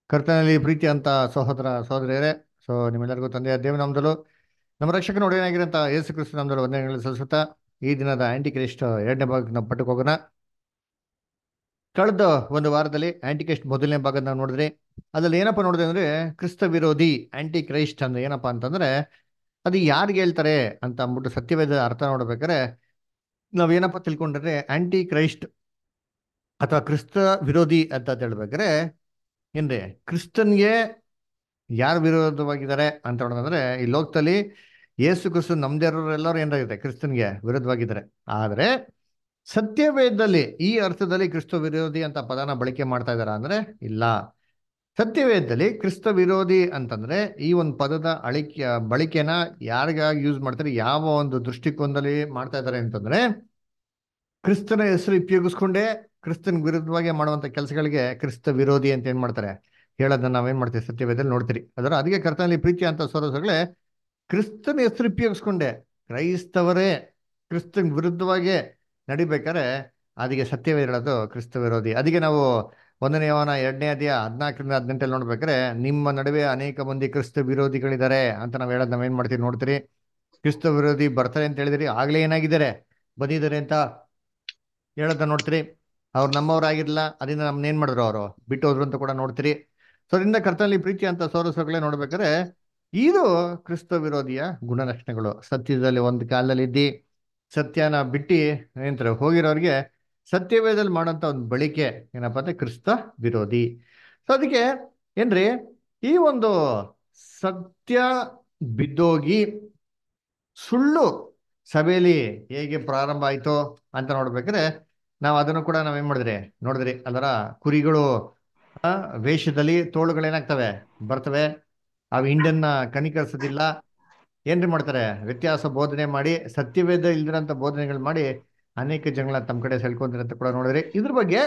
ಕರ್ತನಲ್ಲಿ ಪ್ರೀತಿ ಅಂತ ಸಹೋದರ ಸಹೋದರಿಯರೇ ಸೊ ನಿಮ್ಮೆಲ್ಲರಿಗೂ ತಂದೆಯ ದೇವನಾಮದಲು ನಮ್ಮ ರಕ್ಷಕನ ಒಡೆಯನಾಗಿರಂತ ಯೇಸು ಕ್ರಿಸ್ತ ನಾಮದಲ್ಲಿ ವಂದನೆಗಳು ಸಲ್ಲಿಸುತ್ತಾ ಈ ದಿನದ ಆಂಟಿ ಕ್ರಿಸ್ಟ್ ಎರಡನೇ ಭಾಗಕ್ಕೆ ನಾವು ಪಟ್ಟಕ್ಕೆ ಹೋಗೋಣ ಕಳೆದ ಒಂದು ವಾರದಲ್ಲಿ ಆಂಟಿ ಕ್ರೈಸ್ಟ್ ಮೊದಲನೇ ಭಾಗ ನಾವು ನೋಡಿದ್ರಿ ಅದ್ರಲ್ಲಿ ಏನಪ್ಪ ನೋಡಿದೆ ಅಂದ್ರೆ ಕ್ರಿಸ್ತ ವಿರೋಧಿ ಆಂಟಿ ಕ್ರೈಸ್ಟ್ ಅಂದ್ರೆ ಏನಪ್ಪಾ ಅಂತಂದ್ರೆ ಅದು ಯಾರಿಗೆ ಹೇಳ್ತಾರೆ ಅಂತ ಅಂದ್ಬಿಟ್ಟು ಸತ್ಯವೇದ ಅರ್ಥ ನೋಡ್ಬೇಕಾದ್ರೆ ನಾವೇನಪ್ಪ ತಿಳ್ಕೊಂಡ್ರೆ ಆಂಟಿ ಕ್ರೈಸ್ಟ್ ಅಥವಾ ಕ್ರಿಸ್ತ ವಿರೋಧಿ ಅಂತ ಹೇಳ್ಬೇಕಾದ್ರೆ ಏನ್ರಿ ಕ್ರಿಸ್ತನ್ಗೆ ಯಾರು ವಿರೋಧವಾಗಿದ್ದಾರೆ ಅಂತ ನೋಡೋದಂದ್ರೆ ಈ ಲೋಕದಲ್ಲಿ ಯೇಸು ಕ್ರಿಸ್ತು ನಮ್ದೇರೋರು ಎಲ್ಲರೂ ಏನಾಗಿದೆ ಕ್ರಿಸ್ತನ್ಗೆ ವಿರೋಧವಾಗಿದ್ದಾರೆ ಆದ್ರೆ ಸತ್ಯವೇದದಲ್ಲಿ ಈ ಅರ್ಥದಲ್ಲಿ ಕ್ರಿಸ್ತ ವಿರೋಧಿ ಅಂತ ಪದನ ಬಳಕೆ ಮಾಡ್ತಾ ಇದಾರ ಅಂದ್ರೆ ಇಲ್ಲ ಸತ್ಯವೇದದಲ್ಲಿ ಕ್ರಿಸ್ತ ವಿರೋಧಿ ಅಂತಂದ್ರೆ ಈ ಒಂದು ಪದದ ಅಳಿಕೆ ಬಳಕೆನ ಯಾರಿಗಾಗಿ ಯೂಸ್ ಮಾಡ್ತಾರೆ ಯಾವ ಒಂದು ದೃಷ್ಟಿಕೋನದಲ್ಲಿ ಮಾಡ್ತಾ ಇದ್ದಾರೆ ಅಂತಂದ್ರೆ ಕ್ರಿಸ್ತನ ಹೆಸರು ಉಪಯೋಗಿಸ್ಕೊಂಡೇ ಕ್ರಿಸ್ತನ್ ವಿರುದ್ಧವಾಗಿ ಮಾಡುವಂತ ಕೆಲಸಗಳಿಗೆ ಕ್ರಿಸ್ತ ವಿರೋಧಿ ಅಂತ ಏನ್ ಮಾಡ್ತಾರೆ ಹೇಳೋದನ್ನ ನಾವೇನ್ ಮಾಡ್ತೀವಿ ಸತ್ಯವೇದಲ್ಲಿ ನೋಡ್ತೀರಿ ಅದರ ಅದಕ್ಕೆ ಕರ್ತನಲ್ಲಿ ಪ್ರೀತಿ ಅಂತ ಸೋರಸಗಳೇ ಕ್ರಿಸ್ತನ ಹೆಸರು ಉಪಯೋಗಿಸ್ಕೊಂಡೆ ಕ್ರೈಸ್ತವರೇ ಕ್ರಿಸ್ತನ್ ವಿರುದ್ಧವಾಗಿ ನಡಿಬೇಕಾದ್ರೆ ಅದಕ್ಕೆ ಸತ್ಯವೇ ಹೇಳೋದು ಕ್ರಿಸ್ತ ವಿರೋಧಿ ಅದಕ್ಕೆ ನಾವು ಒಂದನೇ ಅವನ ಎರಡನೇ ಅಧ್ಯಾಯ ಹದಿನಾಲ್ಕರಿಂದ ಹದಿನೆಂಟಲ್ಲಿ ನೋಡ್ಬೇಕಾದ್ರೆ ನಿಮ್ಮ ನಡುವೆ ಅನೇಕ ಮಂದಿ ಕ್ರಿಸ್ತ ವಿರೋಧಿಗಳಿದ್ದಾರೆ ಅಂತ ನಾವ್ ಹೇಳೋದು ನಾವೇನ್ ಮಾಡ್ತೀವಿ ನೋಡ್ತೀರಿ ಕ್ರಿಸ್ತ ವಿರೋಧಿ ಬರ್ತಾರೆ ಅಂತ ಹೇಳಿದಿರಿ ಆಗ್ಲೇ ಏನಾಗಿದ್ದಾರೆ ಬಂದಿದ್ದಾರೆ ಅಂತ ಹೇಳೋದ ನೋಡ್ತೀರಿ ಅವ್ರು ನಮ್ಮವರಾಗಿರ್ಲಿಲ್ಲ ಅದರಿಂದ ನಮ್ನ ಏನ್ ಮಾಡಿದ್ರು ಅವರು ಬಿಟ್ಟು ಹೋದ್ರು ಅಂತ ಕೂಡ ನೋಡ್ತೀರಿ ಸೊ ಅದರಿಂದ ಕರ್ತನಲ್ಲಿ ಪ್ರೀತಿ ಅಂತ ಸೋರಸಗಳೇ ನೋಡ್ಬೇಕಾದ್ರೆ ಇದು ಕ್ರಿಸ್ತ ವಿರೋಧಿಯ ಗುಣಲಕ್ಷಣಗಳು ಸತ್ಯದಲ್ಲಿ ಒಂದು ಕಾಲದಲ್ಲಿ ಇದ್ದಿ ಸತ್ಯನ ಬಿಟ್ಟು ಏನಂತಾರೆ ಹೋಗಿರೋರಿಗೆ ಸತ್ಯವೇದಲ್ಲಿ ಮಾಡೋಂಥ ಒಂದು ಬಳಿಕೆ ಏನಪ್ಪಾ ಅಂದ್ರೆ ಕ್ರಿಸ್ತ ವಿರೋಧಿ ಸೊ ಅದಕ್ಕೆ ಏನ್ರಿ ಈ ಒಂದು ಸತ್ಯ ಬಿದ್ದೋಗಿ ಸುಳ್ಳು ಸಭೆಯಲ್ಲಿ ಹೇಗೆ ಪ್ರಾರಂಭ ಆಯ್ತೋ ಅಂತ ನೋಡ್ಬೇಕಾದ್ರೆ ನಾವು ಅದನ್ನು ಕೂಡ ನಾವೇನ್ ಮಾಡಿದ್ರಿ ನೋಡಿದ್ರಿ ಅದರ ಕುರಿಗಳು ಆ ವೇಷದಲ್ಲಿ ತೋಳುಗಳೇನಾಗ್ತವೆ ಬರ್ತವೆ ಅವು ಹಿಂಡನ್ನ ಕನಿಕರಿಸೋದಿಲ್ಲ ಏನ್ರಿ ಮಾಡ್ತಾರೆ ವ್ಯತ್ಯಾಸ ಬೋಧನೆ ಮಾಡಿ ಸತ್ಯವೇದ ಇಲ್ದಿರಂತ ಬೋಧನೆಗಳು ಮಾಡಿ ಅನೇಕ ಜನಗಳ ತಮ್ಮ ಕಡೆ ಸೆಳ್ಕೊಂತಾರೆ ಅಂತ ಕೂಡ ನೋಡಿದ್ರಿ ಇದ್ರ ಬಗ್ಗೆ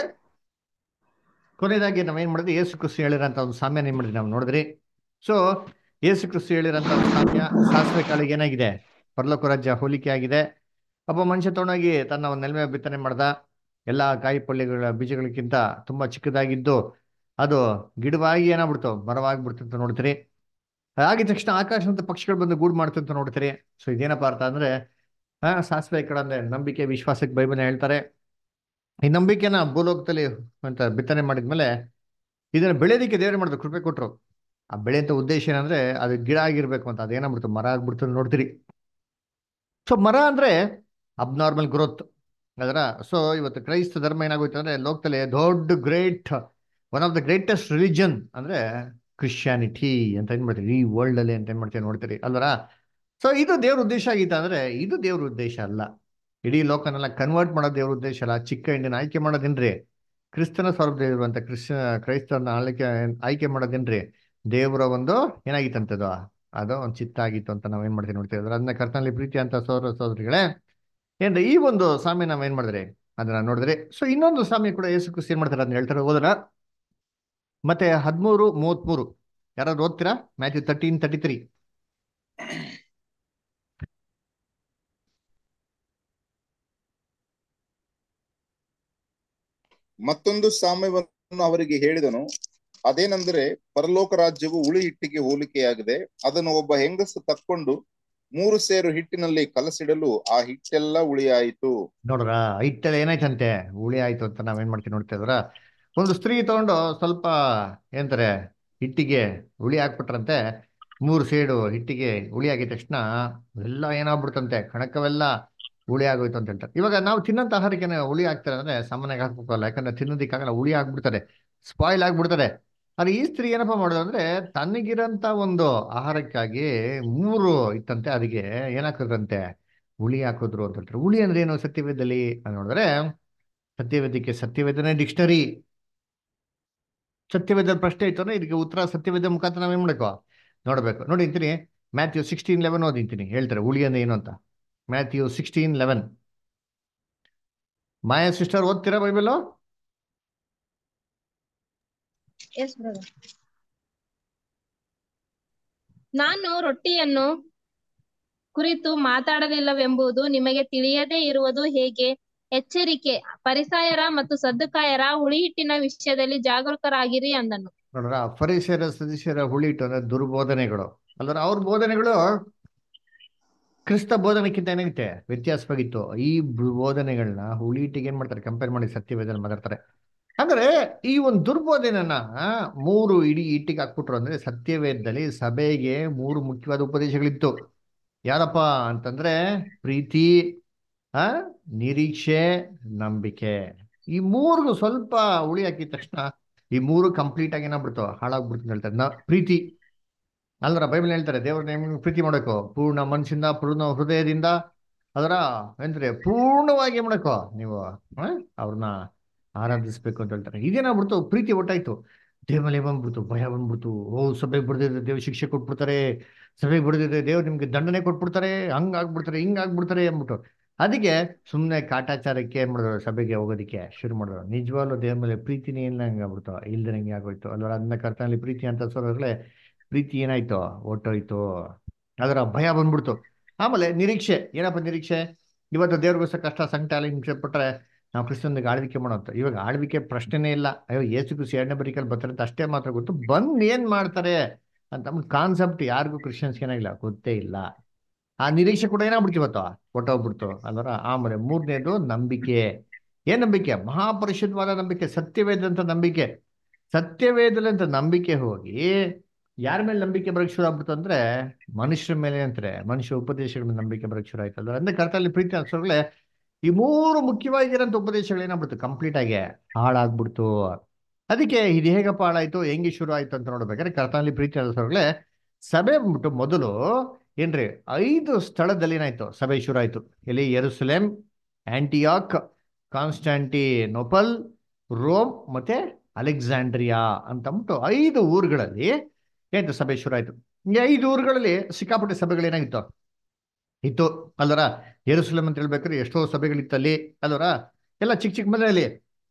ಕೊನೆಯದಾಗಿ ನಾವೇನ್ ಮಾಡಿದ್ವಿ ಯೇಸು ಕ್ರಿಸ್ತು ಹೇಳಿರೋಂಥ ಒಂದು ಸಾಮ್ಯನ ಏನ್ ಮಾಡಿದ್ವಿ ನಾವು ನೋಡಿದ್ರಿ ಸೊ ಯೇಸು ಕ್ರಿಸ್ತು ಹೇಳಿರೋಂಥ ಒಂದು ಸಾಮ್ಯ ಸಾಸಿವೆ ಕಾಳಿಗೆ ಏನಾಗಿದೆ ಪರಲೋಕ ರಾಜ್ಯ ಹೋಲಿಕೆ ಆಗಿದೆ ಒಬ್ಬ ಮನುಷ್ಯ ತಗೊಂಡೋಗಿ ತನ್ನ ಒಂದು ನೆಲಮೆ ಬಿತ್ತನೆ ಮಾಡ್ದ ಎಲ್ಲಾ ಕಾಯಿ ಪಲ್ಯಗಳ ಬೀಜಗಳಿಗಿಂತ ತುಂಬಾ ಚಿಕ್ಕದಾಗಿದ್ದು ಅದು ಗಿಡವಾಗಿ ಏನಾಗ್ಬಿಡ್ತು ಮರವಾಗ್ಬಿಡ್ತು ಅಂತ ನೋಡ್ತೀರಿ ಆಗಿದ ತಕ್ಷಣ ಆಕಾಶ ಅಂತ ಪಕ್ಷಿಗಳು ಬಂದು ಗೂಡು ಮಾಡ್ತು ಅಂತ ನೋಡ್ತೀರಿ ಸೊ ಇದೇನಪ್ಪ ಅರ್ಥ ಅಂದ್ರೆ ಆ ಸಾಸಿವೆ ಕಡೆ ಅಂದ್ರೆ ನಂಬಿಕೆ ವಿಶ್ವಾಸಕ್ಕೆ ಬೈಬಲ್ ಹೇಳ್ತಾರೆ ಈ ನಂಬಿಕೆನ ಭೂಲೋಕದಲ್ಲಿ ಅಂತ ಬಿತ್ತನೆ ಮಾಡಿದ್ಮೇಲೆ ಇದನ್ನ ಬೆಳೆಯೋದಕ್ಕೆ ದೇವ್ರೆ ಮಾಡಿದ್ರು ಕೃಪೆ ಕೊಟ್ರು ಆ ಬೆಳೆಯಂತ ಉದ್ದೇಶ ಏನಂದ್ರೆ ಅದು ಗಿಡ ಆಗಿರ್ಬೇಕು ಅಂತ ಅದೇನಾಗ್ಬಿಡ್ತು ಮರ ಆಗ್ಬಿಡ್ತು ಅಂತ ನೋಡ್ತೀರಿ ಸೊ ಮರ ಅಂದ್ರೆ ಅಬ್ನಾರ್ಮಲ್ ಗ್ರೋತ್ ಅದರ ಸೊ ಇವತ್ತು ಕ್ರೈಸ್ತ ಧರ್ಮ ಏನಾಗೋಯ್ತು ಅಂದ್ರೆ ಲೋಕದಲ್ಲಿ ದೊಡ್ಡ great one of the greatest religion ಅಂದ್ರೆ ಕ್ರಿಶ್ಚಿಯಾನಿಟಿ ಅಂತ ಏನ್ ಮಾಡ್ತೀರಿ ಈ ವರ್ಲ್ಡ್ ಅಲ್ಲಿ ಅಂತ ಏನ್ ಮಾಡ್ತೀವಿ ನೋಡ್ತೀರಿ ಅಲ್ವರ ಸೊ ಇದು ದೇವ್ರ ಉದ್ದೇಶ ಆಗಿತ್ತು ಅಂದ್ರೆ ಇದು ದೇವ್ರ ಉದ್ದೇಶ ಅಲ್ಲ ಇಡೀ ಲೋಕನೆಲ್ಲ ಕನ್ವರ್ಟ್ ಮಾಡೋದು ದೇವ್ರ ಉದ್ದೇಶ ಅಲ್ಲ ಚಿಕ್ಕ ಹಿಂಡಿನ ಆಯ್ಕೆ ಮಾಡೋದೇನ್ರಿ ಕ್ರಿಸ್ತನ ಸ್ವರೂಪದಲ್ಲಿ ಇರುವಂತ ಕ್ರಿಶ್ಚ ಕ್ರೈಸ್ತರನ್ನ ಆಳ್ಕೆ ಆಯ್ಕೆ ಮಾಡೋದೇನ್ರಿ ದೇವರ ಒಂದು ಏನಾಗಿತ್ತಂತದು ಅದು ಒಂದು ಚಿತ್ತ ಆಗಿತ್ತು ಅಂತ ನಾವ್ ಏನ್ ಮಾಡ್ತೀವಿ ನೋಡ್ತೀವಿ ಅದನ್ನ ಕರ್ತನಲ್ಲಿ ಪ್ರೀತಿ ಅಂತ ಸೋದರ ಸೋದರಿಗಳೇ ಏನ್ರಿ ಈ ಒಂದು ಸಾಮಿ ನಾವ್ ಏನ್ ಮಾಡಿದ್ರಿ ಅದನ್ನ ನೋಡಿದ್ರಿ ಸೊ ಇನ್ನೊಂದು ಸಾಮಿ ಕೂಡ ಯೇಸು ಕ್ರಿಸ್ತ ಏನ್ ಮಾಡ್ತಾರೆ ಅದನ್ನ ಹೇಳ್ತಾರೆ ಹೋದ್ರ ಮತ್ತೆ ಹದಿಮೂರು ಮೂವತ್ಮೂರು ಯಾರಾದ್ರು ಓದ್ತೀರಾ ಮ್ಯಾಥ್ಯೂ ತರ್ಟೀನ್ ತರ್ಟಿ ತ್ರೀ ಮತ್ತೊಂದು ಸಾಮ್ಯವನ್ನು ಅವರಿಗೆ ಹೇಳಿದನು ಅದೇನೆಂದರೆ ಪರಲೋಕ ರಾಜ್ಯವು ಹುಳಿ ಹಿಟ್ಟಿಗೆ ಹೋಲಿಕೆಯಾಗಿದೆ ಅದನ್ನು ಒಬ್ಬ ಹೆಂಗಸು ತಕ್ಕೊಂಡು ಮೂರು ಸೇರು ಹಿಟ್ಟಿನಲ್ಲಿ ಕಲಸಿಡಲು ಆ ಹಿಟ್ಟೆಲ್ಲ ಹುಳಿಯಾಯಿತು ನೋಡ್ರ ಹಿಟ್ಟಲ್ಲಿ ಏನಾಯ್ತಂತೆ ಹುಳಿ ಆಯ್ತು ಅಂತ ನಾವೇನ್ ಮಾಡ್ತೀವಿ ನೋಡ್ತಿದ್ರ ಒಂದು ಸ್ತ್ರೀ ತಗೊಂಡು ಸ್ವಲ್ಪ ಏನಂತಾರೆ ಹಿಟ್ಟಿಗೆ ಹುಳಿ ಹಾಕ್ಬಿಟ್ರಂತೆ ಮೂರು ಸೇಡು ಹಿಟ್ಟಿಗೆ ಹುಳಿ ಆಗಿದ ತಕ್ಷಣ ಎಲ್ಲ ಏನಾಗ್ಬಿಡ್ತಂತೆ ಕಣಕವೆಲ್ಲ ಹುಳಿ ಆಗೋಯ್ತು ಅಂತ ಹೇಳ್ತಾರೆ ಇವಾಗ ನಾವು ತಿನ್ನಂತ ಆಹಾರಕ್ಕೆ ಹುಳಿ ಹಾಕ್ತಾರೆ ಅಂದ್ರೆ ಸಾಮಾನ್ಯವಾಗಿ ಹಾಕ್ಬೇಕಲ್ಲ ಯಾಕಂದ್ರೆ ತಿನ್ನೋದಿಕ್ಕಾಗಲ್ಲ ಹುಳಿ ಆಗ್ಬಿಡ್ತಾರೆ ಸ್ಪಾಯ್ಲ್ ಆಗ್ಬಿಡ್ತಾರೆ ಆದ್ರೆ ಈ ಸ್ತ್ರೀ ಏನಪ್ಪಾ ಮಾಡೋದು ಅಂದ್ರೆ ತನಗಿರಂತ ಒಂದು ಆಹಾರಕ್ಕಾಗಿ ಮೂರು ಇತ್ತಂತೆ ಅದಕ್ಕೆ ಏನಾಕಿದ್ರಂತೆ ಹುಳಿ ಹಾಕಿದ್ರು ಅಂತ ಹೇಳ್ತಾರೆ ಹುಳಿ ಅಂದ್ರೆ ಏನು ಸತ್ಯವೇದದಲ್ಲಿ ಅಂತ ನೋಡಿದ್ರೆ ಸತ್ಯವೇದಕ್ಕೆ ಸತ್ಯವೇದನೆ ಡಿಕ್ಷನರಿ ಸತ್ಯವೇದ ಪ್ರಶ್ನೆ ಇತ್ತು ಅಂದ್ರೆ ಇದಕ್ಕೆ ಉತ್ತರ ಸತ್ಯವೇದ ಮುಖಾಂತರ ನಾವೇನ್ ಮಾಡಬೇಕು ನೋಡ್ಬೇಕು ನೋಡಿ ಅಂತೀನಿ ಮ್ಯಾಥ್ಯೂ ಸಿಕ್ಸ್ಟೀನ್ ಲೆವೆನ್ ಓದಿಂತೀನಿ ಹೇಳ್ತಾರೆ ಹುಳಿ ಅಂದ್ರೆ ಏನು ಅಂತ Matthew sixteen eleven Maya sister ಓದ್ತೀರಾ ಬೈಬಲ್ ಎಸ್ ಬ್ರದರ್ ನಾನು ರೊಟ್ಟಿಯನ್ನು ಕುರಿತು ಮಾತಾಡಲಿಲ್ಲವೆಂಬುದು ನಿಮಗೆ ತಿಳಿಯದೇ ಇರುವುದು ಹೇಗೆ ಎಚ್ಚರಿಕೆ ಪರಿಸಾಯರ ಮತ್ತು ಸದ್ದುಕಾಯರ ಹುಳಿ ಹಿಟ್ಟಿನ ವಿಷಯದಲ್ಲಿ ಜಾಗರೂಕರಾಗಿರಿ ಅಂದನು ನೋಡ್ರ ಫರಿಸೇರ ಸದಸ್ಯರ ಹುಳಿಟ್ಟು ಅಂದ್ರೆ ದುರ್ಬೋಧನೆಗಳು ಅಲ್ದ್ರ ಅವ್ರ ಬೋಧನೆಗಳು ಕ್ರಿಸ್ತ ಬೋಧನೆಕ್ಕಿಂತ ಏನಾಗುತ್ತೆ ವ್ಯತ್ಯಾಸವಾಗಿತ್ತು ಈ ಬೋಧನೆಗಳನ್ನ ಹುಳಿಟಿಗೆ ಏನ್ ಮಾಡ್ತಾರೆ ಕಂಪೇರ್ ಮಾಡಿ ಸತ್ಯವೇದಲ್ಲಿ ಮಾತಾಡ್ತಾರೆ ಅಂದ್ರೆ ಈ ಒಂದು ದುರ್ಬೋಧನೆನ ಮೂರು ಇಡೀ ಇಟ್ಟಿಗೆ ಹಾಕ್ಬಿಟ್ರು ಅಂದ್ರೆ ಸತ್ಯವೇದದಲ್ಲಿ ಸಭೆಗೆ ಮೂರು ಮುಖ್ಯವಾದ ಉಪದೇಶಗಳಿತ್ತು ಯಾರಪ್ಪ ಅಂತಂದ್ರೆ ಪ್ರೀತಿ ಆ ನಿರೀಕ್ಷೆ ನಂಬಿಕೆ ಈ ಮೂರ್ಗು ಸ್ವಲ್ಪ ಹುಳಿ ಹಾಕಿದ ತಕ್ಷಣ ಈ ಮೂರು ಕಂಪ್ಲೀಟ್ ಆಗಿ ಏನಾಗ್ಬಿಡ್ತು ಹಾಳಾಗ್ಬಿಡ್ತು ಅಂತ ಹೇಳ್ತಾರೆ ನ ಪ್ರೀತಿ ಅಲ್ರ ಬೈಬಲ್ ಹೇಳ್ತಾರೆ ದೇವ್ರ ನಿಮ್ಗೆ ಪ್ರೀತಿ ಮಾಡಬೇಕು ಪೂರ್ಣ ಮನಸ್ಸಿಂದ ಪೂರ್ಣ ಹೃದಯದಿಂದ ಅದರ ಏನ್ರಿ ಪೂರ್ಣವಾಗಿ ಏನ್ ಮಾಡಬೇಕು ನೀವು ಆ, ಅವ್ರನ್ನ ಆರಾಧಿಸ್ಬೇಕು ಅಂತ ಹೇಳ್ತಾರೆ ಇದೇನಾಗ್ಬಿಡ್ತು ಪ್ರೀತಿ ಒಟ್ಟಾಯ್ತು ದೇವಲೆ ಬಂದ್ಬಿಡ್ತು ಭಯ ಬಂದ್ಬಿಡ್ತು ಓ ಸಭೆಗೆ ಬಿಡದಿದ್ರೆ ದೇವ್ ಶಿಕ್ಷೆ ಕೊಟ್ಬಿಡ್ತಾರೆ ಸಭೆಗೆ ಬಿಡದಿದ್ರೆ ದೇವ್ರು ನಿಮ್ಗೆ ದಂಡನೆ ಕೊಟ್ಬಿಡ್ತಾರೆ ಹಂಗ್ ಆಗ್ಬಿಡ್ತಾರೆ ಹಿಂಗ್ ಆಗ್ಬಿಡ್ತಾರೆ ಅಂದ್ಬಿಟ್ಟು ಅದಕ್ಕೆ ಸುಮ್ಮನೆ ಕಾಟಾಚಾರಕ್ಕೆ ಏನ್ ಮಾಡಿದ್ರು ಸಭೆಗೆ ಹೋಗೋದಕ್ಕೆ ಶುರು ಮಾಡಿದ್ರು ನಿಜವಾಗ್ಲೂ ದೇವ್ರ ಮೇಲೆ ಪ್ರೀತಿನೇ ಇಲ್ಲ ಹಂಗಾಗ್ಬಿಡ್ತು ಇಲ್ದಂಗೆ ಆಗೋಯ್ತು ಅಲ್ವಾ ಅದನ್ನ ಕರ್ತನಲ್ಲಿ ಪ್ರೀತಿ ಅಂತ ಸೋದಾಗ್ಲೇ ಪ್ರೀತಿ ಏನಾಯ್ತು ಹೊಟ್ಟೋಯ್ತು ಅದರ ಭಯ ಬಂದ್ಬಿಡ್ತು ಆಮೇಲೆ ನಿರೀಕ್ಷೆ ಏನಪ್ಪ ನಿರೀಕ್ಷೆ ಇವತ್ತು ದೇವ್ರಿಗೋಸ್ಕರ ಕಷ್ಟ ಸಂಕಟ ಎಲ್ಲ ಹಿಂಸೆ ಪಟ್ರೆ ನಾವು ಕ್ರಿಸ್ತನಿಗೆ ಆಳ್ವಿಕೆ ಮಾಡೋಂತ ಇವಾಗ ಆಳ್ವಿಕೆ ಪ್ರಶ್ನೆನೇ ಇಲ್ಲ ಅಯ್ಯೋ ಏಸು ಕ್ರಿಸ್ತು ಎರಡನೇ ಬರಿಕಲ್ಲಿ ಬರ್ತಾರೆ ಅಂತ ಅಷ್ಟೇ ಮಾತ್ರ ಗೊತ್ತು ಬಂದು ಏನ್ ಮಾಡ್ತಾರೆ ಅಂತ ಕಾನ್ಸೆಪ್ಟ್ ಯಾರಿಗೂ ಕ್ರಿಶ್ಚಿಯನ್ಸ್ಗೆ ಏನಾಗಿಲ್ಲ ಗೊತ್ತೇ ಇಲ್ಲ ಆ ನಿರೀಕ್ಷೆ ಕೂಡ ಏನಾಗ್ಬಿಡ್ತು ಇವತ್ತು ಹೊಟ್ಟೋಗ್ಬಿಡ್ತು ಅಲ್ವರ ಆಮೇಲೆ ಮೂರನೇದು ನಂಬಿಕೆ ಏನ್ ನಂಬಿಕೆ ಮಹಾಪರಿಶುದ್ಧವಾದ ನಂಬಿಕೆ ಸತ್ಯವೇದಂತ ನಂಬಿಕೆ ಸತ್ಯವೇದದಂತ ನಂಬಿಕೆ ಹೋಗಿ ಯಾರ ಮೇಲೆ ನಂಬಿಕೆ ಬರಕ್ ಶುರು ಆಗ್ಬಿಡ್ತು ಅಂದ್ರೆ ಮನುಷ್ಯರ ಮೇಲೆ ಅಂತಾರೆ ಮನುಷ್ಯ ಉಪದೇಶಗಳ ಮೇಲೆ ನಂಬಿಕೆ ಬರಕ್ ಶುರು ಆಯ್ತು ಅಂದ್ರೆ ಅಂದ್ರೆ ಕರ್ತಲ್ಲಿ ಪ್ರೀತಿ ಅನ್ಸೋಗ್ಲೆ ಈ ಮೂರು ಮುಖ್ಯವಾಗಿರೋಂಥ ಉಪದೇಶಗಳು ಏನಾಗ್ಬಿಡ್ತು ಕಂಪ್ಲೀಟ್ ಆಗಿ ಹಾಳಾಗ್ಬಿಡ್ತು ಅದಕ್ಕೆ ಇದು ಹೇಗಪ್ಪ ಹಾಳಾಯ್ತು ಹೆಂಗೆ ಶುರು ಆಯ್ತು ಅಂತ ನೋಡ್ಬೇಕಾದ್ರೆ ಕರ್ತನಲ್ಲಿ ಪ್ರೀತಿ ಅನ್ಸೋಗ್ಲೆ ಸಭೆ ಬಂದ್ಬಿಟ್ಟು ಮೊದಲು ಏನ್ರಿ ಐದು ಸ್ಥಳದಲ್ಲಿ ಏನಾಯ್ತು ಸಭೆ ಶುರು ಆಯ್ತು ಎಲ್ಲಿ ಯೆರೂಸಲೇಮ್ ಆಂಟಿಯಾಕ್ ಕಾನ್ಸ್ಟಾಂಟಿನೋಪಲ್ ರೋಮ್ ಮತ್ತೆ ಅಲೆಕ್ಸಾಂಡ್ರಿಯಾ ಅಂತ ಅಂದ್ಬಿಟ್ಟು ಐದು ಊರುಗಳಲ್ಲಿ ಏನಾಯ್ತು ಸಭೆ ಶುರು ಆಯ್ತು ಈ ಐದು ಊರುಗಳಲ್ಲಿ ಸಿಕ್ಕಾಪಟ್ಟೆ ಸಭೆಗಳೇನಾಗಿತ್ತು ಇತ್ತು ಅಲ್ವರ ಯೆರೂಸಲೇಮ್ ಅಂತ ಹೇಳ್ಬೇಕಾದ್ರೆ ಎಷ್ಟೋ ಸಭೆಗಳಿತ್ತು ಅಲ್ಲಿ ಅಲ್ವರ ಎಲ್ಲ ಚಿಕ್ಕ ಚಿಕ್ಕ ಮನೆಯಲ್ಲಿ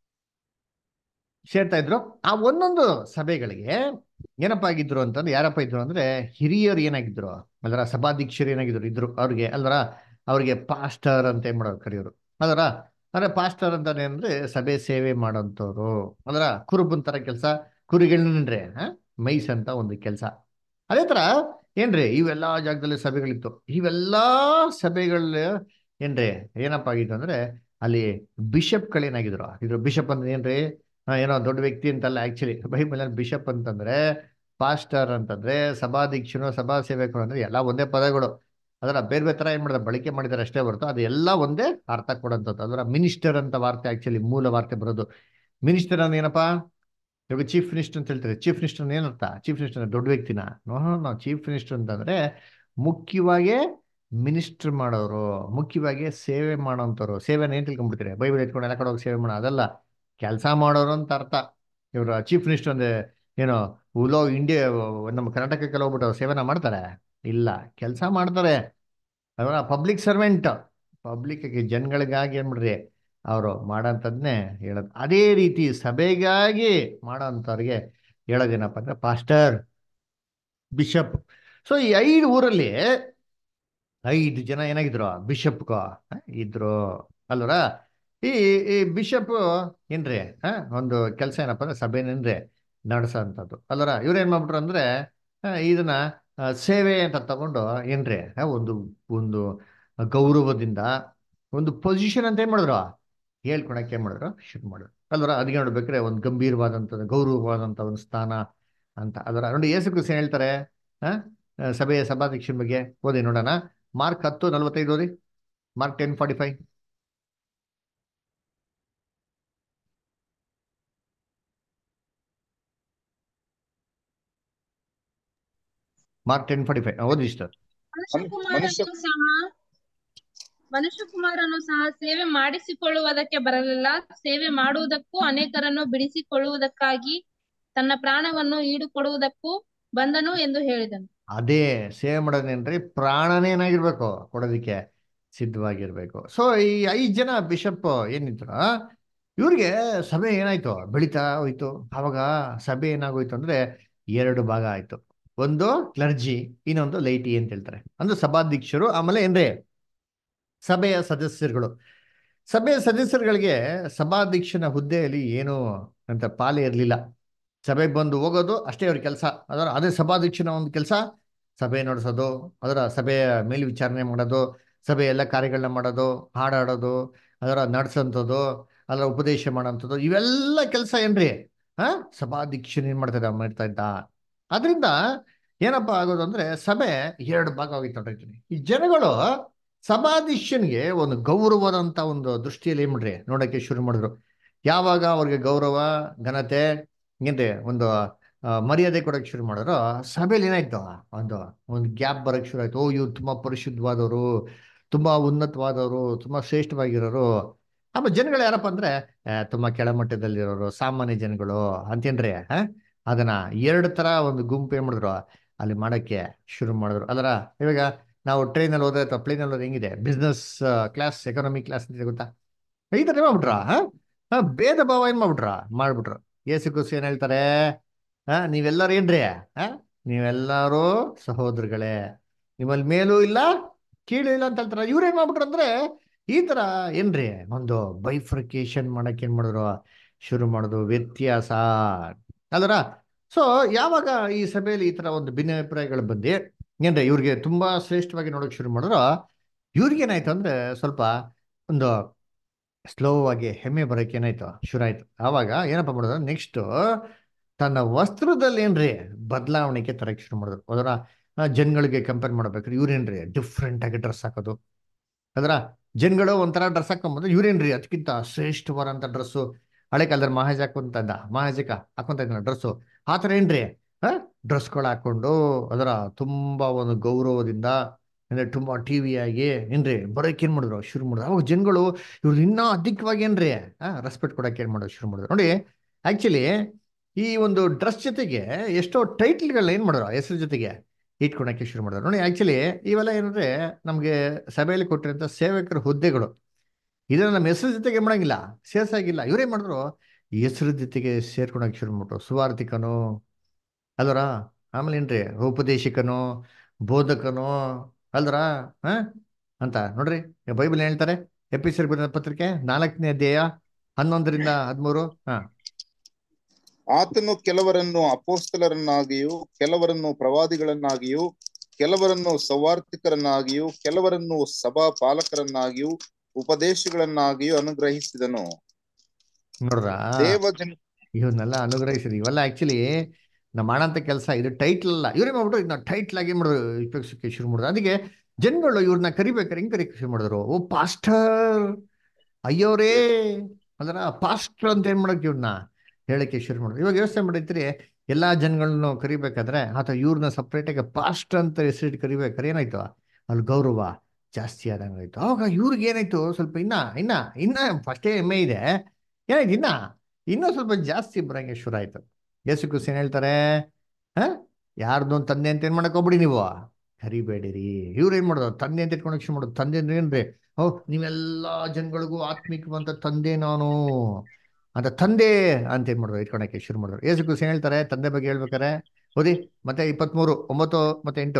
ಸೇರ್ತಾ ಇದ್ರು ಆ ಒಂದೊಂದು ಸಭೆಗಳಿಗೆ ಏನಪ್ಪ ಆಗಿದ್ರು ಅಂತಂದ್ರೆ ಯಾರಪ್ಪ ಇದ್ರು ಅಂದ್ರೆ ಹಿರಿಯರು ಏನಾಗಿದ್ರು ಅಲ್ವರ ಸಭಾಧ್ಯಕ್ಷರು ಏನಾಗಿದ್ರು ಇದ್ರು ಅವ್ರಿಗೆ ಅಲ್ವರ ಅವ್ರಿಗೆ ಪಾಸ್ಟರ್ ಅಂತ ಏನ್ ಮಾಡೋರು ಕರೆಯೋರು ಅಲ್ವರ ಅಂದ್ರೆ ಪಾಸ್ಟರ್ ಅಂತ ಅಂದ್ರೆ ಸಭೆ ಸೇವೆ ಮಾಡೋಂಥವ್ರು ಅಲ್ವರ ಕುರುಬನ್ ತರ ಕೆಲಸ ಕುರಿಗಳನ್ನೇ ಹಾ ಮೈಸ್ ಅಂತ ಒಂದು ಕೆಲಸ ಅದೇ ತರ ಏನ್ರಿ ಇವೆಲ್ಲಾ ಜಾಗದಲ್ಲಿ ಸಭೆಗಳಿತ್ತು ಇವೆಲ್ಲಾ ಸಭೆಗಳ ಏನ್ರಿ ಏನಪ್ಪ ಆಗಿತ್ತು ಅಂದ್ರೆ ಅಲ್ಲಿ ಬಿಷಪ್ಗಳೇನಾಗಿದ್ರು ಇದ್ರು ಬಿಷಪ್ ಅಂದ್ರೆ ಏನ್ರಿ ಆ, ಏನೋ ದೊಡ್ಡ ವ್ಯಕ್ತಿ ಅಂತಲ್ಲ ಆಕ್ಚುಲಿ ಬೈಬಲ್ ಬಿಷಪ್ ಅಂತಂದ್ರೆ ಪಾಸ್ಟರ್ ಅಂತಂದ್ರೆ ಸಭಾಧ್ಯಕ್ಷನು ಸಭಾ ಸೇವಕರು ಅಂದ್ರೆ ಎಲ್ಲ ಒಂದೇ ಪದಗಳು ಅದರ ಬೇರೆ ಬೇರೆ ತರ ಏನ್ ಮಾಡಿದ್ರೆ ಬಳಕೆ ಮಾಡಿದ್ದಾರೆ ಅಷ್ಟೇ ಹೊರತು ಅದು ಎಲ್ಲ ಒಂದೇ ಅರ್ಥ ಕೊಡೋಂಥದ್ದು ಅದರ ಮಿನಿಸ್ಟರ್ ಅಂತ ವಾರ್ತೆ ಆಕ್ಚುಲಿ ಮೂಲ ವಾರ್ತೆ ಬರೋದು ಮಿನಿಸ್ಟರ್ ಅಂದ್ರೆ ಏನಪ್ಪಾ ಇವಾಗ ಚೀಫ್ ಮಿನಿಸ್ಟರ್ ಅಂತ ಹೇಳ್ತಾರೆ ಚೀಫ್ ಮಿನಿಸ್ಟರ್ ಏನರ್ಥ ಚೀಫ್ ಮಿನಿಸ್ಟರ್ ದೊಡ್ಡ ವ್ಯಕ್ತಿನ ನೋ ನೋ ಚೀಫ್ ಮಿನಿಸ್ಟರ್ ಅಂತಂದ್ರೆ ಮುಖ್ಯವಾಗಿ ಮಿನಿಸ್ಟರ್ ಮಾಡೋರು ಮುಖ್ಯವಾಗಿ ಸೇವೆ ಮಾಡೋಂಥವ್ರು ಸೇವೆನ ಏನ್ ತಿಳ್ಕೊಂಡ್ಬಿಡ್ತೀರಿ ಬೈಬಲ್ ಎತ್ಕೊಂಡು ಎಲ್ಲ ಕಡೆ ಹೋಗಿ ಸೇವೆ ಮಾಡೋ ಅದಲ್ಲ ಕೆಲಸ ಮಾಡೋರು ಅಂತ ಅರ್ಥ ಇವರು ಚೀಫ್ ಮಿನಿಸ್ಟರ್ ಅಂದ್ರೆ ಏನೋ ಉಲೋ ಇಂಡಿಯಾ ನಮ್ಮ ಕರ್ನಾಟಕಕ್ಕೆಲ್ಲ ಹೋಗ್ಬಿಟ್ಟು ಅವ್ರು ಸೇವೆನ ಮಾಡ್ತಾರೆ ಇಲ್ಲ ಕೆಲಸ ಮಾಡ್ತಾರೆ ಅವರ ಪಬ್ಲಿಕ್ ಸರ್ವೆಂಟ್ ಪಬ್ಲಿಕ್ ಜನಗಳಿಗಾಗಿ ಏನ್ ಮಾಡ್ರಿ ಅವರು ಮಾಡೋಂಥದ್ನೇ ಹೇಳೋದು ಅದೇ ರೀತಿ ಸಭೆಗಾಗಿ ಮಾಡೋಂಥವ್ರಿಗೆ ಹೇಳೋದೇನಪ್ಪ ಅಂದ್ರೆ ಪಾಸ್ಟರ್ ಬಿಷಪ್ ಸೊ ಈ ಐದು ಊರಲ್ಲಿ ಐದು ಜನ ಏನಾಗಿದ್ರು ಬಿಷಪ್ ಇದ್ರು ಅಲ್ವರ ಈ ಈ ಬಿಷಪ್ ಏನ್ರಿ ಆ, ಒಂದು ಕೆಲಸ ಏನಪ್ಪ ಅಂದ್ರೆ ಸಭೆನೇನ್ರಿ ನಡೆಸೋಂಥದ್ದು ಅಲ್ವರ ಇವ್ರು ಏನ್ ಮಾಡ್ಬಿಟ್ರು ಅಂದ್ರೆ ಆ, ಇದನ್ನ ಆ, ಸೇವೆ ಅಂತ ತಗೊಂಡು ಏನ್ರಿ ಆ, ಒಂದು ಒಂದು ಗೌರವದಿಂದ ಒಂದು ಪೊಸಿಷನ್ ಅಂತ ಏನ್ ಮಾಡಿದ್ರು ಹೇಳ್ಕೊಳಕ್ಕೆ ಏನ್ ಮಾಡಿದ್ರು ಶುರು ಮಾಡಿದ್ರು ಅಲ್ವರ ಅದಕ್ಕೆ ನೋಡ್ಬೇಕ್ರೆ ಒಂದು ಗಂಭೀರವಾದಂಥ ಗೌರವವಾದಂಥ ಒಂದು ಸ್ಥಾನ ಅಂತ ಅದರ ನೋಡಿ ಯೇಸು ಕ್ರಿಸ್ತ ಹೇಳ್ತಾರೆ ಆ, ಆ, ಸಭೆಯ ಸಭಾಧ್ಯಕ್ಷನ ಬಗ್ಗೆ ಓದಿ ನೋಡೋಣ ಮಾರ್ಕ್ ಹತ್ತು ನಲ್ವತ್ತೈದು ಓದಿ Mark ten forty five Mark ten forty five ಓದಿ ಇಷ್ಟ ಮನುಷ್ಯಕುಮಾರನು ಸಹ ಮನುಷ್ಯಕುಮಾರನು ಸಹ ಸೇವೆ ಮಾಡಿಸಿಕೊಳ್ಳುವುದಕ್ಕೆ ಬರಲಿಲ್ಲ ಸೇವೆ ಮಾಡುವುದಕ್ಕೂ ಅನೇಕರನ್ನು ಬಿಡಿಸಿಕೊಳ್ಳುವುದಕ್ಕಾಗಿ ತನ್ನ ಪ್ರಾಣವನ್ನು ಈಡುಕೊಡುವುದಕ್ಕೂ ಬಂದನು ಎಂದು ಹೇಳಿದನು ಅದೇ ಸೇವೆ ಮಾಡೋದೇನ್ರಿ ಪ್ರಾಣನೇ ಏನಾಗಿರ್ಬೇಕು ಕೊಡೋದಕ್ಕೆ ಸಿದ್ಧವಾಗಿರ್ಬೇಕು ಸೊ ಈ ಐದು ಜನ ಬಿಷಪ್ ಏನಿದ್ರು ಇವ್ರಿಗೆ ಸಭೆ ಏನಾಯ್ತು ಬೆಳಿತಾ ಹೋಯ್ತು ಅವಾಗ ಸಭೆ ಏನಾಗೋಯ್ತು ಅಂದ್ರೆ ಎರಡು ಭಾಗ ಆಯ್ತು ಒಂದು ಕ್ಲರ್ಜಿ ಇನ್ನೊಂದು ಲೈಟಿ ಅಂತ ಹೇಳ್ತಾರೆ ಅಂದ್ರೆ ಸಭಾಧ್ಯಕ್ಷರು ಆಮೇಲೆ ಏನ್ರಿ ಸಭೆಯ ಸದಸ್ಯರುಗಳು ಸಭೆಯ ಸದಸ್ಯರುಗಳಿಗೆ ಸಭಾಧ್ಯಕ್ಷನ ಹುದ್ದೆಯಲ್ಲಿ ಏನು ಅಂತ ಪಾಲೇ ಇರಲಿಲ್ಲ ಸಭೆಗೆ ಬಂದು ಹೋಗೋದು ಅಷ್ಟೇ ಅವ್ರ ಕೆಲಸ ಅದರ ಅದೇ ಸಭಾಧ್ಯಕ್ಷನ ಒಂದು ಕೆಲಸ ಸಭೆ ನಡೆಸೋದು ಅದರ ಸಭೆಯ ಮೇಲ್ವಿಚಾರಣೆ ಮಾಡೋದು ಸಭೆ ಎಲ್ಲ ಕಾರ್ಯಗಳನ್ನ ಮಾಡೋದು ಹಾಡಾಡೋದು ಅದರ ನಡ್ಸಂಥದ್ದು ಅದರ ಉಪದೇಶ ಮಾಡೋಂಥದ್ದು ಇವೆಲ್ಲ ಕೆಲಸ ಏನ್ರಿ ಹಾ ಸಭಾಧ್ಯಕ್ಷನ ಏನ್ ಮಾಡ್ತಾ ಇದ್ದ ಮಾಡ್ತಾ ಇದ್ದ ಅದರಿಂದ ಏನಪ್ಪ ಆಗೋದು ಅಂದ್ರೆ ಸಭೆ ಎರಡು ಭಾಗ ಹೋಗಿತ್ತು ನೋಡಿರ್ತೀನಿ ಈ ಜನಗಳು ಸಭಾಧ್ಯಕ್ಷನ್ಗೆ ಒಂದು ಗೌರವದಂತ ಒಂದು ದೃಷ್ಟಿಯಲ್ಲಿ ಏನ್ ಮಾಡ್ರಿ ನೋಡಕ್ಕೆ ಶುರು ಮಾಡಿದ್ರು ಯಾವಾಗ ಅವ್ರಿಗೆ ಗೌರವ ಘನತೆ ಏನ್ರಿ ಒಂದು ಆ, ಮರ್ಯಾದೆ ಕೊಡಕ್ಕೆ ಶುರು ಮಾಡಿದ್ರು ಸಭೆಯಲ್ಲಿ ಏನಾಯ್ತು ಒಂದು ಒಂದು ಗ್ಯಾಪ್ ಬರಕ್ಕೆ ಶುರು ಆಯ್ತು ಓ ಇವ್ರು ತುಂಬಾ ಪರಿಶುದ್ಧವಾದವರು ತುಂಬಾ ಉನ್ನತವಾದವರು ತುಂಬಾ ಶ್ರೇಷ್ಠವಾಗಿರೋರು ಆಮೇಲೆ ಜನಗಳು ಯಾರಪ್ಪ ಅಂದ್ರೆ ಆ, ತುಂಬಾ ಕೆಳಮಟ್ಟದಲ್ಲಿರೋರು ಸಾಮಾನ್ಯ ಜನಗಳು ಅಂತೇನ್ರಿ ಆ? ಅದನ್ನ ಎರಡು ತರ ಒಂದು ಗುಂಪು ಏನ್ ಮಾಡಿದ್ರು ಅಲ್ಲಿ ಮಾಡಕ್ಕೆ ಶುರು ಮಾಡಿದ್ರು ಅದರ ಇವಾಗ ನಾವು ಟ್ರೈನಲ್ಲಿ ಹೋದ್ರೆ ಅಥವಾ ಪ್ಲೇನಲ್ಲಿ ಹೋದ್ರೆ ಹೆಂಗಿದೆ ಬಿಸ್ನೆಸ್ ಕ್ಲಾಸ್ ಎಕಾನಮಿ ಕ್ಲಾಸ್ ಅಂತ ಗೊತ್ತಾ ಈ ತರ ಮಾಡ್ಬಿಟ್ರ ಭೇದ ಭಾವ ಏನ್ ಮಾಡ್ಬಿಟ್ರ ಮಾಡ್ಬಿಟ್ರು ಏಸು ಕುಸು ಏನ್ ಹೇಳ್ತಾರೆ ಆ ನೀವೆಲ್ಲರೂ ಏನ್ರಿ ಆ ನೀವೆಲ್ಲರೂ ಸಹೋದರಗಳೇ ನಿಮ್ಮಲ್ಲಿ ಮೇಲೂ ಇಲ್ಲ ಕೀಳು ಇಲ್ಲ ಅಂತ ಹೇಳ್ತಾರ ಇವ್ರು ಏನ್ ಮಾಡ್ಬಿಟ್ರು ಅಂದ್ರೆ ಈ ತರ ಏನ್ರಿ ಒಂದು ಬೈಫರ್ಕೇಶನ್ ಮಾಡಕ್ ಏನ್ ಮಾಡಿದ್ರು ಶುರು ಮಾಡುದು ವ್ಯತ್ಯಾಸ ಅಲ್ರ ಸೊ ಯಾವಾಗ ಈ ಸಭೆಯಲ್ಲಿ ಈ ತರ ಒಂದು ಭಿನ್ನಾಭಿಪ್ರಾಯಗಳು ಬಂದು ಏನ್ರಿ ಇವ್ರಿಗೆ ತುಂಬಾ ಶ್ರೇಷ್ಠವಾಗಿ ನೋಡಕ್ ಶುರು ಮಾಡಿದ್ರು ಇವ್ರಿಗೇನಾಯ್ತು ಅಂದ್ರೆ ಸ್ವಲ್ಪ ಒಂದು ಸ್ಲೋ ಆಗಿ ಹೆಮ್ಮೆ ಬರೋಕೆ ಏನಾಯ್ತು ಶುರು ಆಯ್ತು ಆವಾಗ ಏನಪ್ಪ ಮಾಡಿದ್ರು ನೆಕ್ಸ್ಟ್ ತನ್ನ ವಸ್ತ್ರದಲ್ಲಿ ಏನ್ರಿ ಬದಲಾವಣೆಗೆ ತರಕ್ಕೆ ಶುರು ಮಾಡಿದ್ರು ಅದರ ಜನಗಳಿಗೆ ಕಂಪೇರ್ ಮಾಡ್ಬೇಕ್ರಿ ಇವ್ರೇನ್ರಿ ಡಿಫ್ರೆಂಟ್ ಆಗಿ ಡ್ರೆಸ್ ಹಾಕೋದು ಅದರ ಜನಗಳು ಒಂಥರ ಡ್ರೆಸ್ ಹಾಕೊಂಬಂದ್ರೆ ಇವ್ರೇನ್ರಿ ಅದಕ್ಕಿಂತ ಶ್ರೇಷ್ಠವಾದಂತ ಡ್ರೆಸ್ಸು ಹಳೆ ಕಾಲದಲ್ಲಿ ಮಹಾಜ್ ಹಾಕೊಂತ ಇದ್ದ ಮಹಾಜಕ ಹಾಕೊಂತ ಇದ್ದ ಡ್ರೆಸ್ಸು ಆ ಥರ ಏನ್ರಿ ಆ ಡ್ರೆಸ್ಗಳು ಹಾಕೊಂಡು ಅದರ ತುಂಬಾ ಒಂದು ಗೌರವದಿಂದ ಅಂದ್ರೆ ತುಂಬಾ ಟಿವಿ ಆಗಿ ಏನ್ರಿ ಬರೋಕೆ ಏನ್ ಮಾಡಿದ್ರು ಶುರು ಮಾಡಿದ್ರು ಅವಾಗ ಜನಗಳು ಇವ್ರು ಇನ್ನೂ ಅಧಿಕವಾಗಿ ಏನ್ರಿ ಆ ರೆಸ್ಪೆಕ್ಟ್ ಕೊಡಕ್ಕೆ ಏನ್ ಮಾಡೋದು ಶುರು ಮಾಡಿದ್ರು ನೋಡಿ ಆಕ್ಚುಲಿ ಈ ಒಂದು ಡ್ರೆಸ್ ಜೊತೆಗೆ ಎಷ್ಟೋ ಟೈಟ್ಲ್ಗಳನ್ನ ಏನ್ ಮಾಡಿದ್ರು ಹೆಸರು ಜೊತೆಗೆ ಇಟ್ಕೊಳಕ್ಕೆ ಶುರು ಮಾಡಿದ್ರು ನೋಡಿ ಆಕ್ಚುಲಿ ಇವೆಲ್ಲ ಏನಂದ್ರೆ ನಮ್ಗೆ ಸಭೆಯಲ್ಲಿ ಕೊಟ್ಟಿರೋಂಥ ಸೇವಕರ ಹುದ್ದೆಗಳು ಇದನ್ನ ನಮ್ಮ ಹೆಸರು ಜೊತೆಗೆ ಏನ್ ಮಾಡಂಗಿಲ್ಲ ಸೇರ್ಸಾಗಿಲ್ಲ ಇವರೇ ಮಾಡಿದ್ರು ಹೆಸರು ಜೊತೆಗೆ ಸೇರ್ಕೊಳಕ್ಕೆ ಶುರು ಮಾಡ್ರು ಸುವಾರ್ತಿಕನು ಅಲ್ವರ ಆಮೇಲೆ ಏನ್ರಿ ಉಪದೇಶಕನು ಬೋಧಕನು ಅಲ್ದ್ರ ಹ ಅಂತ ನೋಡ್ರಿ ಬೈಬಲ್ ಏನ್ ಹೇಳ್ತಾರೆ ಎಪಿಸರ್ ಬರೆದ ಪತ್ರಿಕೆ ನಾಲ್ಕನೇ ಅಧ್ಯಾಯ ಹನ್ನೊಂದರಿಂದ ಹದಿಮೂರು ಹಾ ಆತನು ಕೆಲವರನ್ನು ಅಪೋಸ್ತಲರನ್ನಾಗಿಯೂ ಕೆಲವರನ್ನು ಪ್ರವಾದಿಗಳನ್ನಾಗಿಯೂ ಕೆಲವರನ್ನು ಸೌವಾರ್ತಿಕರನ್ನಾಗಿಯೂ ಕೆಲವರನ್ನು ಸಭಾ ಪಾಲಕರನ್ನಾಗಿಯೂ ಉಪದೇಶಗಳನ್ನಾಗಿಯೂ ಅನುಗ್ರಹಿಸಿದನು ನೋಡ್ರ ದೇವಜನ ಇವನ್ನೆಲ್ಲ ಅನುಗ್ರಹಿಸಿದ್ರು ಇವೆಲ್ಲ ಆಕ್ಚುಲಿ ನಾವು ಮಾಡಂತ ಕೆಲಸ ಇದು ಟೈಟ್ಲ್ ಅಲ್ಲ ಇವರೇ ಮಾಡ್ಬಿಟ್ಟು ಇದನ್ನ ಟೈಟ್ಲ್ ಆಗಿ ಮಾಡಿದ್ರು ಉಪಯೋಗಿಸಕ್ಕೆ ಶುರು ಮಾಡಿದ್ರು ಅದಕ್ಕೆ ಜನಗಳು ಇವ್ರನ್ನ ಕರಿಬೇಕಾರೆ ಹೆಂಗ್ ಕರಿಯಕ್ಕೆ ಶುರು ಮಾಡಿದ್ರು ಓ ಪಾಸ್ಟರ್ ಅಯ್ಯೋರೇ ಅದರ ಪಾಸ್ಟರ್ ಅಂತ ಏನ್ ಮಾಡಕ್ ಇವ್ರನ್ನ ಹೇಳಕ್ಕೆ ಶುರು ಮಾಡಿದ್ರು ಇವಾಗ ಯೋಚನೆ ಮಾಡಿದ್ರಿ ಎಲ್ಲಾ ಜನಗಳನ್ನ ಕರಿಬೇಕಾದ್ರೆ ಅಥವಾ ಇವ್ರನ್ನ ಸಪ್ರೇಟ್ ಆಗಿ ಪಾಸ್ಟ್ ಅಂತ ಹೆಸರಿಟ್ಟು ಕರಿಬೇಕಾದ್ರೆ ಏನಾಯ್ತು ಅಲ್ಲಿ ಗೌರವ ಜಾಸ್ತಿ ಆದಂಗಾಯ್ತು ಅವಾಗ ಇವ್ರಿಗೆ ಏನಾಯ್ತು ಸ್ವಲ್ಪ ಇನ್ನ ಇನ್ನ ಇನ್ನ ಫಸ್ಟೇ ಹೆಮ್ಮೆ ಇದೆ ಏನಾಯ್ತು ಇನ್ನ ಇನ್ನೂ ಸ್ವಲ್ಪ ಜಾಸ್ತಿ ಬರಂಗೆ ಶುರು ಆಯ್ತು ಯೇಸು ಕ್ರಿಸ್ತ ಏನ್ ಹೇಳ್ತಾರೆ ಹ ಯಾರ್ದು ಒಂದ್ ತಂದೆ ಅಂತ ಏನ್ ಮಾಡಕ್ ಹೋಗ್ಬಿಡಿ ನೀವು ಕರಿಬೇಡಿರಿ ಇವ್ರು ಏನ್ ಮಾಡೋದು ತಂದೆ ಅಂತ ಇಟ್ಕೊಳಕ್ ಶುರು ಮಾಡೋದು ತಂದೆ ಅಂದ್ರೆ ಏನ್ರಿ ಓ ನೀವೆಲ್ಲಾ ಜನಗಳಿಗೂ ಆತ್ಮಿಕವಂತ ತಂದೆ ನಾನು ಅಂತ ತಂದೆ ಅಂತ ಏನ್ ಮಾಡಿದ್ರು ಇಟ್ಕೊಳಕ್ಕೆ ಶುರು ಮಾಡಿದ್ರು ಯೇಸು ಕ್ರಿಸ್ತ ಏನ್ ಹೇಳ್ತಾರೆ ತಂದೆ ಬಗ್ಗೆ ಹೇಳ್ಬೇಕಾರೆ ಓದಿ ಮತ್ತೆ ಇಪ್ಪತ್ಮೂರು ಒಂಬತ್ತು ಮತ್ತೆ ಎಂಟು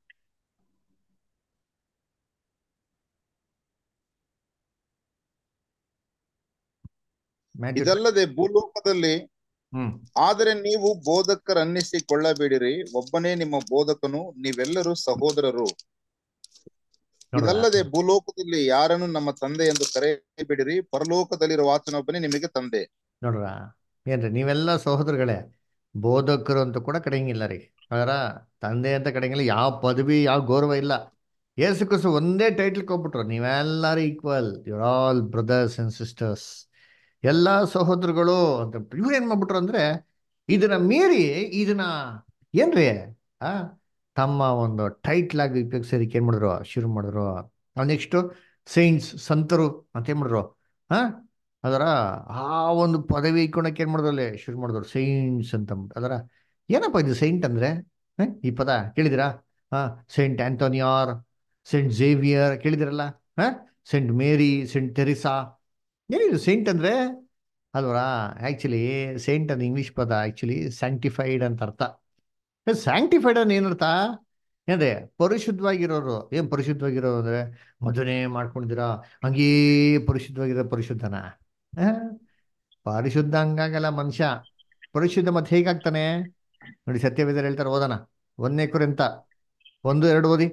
ಮ್ಯಾಥ್ಯೂ ಇದಲ್ಲದೆ ಭೂಲೋಕದಲ್ಲಿ ಹ್ಮ್ ಆದರೆ ನೀವು ಬೋಧಕರನ್ನಿಸಿಕೊಳ್ಳಬೇಡಿರಿ ಒಬ್ಬನೇ ನಿಮ್ಮ ಬೋಧಕನು ನೀವೆಲ್ಲರೂ ಸಹೋದರರು ನೋಡ್ರಾ? ಇದಲ್ಲದೆ ಭೂಲೋಕದಲ್ಲಿ ಯಾರನ್ನು ನಮ್ಮ ತಂದೆ ಎಂದು ಕರೆಯಬೇಡಿರಿ ಪರಲೋಕದಲ್ಲಿರುವ ಆತನೊಬ್ಬನೇ ನಿಮಗೆ ತಂದೆ ನೋಡ್ರ ಏನ್ರಿ ನೀವೆಲ್ಲ ಸಹೋದರಗಳೇ ಬೋಧಕರು ಅಂತ ಕೂಡ ಕಡೆಯಂಗಿಲ್ಲ ರೀ ಅದರ ತಂದೆ ಅಂತ ಕಡೆಯಂಗಿಲ್ಲ ಯಾವ ಪದವಿ ಯಾವ ಗೌರವ ಇಲ್ಲ ಏಸು ಕ್ರಿಸ್ತು ಒಂದೇ ಟೈಟ್ಲ್ ಕೊಟ್ಬಿಟ್ರು ನೀವೆಲ್ಲರೂ equal you're all brothers and sisters ಎಲ್ಲ ಸಹೋದರಗಳು ಅಂತ ಇವ್ರು ಏನ್ ಮಾಡ್ಬಿಟ್ರು ಅಂದ್ರೆ ಇದನ್ನ ಮೀರಿ ಇದನ್ನ ಏನ್ರಿ ಆ ತಮ್ಮ ಒಂದು ಟೈಟ್ಲ್ ಆಗಿ ಉಪಯೋಗಿಸೋದಕ್ಕೆ ಏನ್ ಮಾಡಿದ್ರು ಶುರು ಮಾಡಿದ್ರು ನೆಕ್ಸ್ಟ್ ಸೈನ್ಸ್ ಸಂತರು ಅಂತ ಏನ್ ಮಾಡಿದ್ರು ಹಾ ಅದರ ಆ ಒಂದು ಪದವಿ ಇಟ್ಕೊಳಕ್ಕೆ ಏನ್ ಮಾಡಿದ್ರಲ್ಲಿ ಶುರು ಮಾಡಿದ್ರು ಸೈನ್ಸ್ ಅಂತ ಅಂದ್ಬಿಟ್ಟು ಅದರ ಏನಪ್ಪ ಇದು ಸೈಂಟ್ ಅಂದ್ರೆ ಹ? ಈ ಪದ ಕೇಳಿದಿರಾ ಹಾ ಸೈಂಟ್ ಆಂಟೋನಿಯಾರ್ ಸೈಂಟ್ ಝೇವಿಯರ್ ಕೇಳಿದಿರಲ್ಲ ಹಾ ಸೈಂಟ್ ಮೇರಿ ಸೈಂಟ್ ತೆರಿಸಾ ಏನಿದು ಸೈಂಟ್ ಅಂದ್ರೆ ಅಲ್ವರಾ ಆಕ್ಚುಲಿ ಸೈಂಟ್ ಅಂದ್ರೆ ಇಂಗ್ಲಿಷ್ ಪದ ಆಕ್ಚುಲಿ ಸ್ಯಾಂಕ್ಟಿಫೈಡ್ ಅಂತ ಅರ್ಥ ಸ್ಯಾಂಕ್ಟಿಫೈಡ್ ಅಂದ್ರೆ ಏನರ್ಥ ಏನ್ರಿ ಪರಿಶುದ್ಧವಾಗಿರೋರು ಏನ್ ಪರಿಶುದ್ಧವಾಗಿರೋರು ಅಂದ್ರೆ ಮದುವೆ ಮಾಡ್ಕೊಂಡಿದ್ದೀರಾ ಹಂಗೇ ಪರಿಶುದ್ಧವಾಗಿರೋ ಪರಿಶುದ್ಧನ ಆ? ಪರಿಶುದ್ಧ ಹಂಗಾಗಲ್ಲ ಮನುಷ್ಯ ಪರಿಶುದ್ಧ ಮತ್ತೆ ಹೇಗಾಗ್ತಾನೆ ನೋಡಿ ಸತ್ಯವೇದರು ಹೇಳ್ತಾರೆ ಓದೋಣ ಒಂದನೇ ಕುರಿತ ಒಂದು ಎರಡು ಓದಿ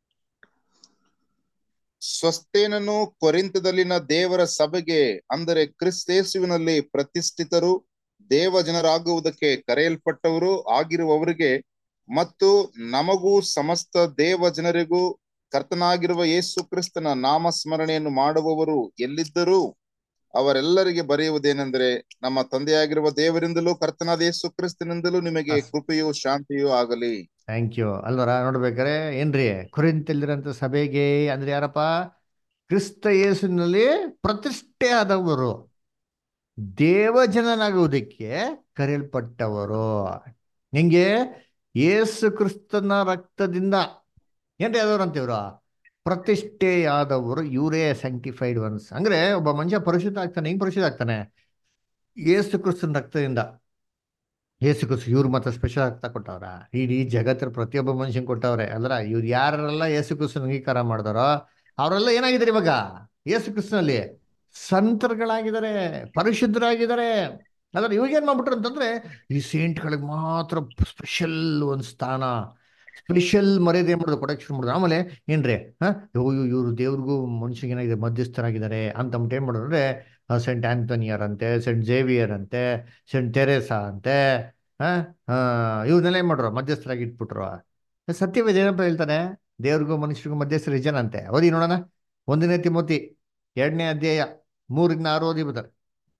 ಸ್ವಸ್ಥೇನನು ಕೊರಿಂತದಲ್ಲಿನ ದೇವರ ಸಭೆಗೆ ಅಂದರೆ ಕ್ರಿಸ್ತೇಸುವಿನಲ್ಲಿ ಪ್ರತಿಷ್ಠಿತರು ದೇವ ಜನರಾಗುವುದಕ್ಕೆ ಕರೆಯಲ್ಪಟ್ಟವರು ಆಗಿರುವವರಿಗೆ ಮತ್ತು ನಮಗೂ ಸಮಸ್ತ ದೇವ ಜನರಿಗೂ ಕರ್ತನಾಗಿರುವ ಯೇಸು ಕ್ರಿಸ್ತನ ನಾಮಸ್ಮರಣೆಯನ್ನು ಮಾಡುವವರು ಎಲ್ಲಿದ್ದರೂ ಅವರೆಲ್ಲರಿಗೆ ಬರೆಯುವುದೇನೆಂದರೆ ನಮ್ಮ ತಂದೆಯಾಗಿರುವ ದೇವರಿಂದಲೂ ಕರ್ತನಾದ ಯೇಸು ಕ್ರಿಸ್ತನಿಂದಲೂ ನಿಮಗೆ ಕೃಪೆಯೂ ಶಾಂತಿಯೂ ಆಗಲಿ ಥ್ಯಾಂಕ್ ಯು ಅಲ್ವರ ನೋಡ್ಬೇಕಾರೆ ಏನ್ರಿ ಕುರಿತಲ್ಲಿರಂತ ಸಭೆಗೆ ಅಂದ್ರೆ ಯಾರಪ್ಪ ಕ್ರಿಸ್ತ ಯೇಸುನಲ್ಲಿ ಪ್ರತಿಷ್ಠೆ ಆದವರು ದೇವಜನನಾಗುವುದಕ್ಕೆ ಕರೆಯಲ್ಪಟ್ಟವರು ಹೆಂಗೆ ಯೇಸು ಕ್ರಿಸ್ತನ ರಕ್ತದಿಂದ ಏನ್ರಿ ಆದವ್ರು ಅಂತ ಇವ್ರು ಪ್ರತಿಷ್ಠೆಯಾದವರು ಇವರೇ ಸ್ಯಾಂಕ್ಟಿಫೈಡ್ ಒನ್ಸ್ ಅಂದ್ರೆ ಒಬ್ಬ ಮನುಷ್ಯ ಪರಿಶುದ್ಧ ಆಗ್ತಾನೆ ಹೆಂಗ್ ಪರಿಶುದ್ಧ ಆಗ್ತಾನೆ ಯೇಸು ಕ್ರಿಸ್ತನ ರಕ್ತದಿಂದ ಯೇಸು ಕ್ರಿಸ್ತ ಇವ್ರು ಮತ್ತೆ ಸ್ಪೆಷಲ್ ರಕ್ತ ಕೊಟ್ಟವ್ರ ಇಡೀ ಜಗತ್ತಿನ ಪ್ರತಿಯೊಬ್ಬ ಮನುಷ್ಯನ್ ಕೊಟ್ಟವ್ರೆ ಅಲ್ರ ಇವ್ರು ಯಾರೆಲ್ಲ ಯೇಸು ಕ್ರಿಸ್ತನ ಅಂಗೀಕಾರ ಮಾಡಿದಾರೋ ಅವರೆಲ್ಲ ಏನಾಗಿದ್ದಾರೆ ಇವಾಗ ಯೇಸು ಕ್ರಿಸ್ತನಲ್ಲಿ ಸಂತರುಗಳಾಗಿದ್ದಾರೆ ಪರಿಶುದ್ಧರಾಗಿದ್ದಾರೆ ಅದ್ರ ಇವಾಗ ಏನ್ ಮಾಡ್ಬಿಟ್ರು ಅಂತಂದ್ರೆ ಈ ಸೇಂಟ್ಗಳಿಗೆ ಮಾತ್ರ ಸ್ಪೆಷಲ್ ಒಂದು ಸ್ಥಾನ ಸ್ಪೆಷಲ್ ಮರ್ಯಾದೆ ಏನ್ ಮಾಡೋದು ಕೊಡಕ್ಕೆ ಶುರು ಮಾಡಿದ್ರು ಆಮೇಲೆ ಏನ್ರಿ ಹಾ ಇವರು ದೇವ್ರಿಗೂ ಮನುಷ್ಯಗೆ ಏನಾಗಿದೆ ಮಧ್ಯಸ್ಥರಾಗಿದ್ದಾರೆ ಅಂತ ಅಂದ್ಬಿಟ್ಟು ಏನ್ ಮಾಡೋದು ಅಂದ್ರೆ ಸೆಂಟ್ ಆಂಥೋನಿಯರ್ ಅಂತೆ ಸೆಂಟ್ ಜೇವಿಯರ್ ಅಂತೆ ಸೆಂಟ್ ತೆರೇಸಾ ಅಂತೆ ಹಾ ಇವ್ರನ್ನೆಲ್ಲ ಏನ್ ಮಾಡ್ರು ಮಧ್ಯಸ್ಥರಾಗಿ ಇಟ್ಬಿಟ್ರು ಸತ್ಯವೇದ ಏನಪ್ಪ ಹೇಳ್ತಾನೆ ದೇವ್ರಿಗೂ ಮನುಷ್ಯರಿಗೂ ಮಧ್ಯಸ್ಥರ ಜನ ಅಂತೆ ಓದಿ ನೋಡೋಣ ಒಂದನೇ ತಿಮೋತಿ ಎರಡನೇ ಅಧ್ಯಾಯ ಮೂರಿಂದ ಆರು ಓದಿ ಬರ್ತಾರೆ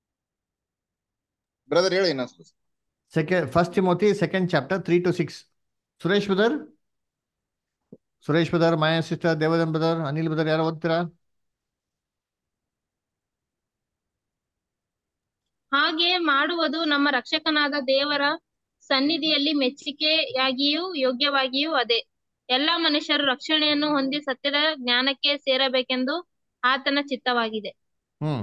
ಬ್ರದರ್ ಹೇಳಿ ಇನ್ನೊಂದು second first Timothy second chapter three two six Suresh brother Suresh brother Maya sister Devadan brother Anil brother ಯಾರು ಓದ್ತೀರಾ ಹಾಗೆ ಮಾಡುವುದು ನಮ್ಮ ರಕ್ಷಕನಾದ ದೇವರ ಸನ್ನಿಧಿಯಲ್ಲಿ ಮೆಚ್ಚಿಕೆಯಾಗಿಯೂ ಯೋಗ್ಯವಾಗಿಯೂ ಅದೇ ಎಲ್ಲ ಮನುಷ್ಯರು ರಕ್ಷಣೆಯನ್ನು ಹೊಂದಿ ಸತ್ಯದ ಜ್ಞಾನಕ್ಕೆ ಸೇರಬೇಕೆಂದು ಆತನ ಚಿತ್ತವಾಗಿದೆ ಹ್ಮ್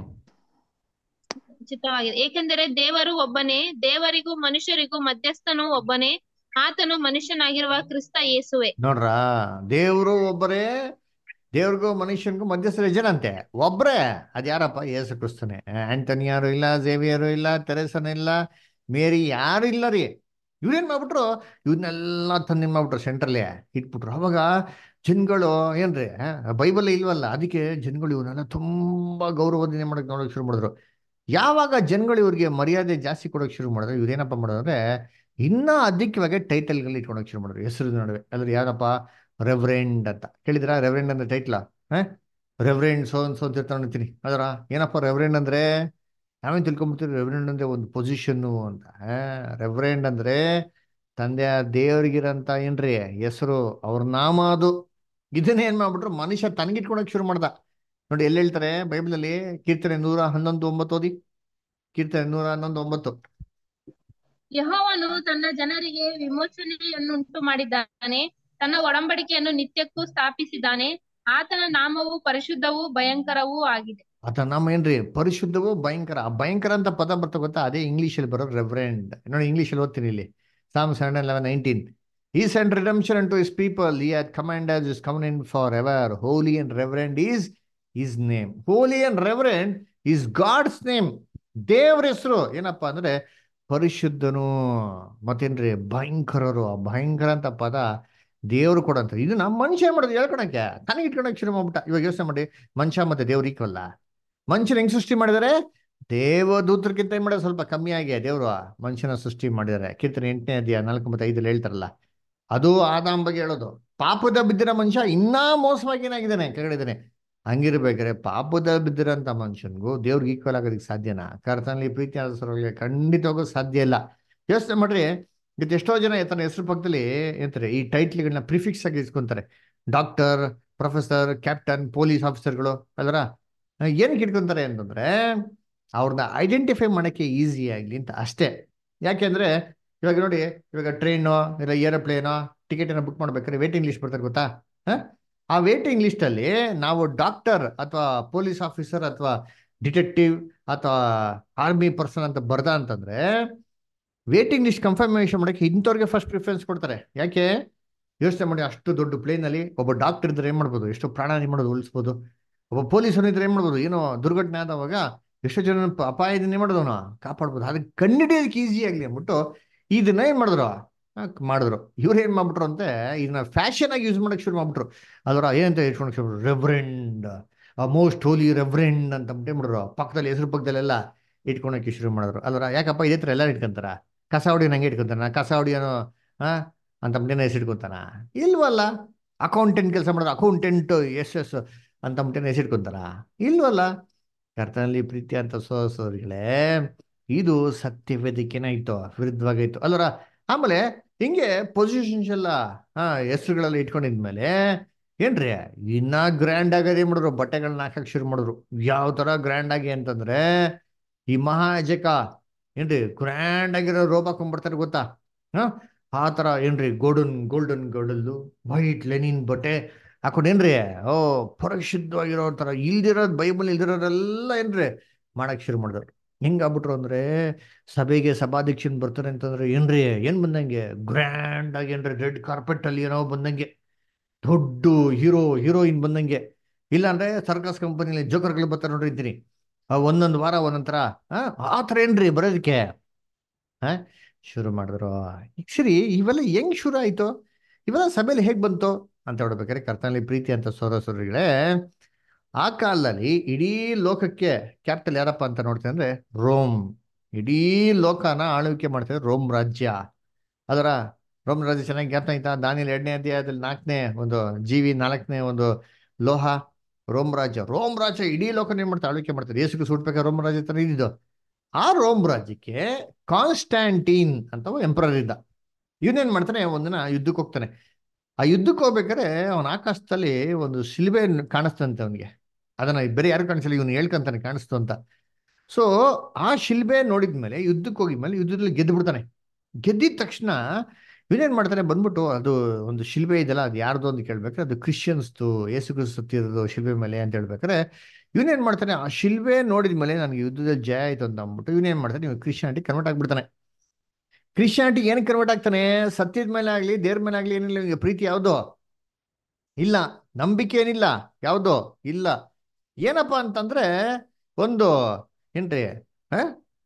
ಚಿತ್ತವಾಗಿದೆ ಏಕೆಂದರೆ ದೇವರು ಒಬ್ಬನೇ ದೇವರಿಗೂ ಮನುಷ್ಯರಿಗೂ ಮಧ್ಯಸ್ಥನು ಒಬ್ಬನೇ ಆತನು ಮನುಷ್ಯನಾಗಿರುವ ಕ್ರಿಸ್ತ ಯೇಸುವೆ ನೋಡ್ರ ದೇವ್ರು ಒಬ್ಬರೇ ದೇವ್ರಿಗೂ ಮನುಷ್ಯನಿಗೂ ಮಧ್ಯಸ್ಥರ ಜನ ಅಂತೆ ಒಬ್ರೇ ಅದ್ಯಾರಪ್ಪ ಯೇಸು ಕ್ರಿಸ್ತನೇ ಆಂಟನಿಯಾರು ಇಲ್ಲ ಜೇವಿಯರು ಇಲ್ಲ ತೆರೆಸನ್ ಇಲ್ಲ ಮೇರಿ ಯಾರು ಇಲ್ಲ ರೀ ಇವ್ರೇನ್ ಮಾಡ್ಬಿಟ್ರು ಇವನ್ನೆಲ್ಲ ತಂದು ಏನ್ ಮಾಡ್ಬಿಟ್ರು ಸೆಂಟ್ರಲ್ಲೇ ಇಟ್ಬಿಟ್ರು ಅವಾಗ ಜನಗಳು ಏನ್ರಿ ಬೈಬಲ್ ಇಲ್ವಲ್ಲ ಅದಕ್ಕೆ ಜನಗಳು ಇವನ್ನೆಲ್ಲ ತುಂಬಾ ಗೌರವದಿಂದ ಮಾಡಕ್ ನೋಡಕ್ ಶುರು ಮಾಡಿದ್ರು ಯಾವಾಗ ಜನಗಳು ಇವ್ರಿಗೆ ಮರ್ಯಾದೆ ಜಾಸ್ತಿ ಕೊಡೋಕೆ ಶುರು ಮಾಡಿದ್ರೆ ಇವ್ರೇನಪ್ಪ ಮಾಡೋದಂದ್ರೆ ಇನ್ನ ಅಧಿಕವಾಗಿ ಟೈಟಲ್ಗಳು ಇಟ್ಕೊಳಕ್ ಶುರು ಮಾಡಿದ್ರು ಹೆಸರು ನಡುವೆ ಅದ್ರ ಯಾರಪ್ಪ ರೆವರೆಂಡ್ ಅಂತ ಕೇಳಿದ್ರ ರೆವರೆಂಡ್ ಅಂದ್ರೆ ಟೈಟ್ಲಾ ಹ ರೆವರೆಂಡ್ ಸೋ ಸೋ ಅಂತ ಇರ್ತಾನೆ ಅದರ ಏನಪ್ಪ ರೆವರೆಂಡ್ ಅಂದ್ರೆ ನಾವೇನ್ ತಿಳ್ಕೊಂಬಿಡ್ತೀವಿ ರೆವರೆಂಡ್ ಅಂದ್ರೆ ಒಂದು ಪೊಸಿಷನ್ನು ಅಂತ ರೆವರೆಂಡ್ ಅಂದ್ರೆ ತಂದೆಯ ದೇವರಿಗಿರಂತ ಏನ್ರಿ ಹೆಸರು ಅವ್ರ ನಾಮ ಅದು ಇದನ್ನ ಏನ್ ಮಾಡ್ಬಿಟ್ರು ಮನುಷ್ಯ ತನಗಿಟ್ಕೊಳಕ್ ಶುರು ಮಾಡ್ದ ನೋಡಿ ಎಲ್ಲಿ ಹೇಳ್ತಾರೆ ಬೈಬಲಲ್ಲಿ ಕೀರ್ತನೆ ನೂರ ಹನ್ನೊಂದು ಒಂಬತ್ತು ಓದಿ ಕೀರ್ತನೆ ನೂರ ಹನ್ನೊಂದು ಒಂಬತ್ತು ಯೆಹೋವನು ತನ್ನ ಜನರಿಗೆ ವಿಮೋಚನೆಯನ್ನುಂಟು ಮಾಡಿದ್ದಾನೆ ತನ್ನ ಒಡಂಬಡಿಕೆಯನ್ನು ನಿತ್ಯಕ್ಕೂ ಸ್ಥಾಪಿಸಿದ್ದಾನೆ ಆತನ ನಾಮವು ಪರಿಶುದ್ಧವೂ ಭಯಂಕರವೂ ಆಗಿದೆ ಆತ ನಾಮ ಏನ್ರಿ ಪರಿಶುದ್ಧವು ಭಯಂಕರ ಆ ಭಯಂಕರ ಅಂತ ಪದ ಬರ್ತಾ ಗೊತ್ತಾ ಅದೇ ಇಂಗ್ಲಿಷ್ ಅಲ್ಲಿ ಬರೋ ರೆವರೆಂಡ್ ನೋಡಿ ಇಂಗ್ಲಿಷ್ ಅಲ್ಲಿ ಓದ್ತೀನಿ ಇಲ್ಲಿ Psalm seven eleven nineteen he send redemption to his people he had commanded as his covenant forever holy and reverend is his name holy and reverend is God's name ದೇವ್ರ ಹೆಸರು ಏನಪ್ಪಾ ಅಂದ್ರೆ ಪರಿಶುದ್ಧನು ಮತ್ತೇನ್ರಿ ಭಯಂಕರರು ಆ ಭಯಂಕರ ಅಂತ ಪದ ದೇವ್ರು ಕೊಡಂತ ಇದು ನಮ್ಮ ಮನುಷ್ಯ ಏನ್ ಮಾಡೋದು ಹೇಳ್ಕೊಳಕ್ಕೆ ತನಗೆ ಇಟ್ಕೊಳಕ್ ಶುರು ಮಾಡ್ಬಿಟ್ಟ ಇವಾಗ ಯೋಚನೆ ಮಾಡಿ ಮನುಷ್ಯ ಮತ್ತೆ ದೇವ್ರ ಈಕ್ವಲ್ಲ ಮನುಷ್ಯನ ಹೆಂಗ್ ಸೃಷ್ಟಿ ಮಾಡಿದಾರೆ ದೇವದೂತರಿಗಿಂತ ಏನ್ ಮಾಡೋದು ಸ್ವಲ್ಪ ಕಮ್ಮಿ ಆಗಿ ದೇವ್ರು ಮನುಷ್ಯನ ಸೃಷ್ಟಿ ಮಾಡಿದ್ದಾರೆ ಕೀರ್ತನೆ ಎಂಟನೇ ಅಧ್ಯಾಯ ನಾಲ್ಕು ಮತ್ತೆ ಐದಲ್ಲಿ ಹೇಳ್ತಾರಲ್ಲ ಅದು ಆದಾಮ್ ಬಗ್ಗೆ ಹೇಳೋದು ಪಾಪದ ಬಿದ್ದಿರೋ ಮನುಷ್ಯ ಇನ್ನೂ ಮೋಸವಾಗಿ ಏನಾಗಿದ್ದಾನೆ ಕೆಳಗಿದ್ದಾನೆ ಹಂಗಿರ್ಬೇಕಾರೆ ಪಾಪದ ಬಿದ್ದಿರೋಂಥ ಮನುಷ್ಯನ್ಗೂ ದೇವ್ರಿಗೆ ಈಕ್ವಲ್ ಆಗೋದಕ್ಕೆ ಸಾಧ್ಯನಾ ಕರ್ತನಲ್ಲಿ ಪ್ರೀತಿ ಆದಸರಿಗೆ ಖಂಡಿತವಾಗೂ ಸಾಧ್ಯ ಇಲ್ಲ ಯೋಚನೆ ಮಾಡ್ರಿ ಇವತ್ತು ಎಷ್ಟೋ ಜನ ತನ್ನ ಹೆಸರು ಪಕ್ಕದಲ್ಲಿ ಏನಂತಾರೆ ಈ ಟೈಟ್ಲ್ಗಳನ್ನ ಪ್ರಿಫಿಕ್ಸ್ ಆಗಿ ಇಸ್ಕೊಂತಾರೆ ಡಾಕ್ಟರ್ ಪ್ರೊಫೆಸರ್ ಕ್ಯಾಪ್ಟನ್ ಪೊಲೀಸ್ ಆಫೀಸರ್ಗಳು ಅಲ್ವರ ಏನಕ್ಕೆ ಇಟ್ಕೊಂತಾರೆ ಅಂತಂದ್ರೆ ಅವ್ರನ್ನ ಐಡೆಂಟಿಫೈ ಮಾಡೋಕ್ಕೆ ಈಸಿ ಆಗಲಿ ಅಂತ ಅಷ್ಟೇ ಯಾಕೆಂದ್ರೆ ಇವಾಗ ನೋಡಿ ಇವಾಗ ಟ್ರೈನು ಇಲ್ಲ ಏರೋಪ್ಲೇನೋ ಟಿಕೆಟ್ ಏನೋ ಬುಕ್ ಮಾಡ್ಬೇಕಾದ್ರೆ ವೇಟಿಂಗ್ ಲಿಸ್ಟ್ ಬರ್ತಾರೆ ಗೊತ್ತಾ ಆ ವೇಟಿಂಗ್ ಲಿಸ್ಟ್ ಅಲ್ಲಿ ನಾವು ಡಾಕ್ಟರ್ ಅಥವಾ ಪೊಲೀಸ್ ಆಫೀಸರ್ ಅಥವಾ ಡಿಟೆಕ್ಟಿವ್ ಅಥವಾ ಆರ್ಮಿ ಪರ್ಸನ್ ಅಂತ ಬರ್ದ ಅಂತಂದ್ರೆ ವೇಟಿಂಗ್ ಲಿಸ್ಟ್ ಕನ್ಫರ್ಮೇಶನ್ ಮಾಡೋಕ್ಕೆ ಇಂಥವ್ರಿಗೆ ಫಸ್ಟ್ ಪ್ರಿಫರೆನ್ಸ್ ಕೊಡ್ತಾರೆ ಯಾಕೆ ಯೋಚನೆ ಮಾಡಿ ಅಷ್ಟು ದೊಡ್ಡ ಪ್ಲೇನಲ್ಲಿ ಒಬ್ಬ ಡಾಕ್ಟರ್ ಇದ್ರೆ ಏನ್ ಮಾಡ್ಬೋದು ಎಷ್ಟು ಪ್ರಾಣ ಮಾಡೋದು ಉಳಿಸ್ಬೋದು ಒಬ್ಬ ಪೊಲೀಸರು ಇದ್ರೆ ಏನ್ ಮಾಡ್ಬೋದು ಏನೋ ದುರ್ಘಟನೆ ಆದವಾಗ ಎಷ್ಟೋ ಜನ ಪ- ಅಪಾಯದಿಂದ ಏನ್ ಮಾಡೋದವನು ಕಾಪಾಡ್ಬೋದು ಅದಕ್ಕೆ ಕಂಡಿಡಿಯೋದಕ್ಕೆ ಈಸಿ ಆಗಲಿ ಅಂದ್ಬಿಟ್ಟು ಇದನ್ನ ಏನ್ ಮಾಡಿದ್ರು ಆ, ಮಾಡಿದ್ರು ಇವ್ರು ಏನ್ ಮಾಡ್ಬಿಟ್ರು ಅಂತೆ ಇದನ್ನ ಫ್ಯಾಷನ್ ಆಗಿ ಯೂಸ್ ಮಾಡಕ್ ಶುರು ಮಾಡ್ಬಿಟ್ರು ಅದರ ಏನಂತ ಇಟ್ಕೊಳಕ್ ಶುರು ರೆವ್ರೆಂಡ್ ಮೋಸ್ಟ್ ಹೋಲಿ ರೆವ್ರೆಂಡ್ ಅಂತ ಅಂದ್ಬಿಟ್ಟು ಏನ್ ಮಾಡಿದ್ರು ಪಕ್ಕದಲ್ಲಿ ಹೆಸರು ಪಕ್ಕದಲ್ಲೆಲ್ಲ ಇಟ್ಕೊಳಕ್ಕೆ ಶುರು ಮಾಡಿದ್ರು ಅಲ್ವರ ಯಾಕಪ್ಪ ಇದೇ ಥರ ಎಲ್ಲ ಇಟ್ಕೊಂತಾರ ಕಸ ಹೊಡಿ ನಂಗೆ ಇಟ್ಕೊಂತಾನ ಕಸ ಹೊಡಿಯೋನು ಹಾ ಅಂತ ಅಂದ್ಬಿಟ್ಟು ಹೆಸರಿಟ್ಕೊಂತಾನ ಇಲ್ವಲ್ಲ ಅಕೌಂಟೆಂಟ್ ಕೆಲಸ ಮಾಡೋದು ಅಕೌಂಟೆಂಟ್ ಎಸ್ ಎಸ್ ಅಂತ ಅಂದ್ಬಿಟ್ಟು ಹೆಸರಿಟ್ಕೊಂತಾರ ಇಲ್ವಲ್ಲ ಕರ್ತನಲ್ಲಿ ಪ್ರೀತಿ ಅಂತ ಸೋಸೋರಿಗಳೇ ಇದು ಸತ್ಯವೇದಿಕೆನಾಯ್ತು ವಿರುದ್ಧವಾಗಾಯ್ತು ಅಲ್ವರ ಆಮೇಲೆ ಹಿಂಗೆ ಪೊಸಿಷನ್ಸ್ ಎಲ್ಲ ಹಾ ಹೆಸರುಗಳೆಲ್ಲ ಇಟ್ಕೊಂಡಿದ್ಮೇಲೆ ಏನ್ರಿ ಇನ್ನ ಗ್ರ್ಯಾಂಡ್ ಆಗದೆ ಏನ್ ಮಾಡಿದ್ರು ಬಟ್ಟೆಗಳನ್ನ ಹಾಕಕ್ ಶುರು ಮಾಡಿದ್ರು ಯಾವ ತರ ಗ್ರ್ಯಾಂಡ್ ಆಗಿ ಅಂತಂದ್ರೆ ಈ ಮಹಾಜಕ ಏನ್ರಿ ಗ್ರ್ಯಾಂಡ್ ಆಗಿರೋ ರೋಬ್ ಹಾಕೊಂಡ್ಬರ್ತಾರೆ ಗೊತ್ತಾ ಹಾ ಆ ತರ ಏನ್ರಿ ಗೋಲ್ಡನ್ ಗೋಲ್ಡನ್ ಗೋಲ್ಡಲ್ಲು ವೈಟ್ ಲೆನಿನ್ ಬಟ್ಟೆ ಹಾಕೊಂಡೇನ್ರಿ ಓ ಪರಿಶುದ್ಧವಾಗಿರೋ ತರ ಇಲ್ದಿರೋದ್ ಬೈಬಲ್ ಇಲ್ದಿರೋರೆಲ್ಲ ಏನ್ರಿ ಮಾಡಕ್ ಶುರು ಮಾಡಿದ್ರು ಹೆಂಗಾಗ್ಬಿಟ್ರು ಅಂದ್ರೆ ಸಭೆಗೆ ಸಭಾಧ್ಯಕ್ಷನ್ ಬರ್ತಾರೆ ಅಂತಂದ್ರೆ ಏನ್ರಿ ಏನ್ ಬಂದಂಗೆ ಗ್ರ್ಯಾಂಡ್ ಆಗಿ ಏನ್ರಿ ರೆಡ್ ಕಾರ್ಪೆಟ್ ಅಲ್ಲಿ ಏನೋ ಬಂದಂಗೆ ದೊಡ್ಡ ಹೀರೋ ಹೀರೋಯಿನ್ ಬಂದಂಗೆ ಇಲ್ಲ ಅಂದ್ರೆ ಸರ್ಕಸ್ ಕಂಪನಿಲಿ ಜೋಕರ್ಗಳು ಬರ್ತಾರೆ ನೋಡ್ರಿ ಇದ್ದೀನಿ ಒಂದೊಂದು ವಾರ ಒಂದೊಂದ್ ಥರ ಆ ಆ ಥರ ಏನ್ರಿ ಬರೋದಕ್ಕೆ ಆ ಶುರು ಮಾಡಿದ್ರು ಈಗ ಸರಿ ಇವೆಲ್ಲ ಹೆಂಗ್ ಶುರು ಆಯ್ತು ಇವೆಲ್ಲ ಸಭೆಯಲ್ಲಿ ಹೇಗ್ ಬಂತು ಅಂತ ಹೇಳ್ಬೇಕಾದ್ರೆ ಕರ್ತನಲ್ಲಿ ಪ್ರೀತಿ ಅಂತ ಸೋದರಸರಿಗಳೇ ಆ ಕಾಲದಲ್ಲಿ ಇಡೀ ಲೋಕಕ್ಕೆ ಕ್ಯಾಪಿಟಲ್ ಯಾರಪ್ಪ ಅಂತ ನೋಡ್ತೀನಿ ಅಂದ್ರೆ ರೋಮ್ ಇಡೀ ಲೋಕನ ಆಳ್ವಿಕೆ ಮಾಡ್ತಾರೆ ರೋಮ್ ರಾಜ್ಯ ಅದರ ರೋಮ್ ರಾಜ್ಯ ಚೆನ್ನಾಗಿ ಜ್ಞಾಪನ ಆಯ್ತಾ ದಾನಿಯಲ್ಲಿ ಎರಡನೇ ಅಧ್ಯಾಯದಲ್ಲಿ ನಾಲ್ಕನೇ ಒಂದು ಜೀವಿ ನಾಲ್ಕನೇ ಒಂದು ಲೋಹ ರೋಮ್ ರಾಜ್ಯ ರೋಮ್ ರಾಜ್ಯ ಇಡೀ ಲೋಕನ ಏನ್ ಮಾಡ್ತಾರೆ ಆಳ್ವಿಕೆ ಮಾಡ್ತಾರೆ ಯೇಸುಗೆ ಸುಡ್ಬೇಕಾದ್ರೆ ರೋಮ್ ರಾಜ್ಯ ತರ ಇದ್ದಿದ್ದು ಆ ರೋಮ್ ರಾಜ್ಯಕ್ಕೆ ಕಾನ್ಸ್ಟ್ಯಾಂಟೀನ್ ಅಂತ ಎಂಪರರ್ ಇದ್ದ ಇವನೇನ್ ಮಾಡ್ತಾನೆ ಒಂದಿನ ಯುದ್ಧಕ್ಕೆ ಹೋಗ್ತಾನೆ ಆ ಯುದ್ಧಕ್ಕೆ ಹೋಗ್ಬೇಕಾದ್ರೆ ಅವನ ಆಕಾಶದಲ್ಲಿ ಒಂದು ಶಿಲ್ಬೆ ಕಾಣಿಸ್ತಂತೆ ಅವನಿಗೆ ಅದನ್ನ ಬೇರೆ ಯಾರು ಕಾಣಿಸಲ್ಲ ಇವನು ಹೇಳ್ಕೊಂತಾನೆ ಕಾಣಿಸ್ತು ಅಂತ ಸೊ ಆ ಶಿಲ್ಬೆ ನೋಡಿದ್ಮೇಲೆ ಯುದ್ಧಕ್ಕೆ ಹೋಗಿದ್ಮೇಲೆ ಯುದ್ಧದಲ್ಲಿ ಗೆದ್ದು ಬಿಡ್ತಾನೆ ಗೆದ್ದಿದ ತಕ್ಷಣ ಇವನೇನ್ ಮಾಡ್ತಾನೆ ಬಂದ್ಬಿಟ್ಟು ಅದು ಒಂದು ಶಿಲ್ಬೆ ಇದೆಯಲ್ಲ ಅದು ಯಾರ್ದು ಅಂತ ಕೇಳ್ಬೇಕಾದ್ರೆ ಅದು ಕ್ರಿಶ್ಚಿಯನ್ಸ್ದು ಯೇಸು ಕ್ರಿಸ್ತು ಸತ್ತಿರೋದು ಶಿಲ್ಬೆ ಮೇಲೆ ಅಂತ ಹೇಳ್ಬೇಕಾದ್ರೆ ಇವನೇನ್ ಮಾಡ್ತಾನೆ ಆ ಶಿಲ್ಬೆ ನೋಡಿದ್ಮೇಲೆ ನನಗೆ ಯುದ್ಧದಲ್ಲಿ ಜಯ ಆಯ್ತು ಅಂತ ಅಂದ್ಬಿಟ್ಟು ಇವನೇನ್ ಮಾಡ್ತಾನೆ ಇವ್ ಕ್ರಿಶ್ಚಿಯಾನಿಟಿ ಕನ್ವರ್ಟ್ ಆಗ್ಬಿಡ್ತಾನೆ ಕ್ರಿಶ್ಚಿಯಾನಿಟಿ ಏನಕ್ಕೆ ಕನ್ವರ್ಟ್ ಆಗ್ತಾನೆ ಸತ್ಯದ ಮೇಲೆ ಆಗ್ಲಿ ದೇವ್ರ ಮೇಲೆ ಆಗ್ಲಿ ಏನಿಲ್ಲ ಇವ್ನಿಗೆ ಪ್ರೀತಿ ಯಾವ್ದು ಇಲ್ಲ ನಂಬಿಕೆ ಏನಿಲ್ಲ ಯಾವ್ದು ಇಲ್ಲ ಏನಪ್ಪಾ ಅಂತಂದ್ರೆ ಒಂದು ಏನ್ರಿ ಆ?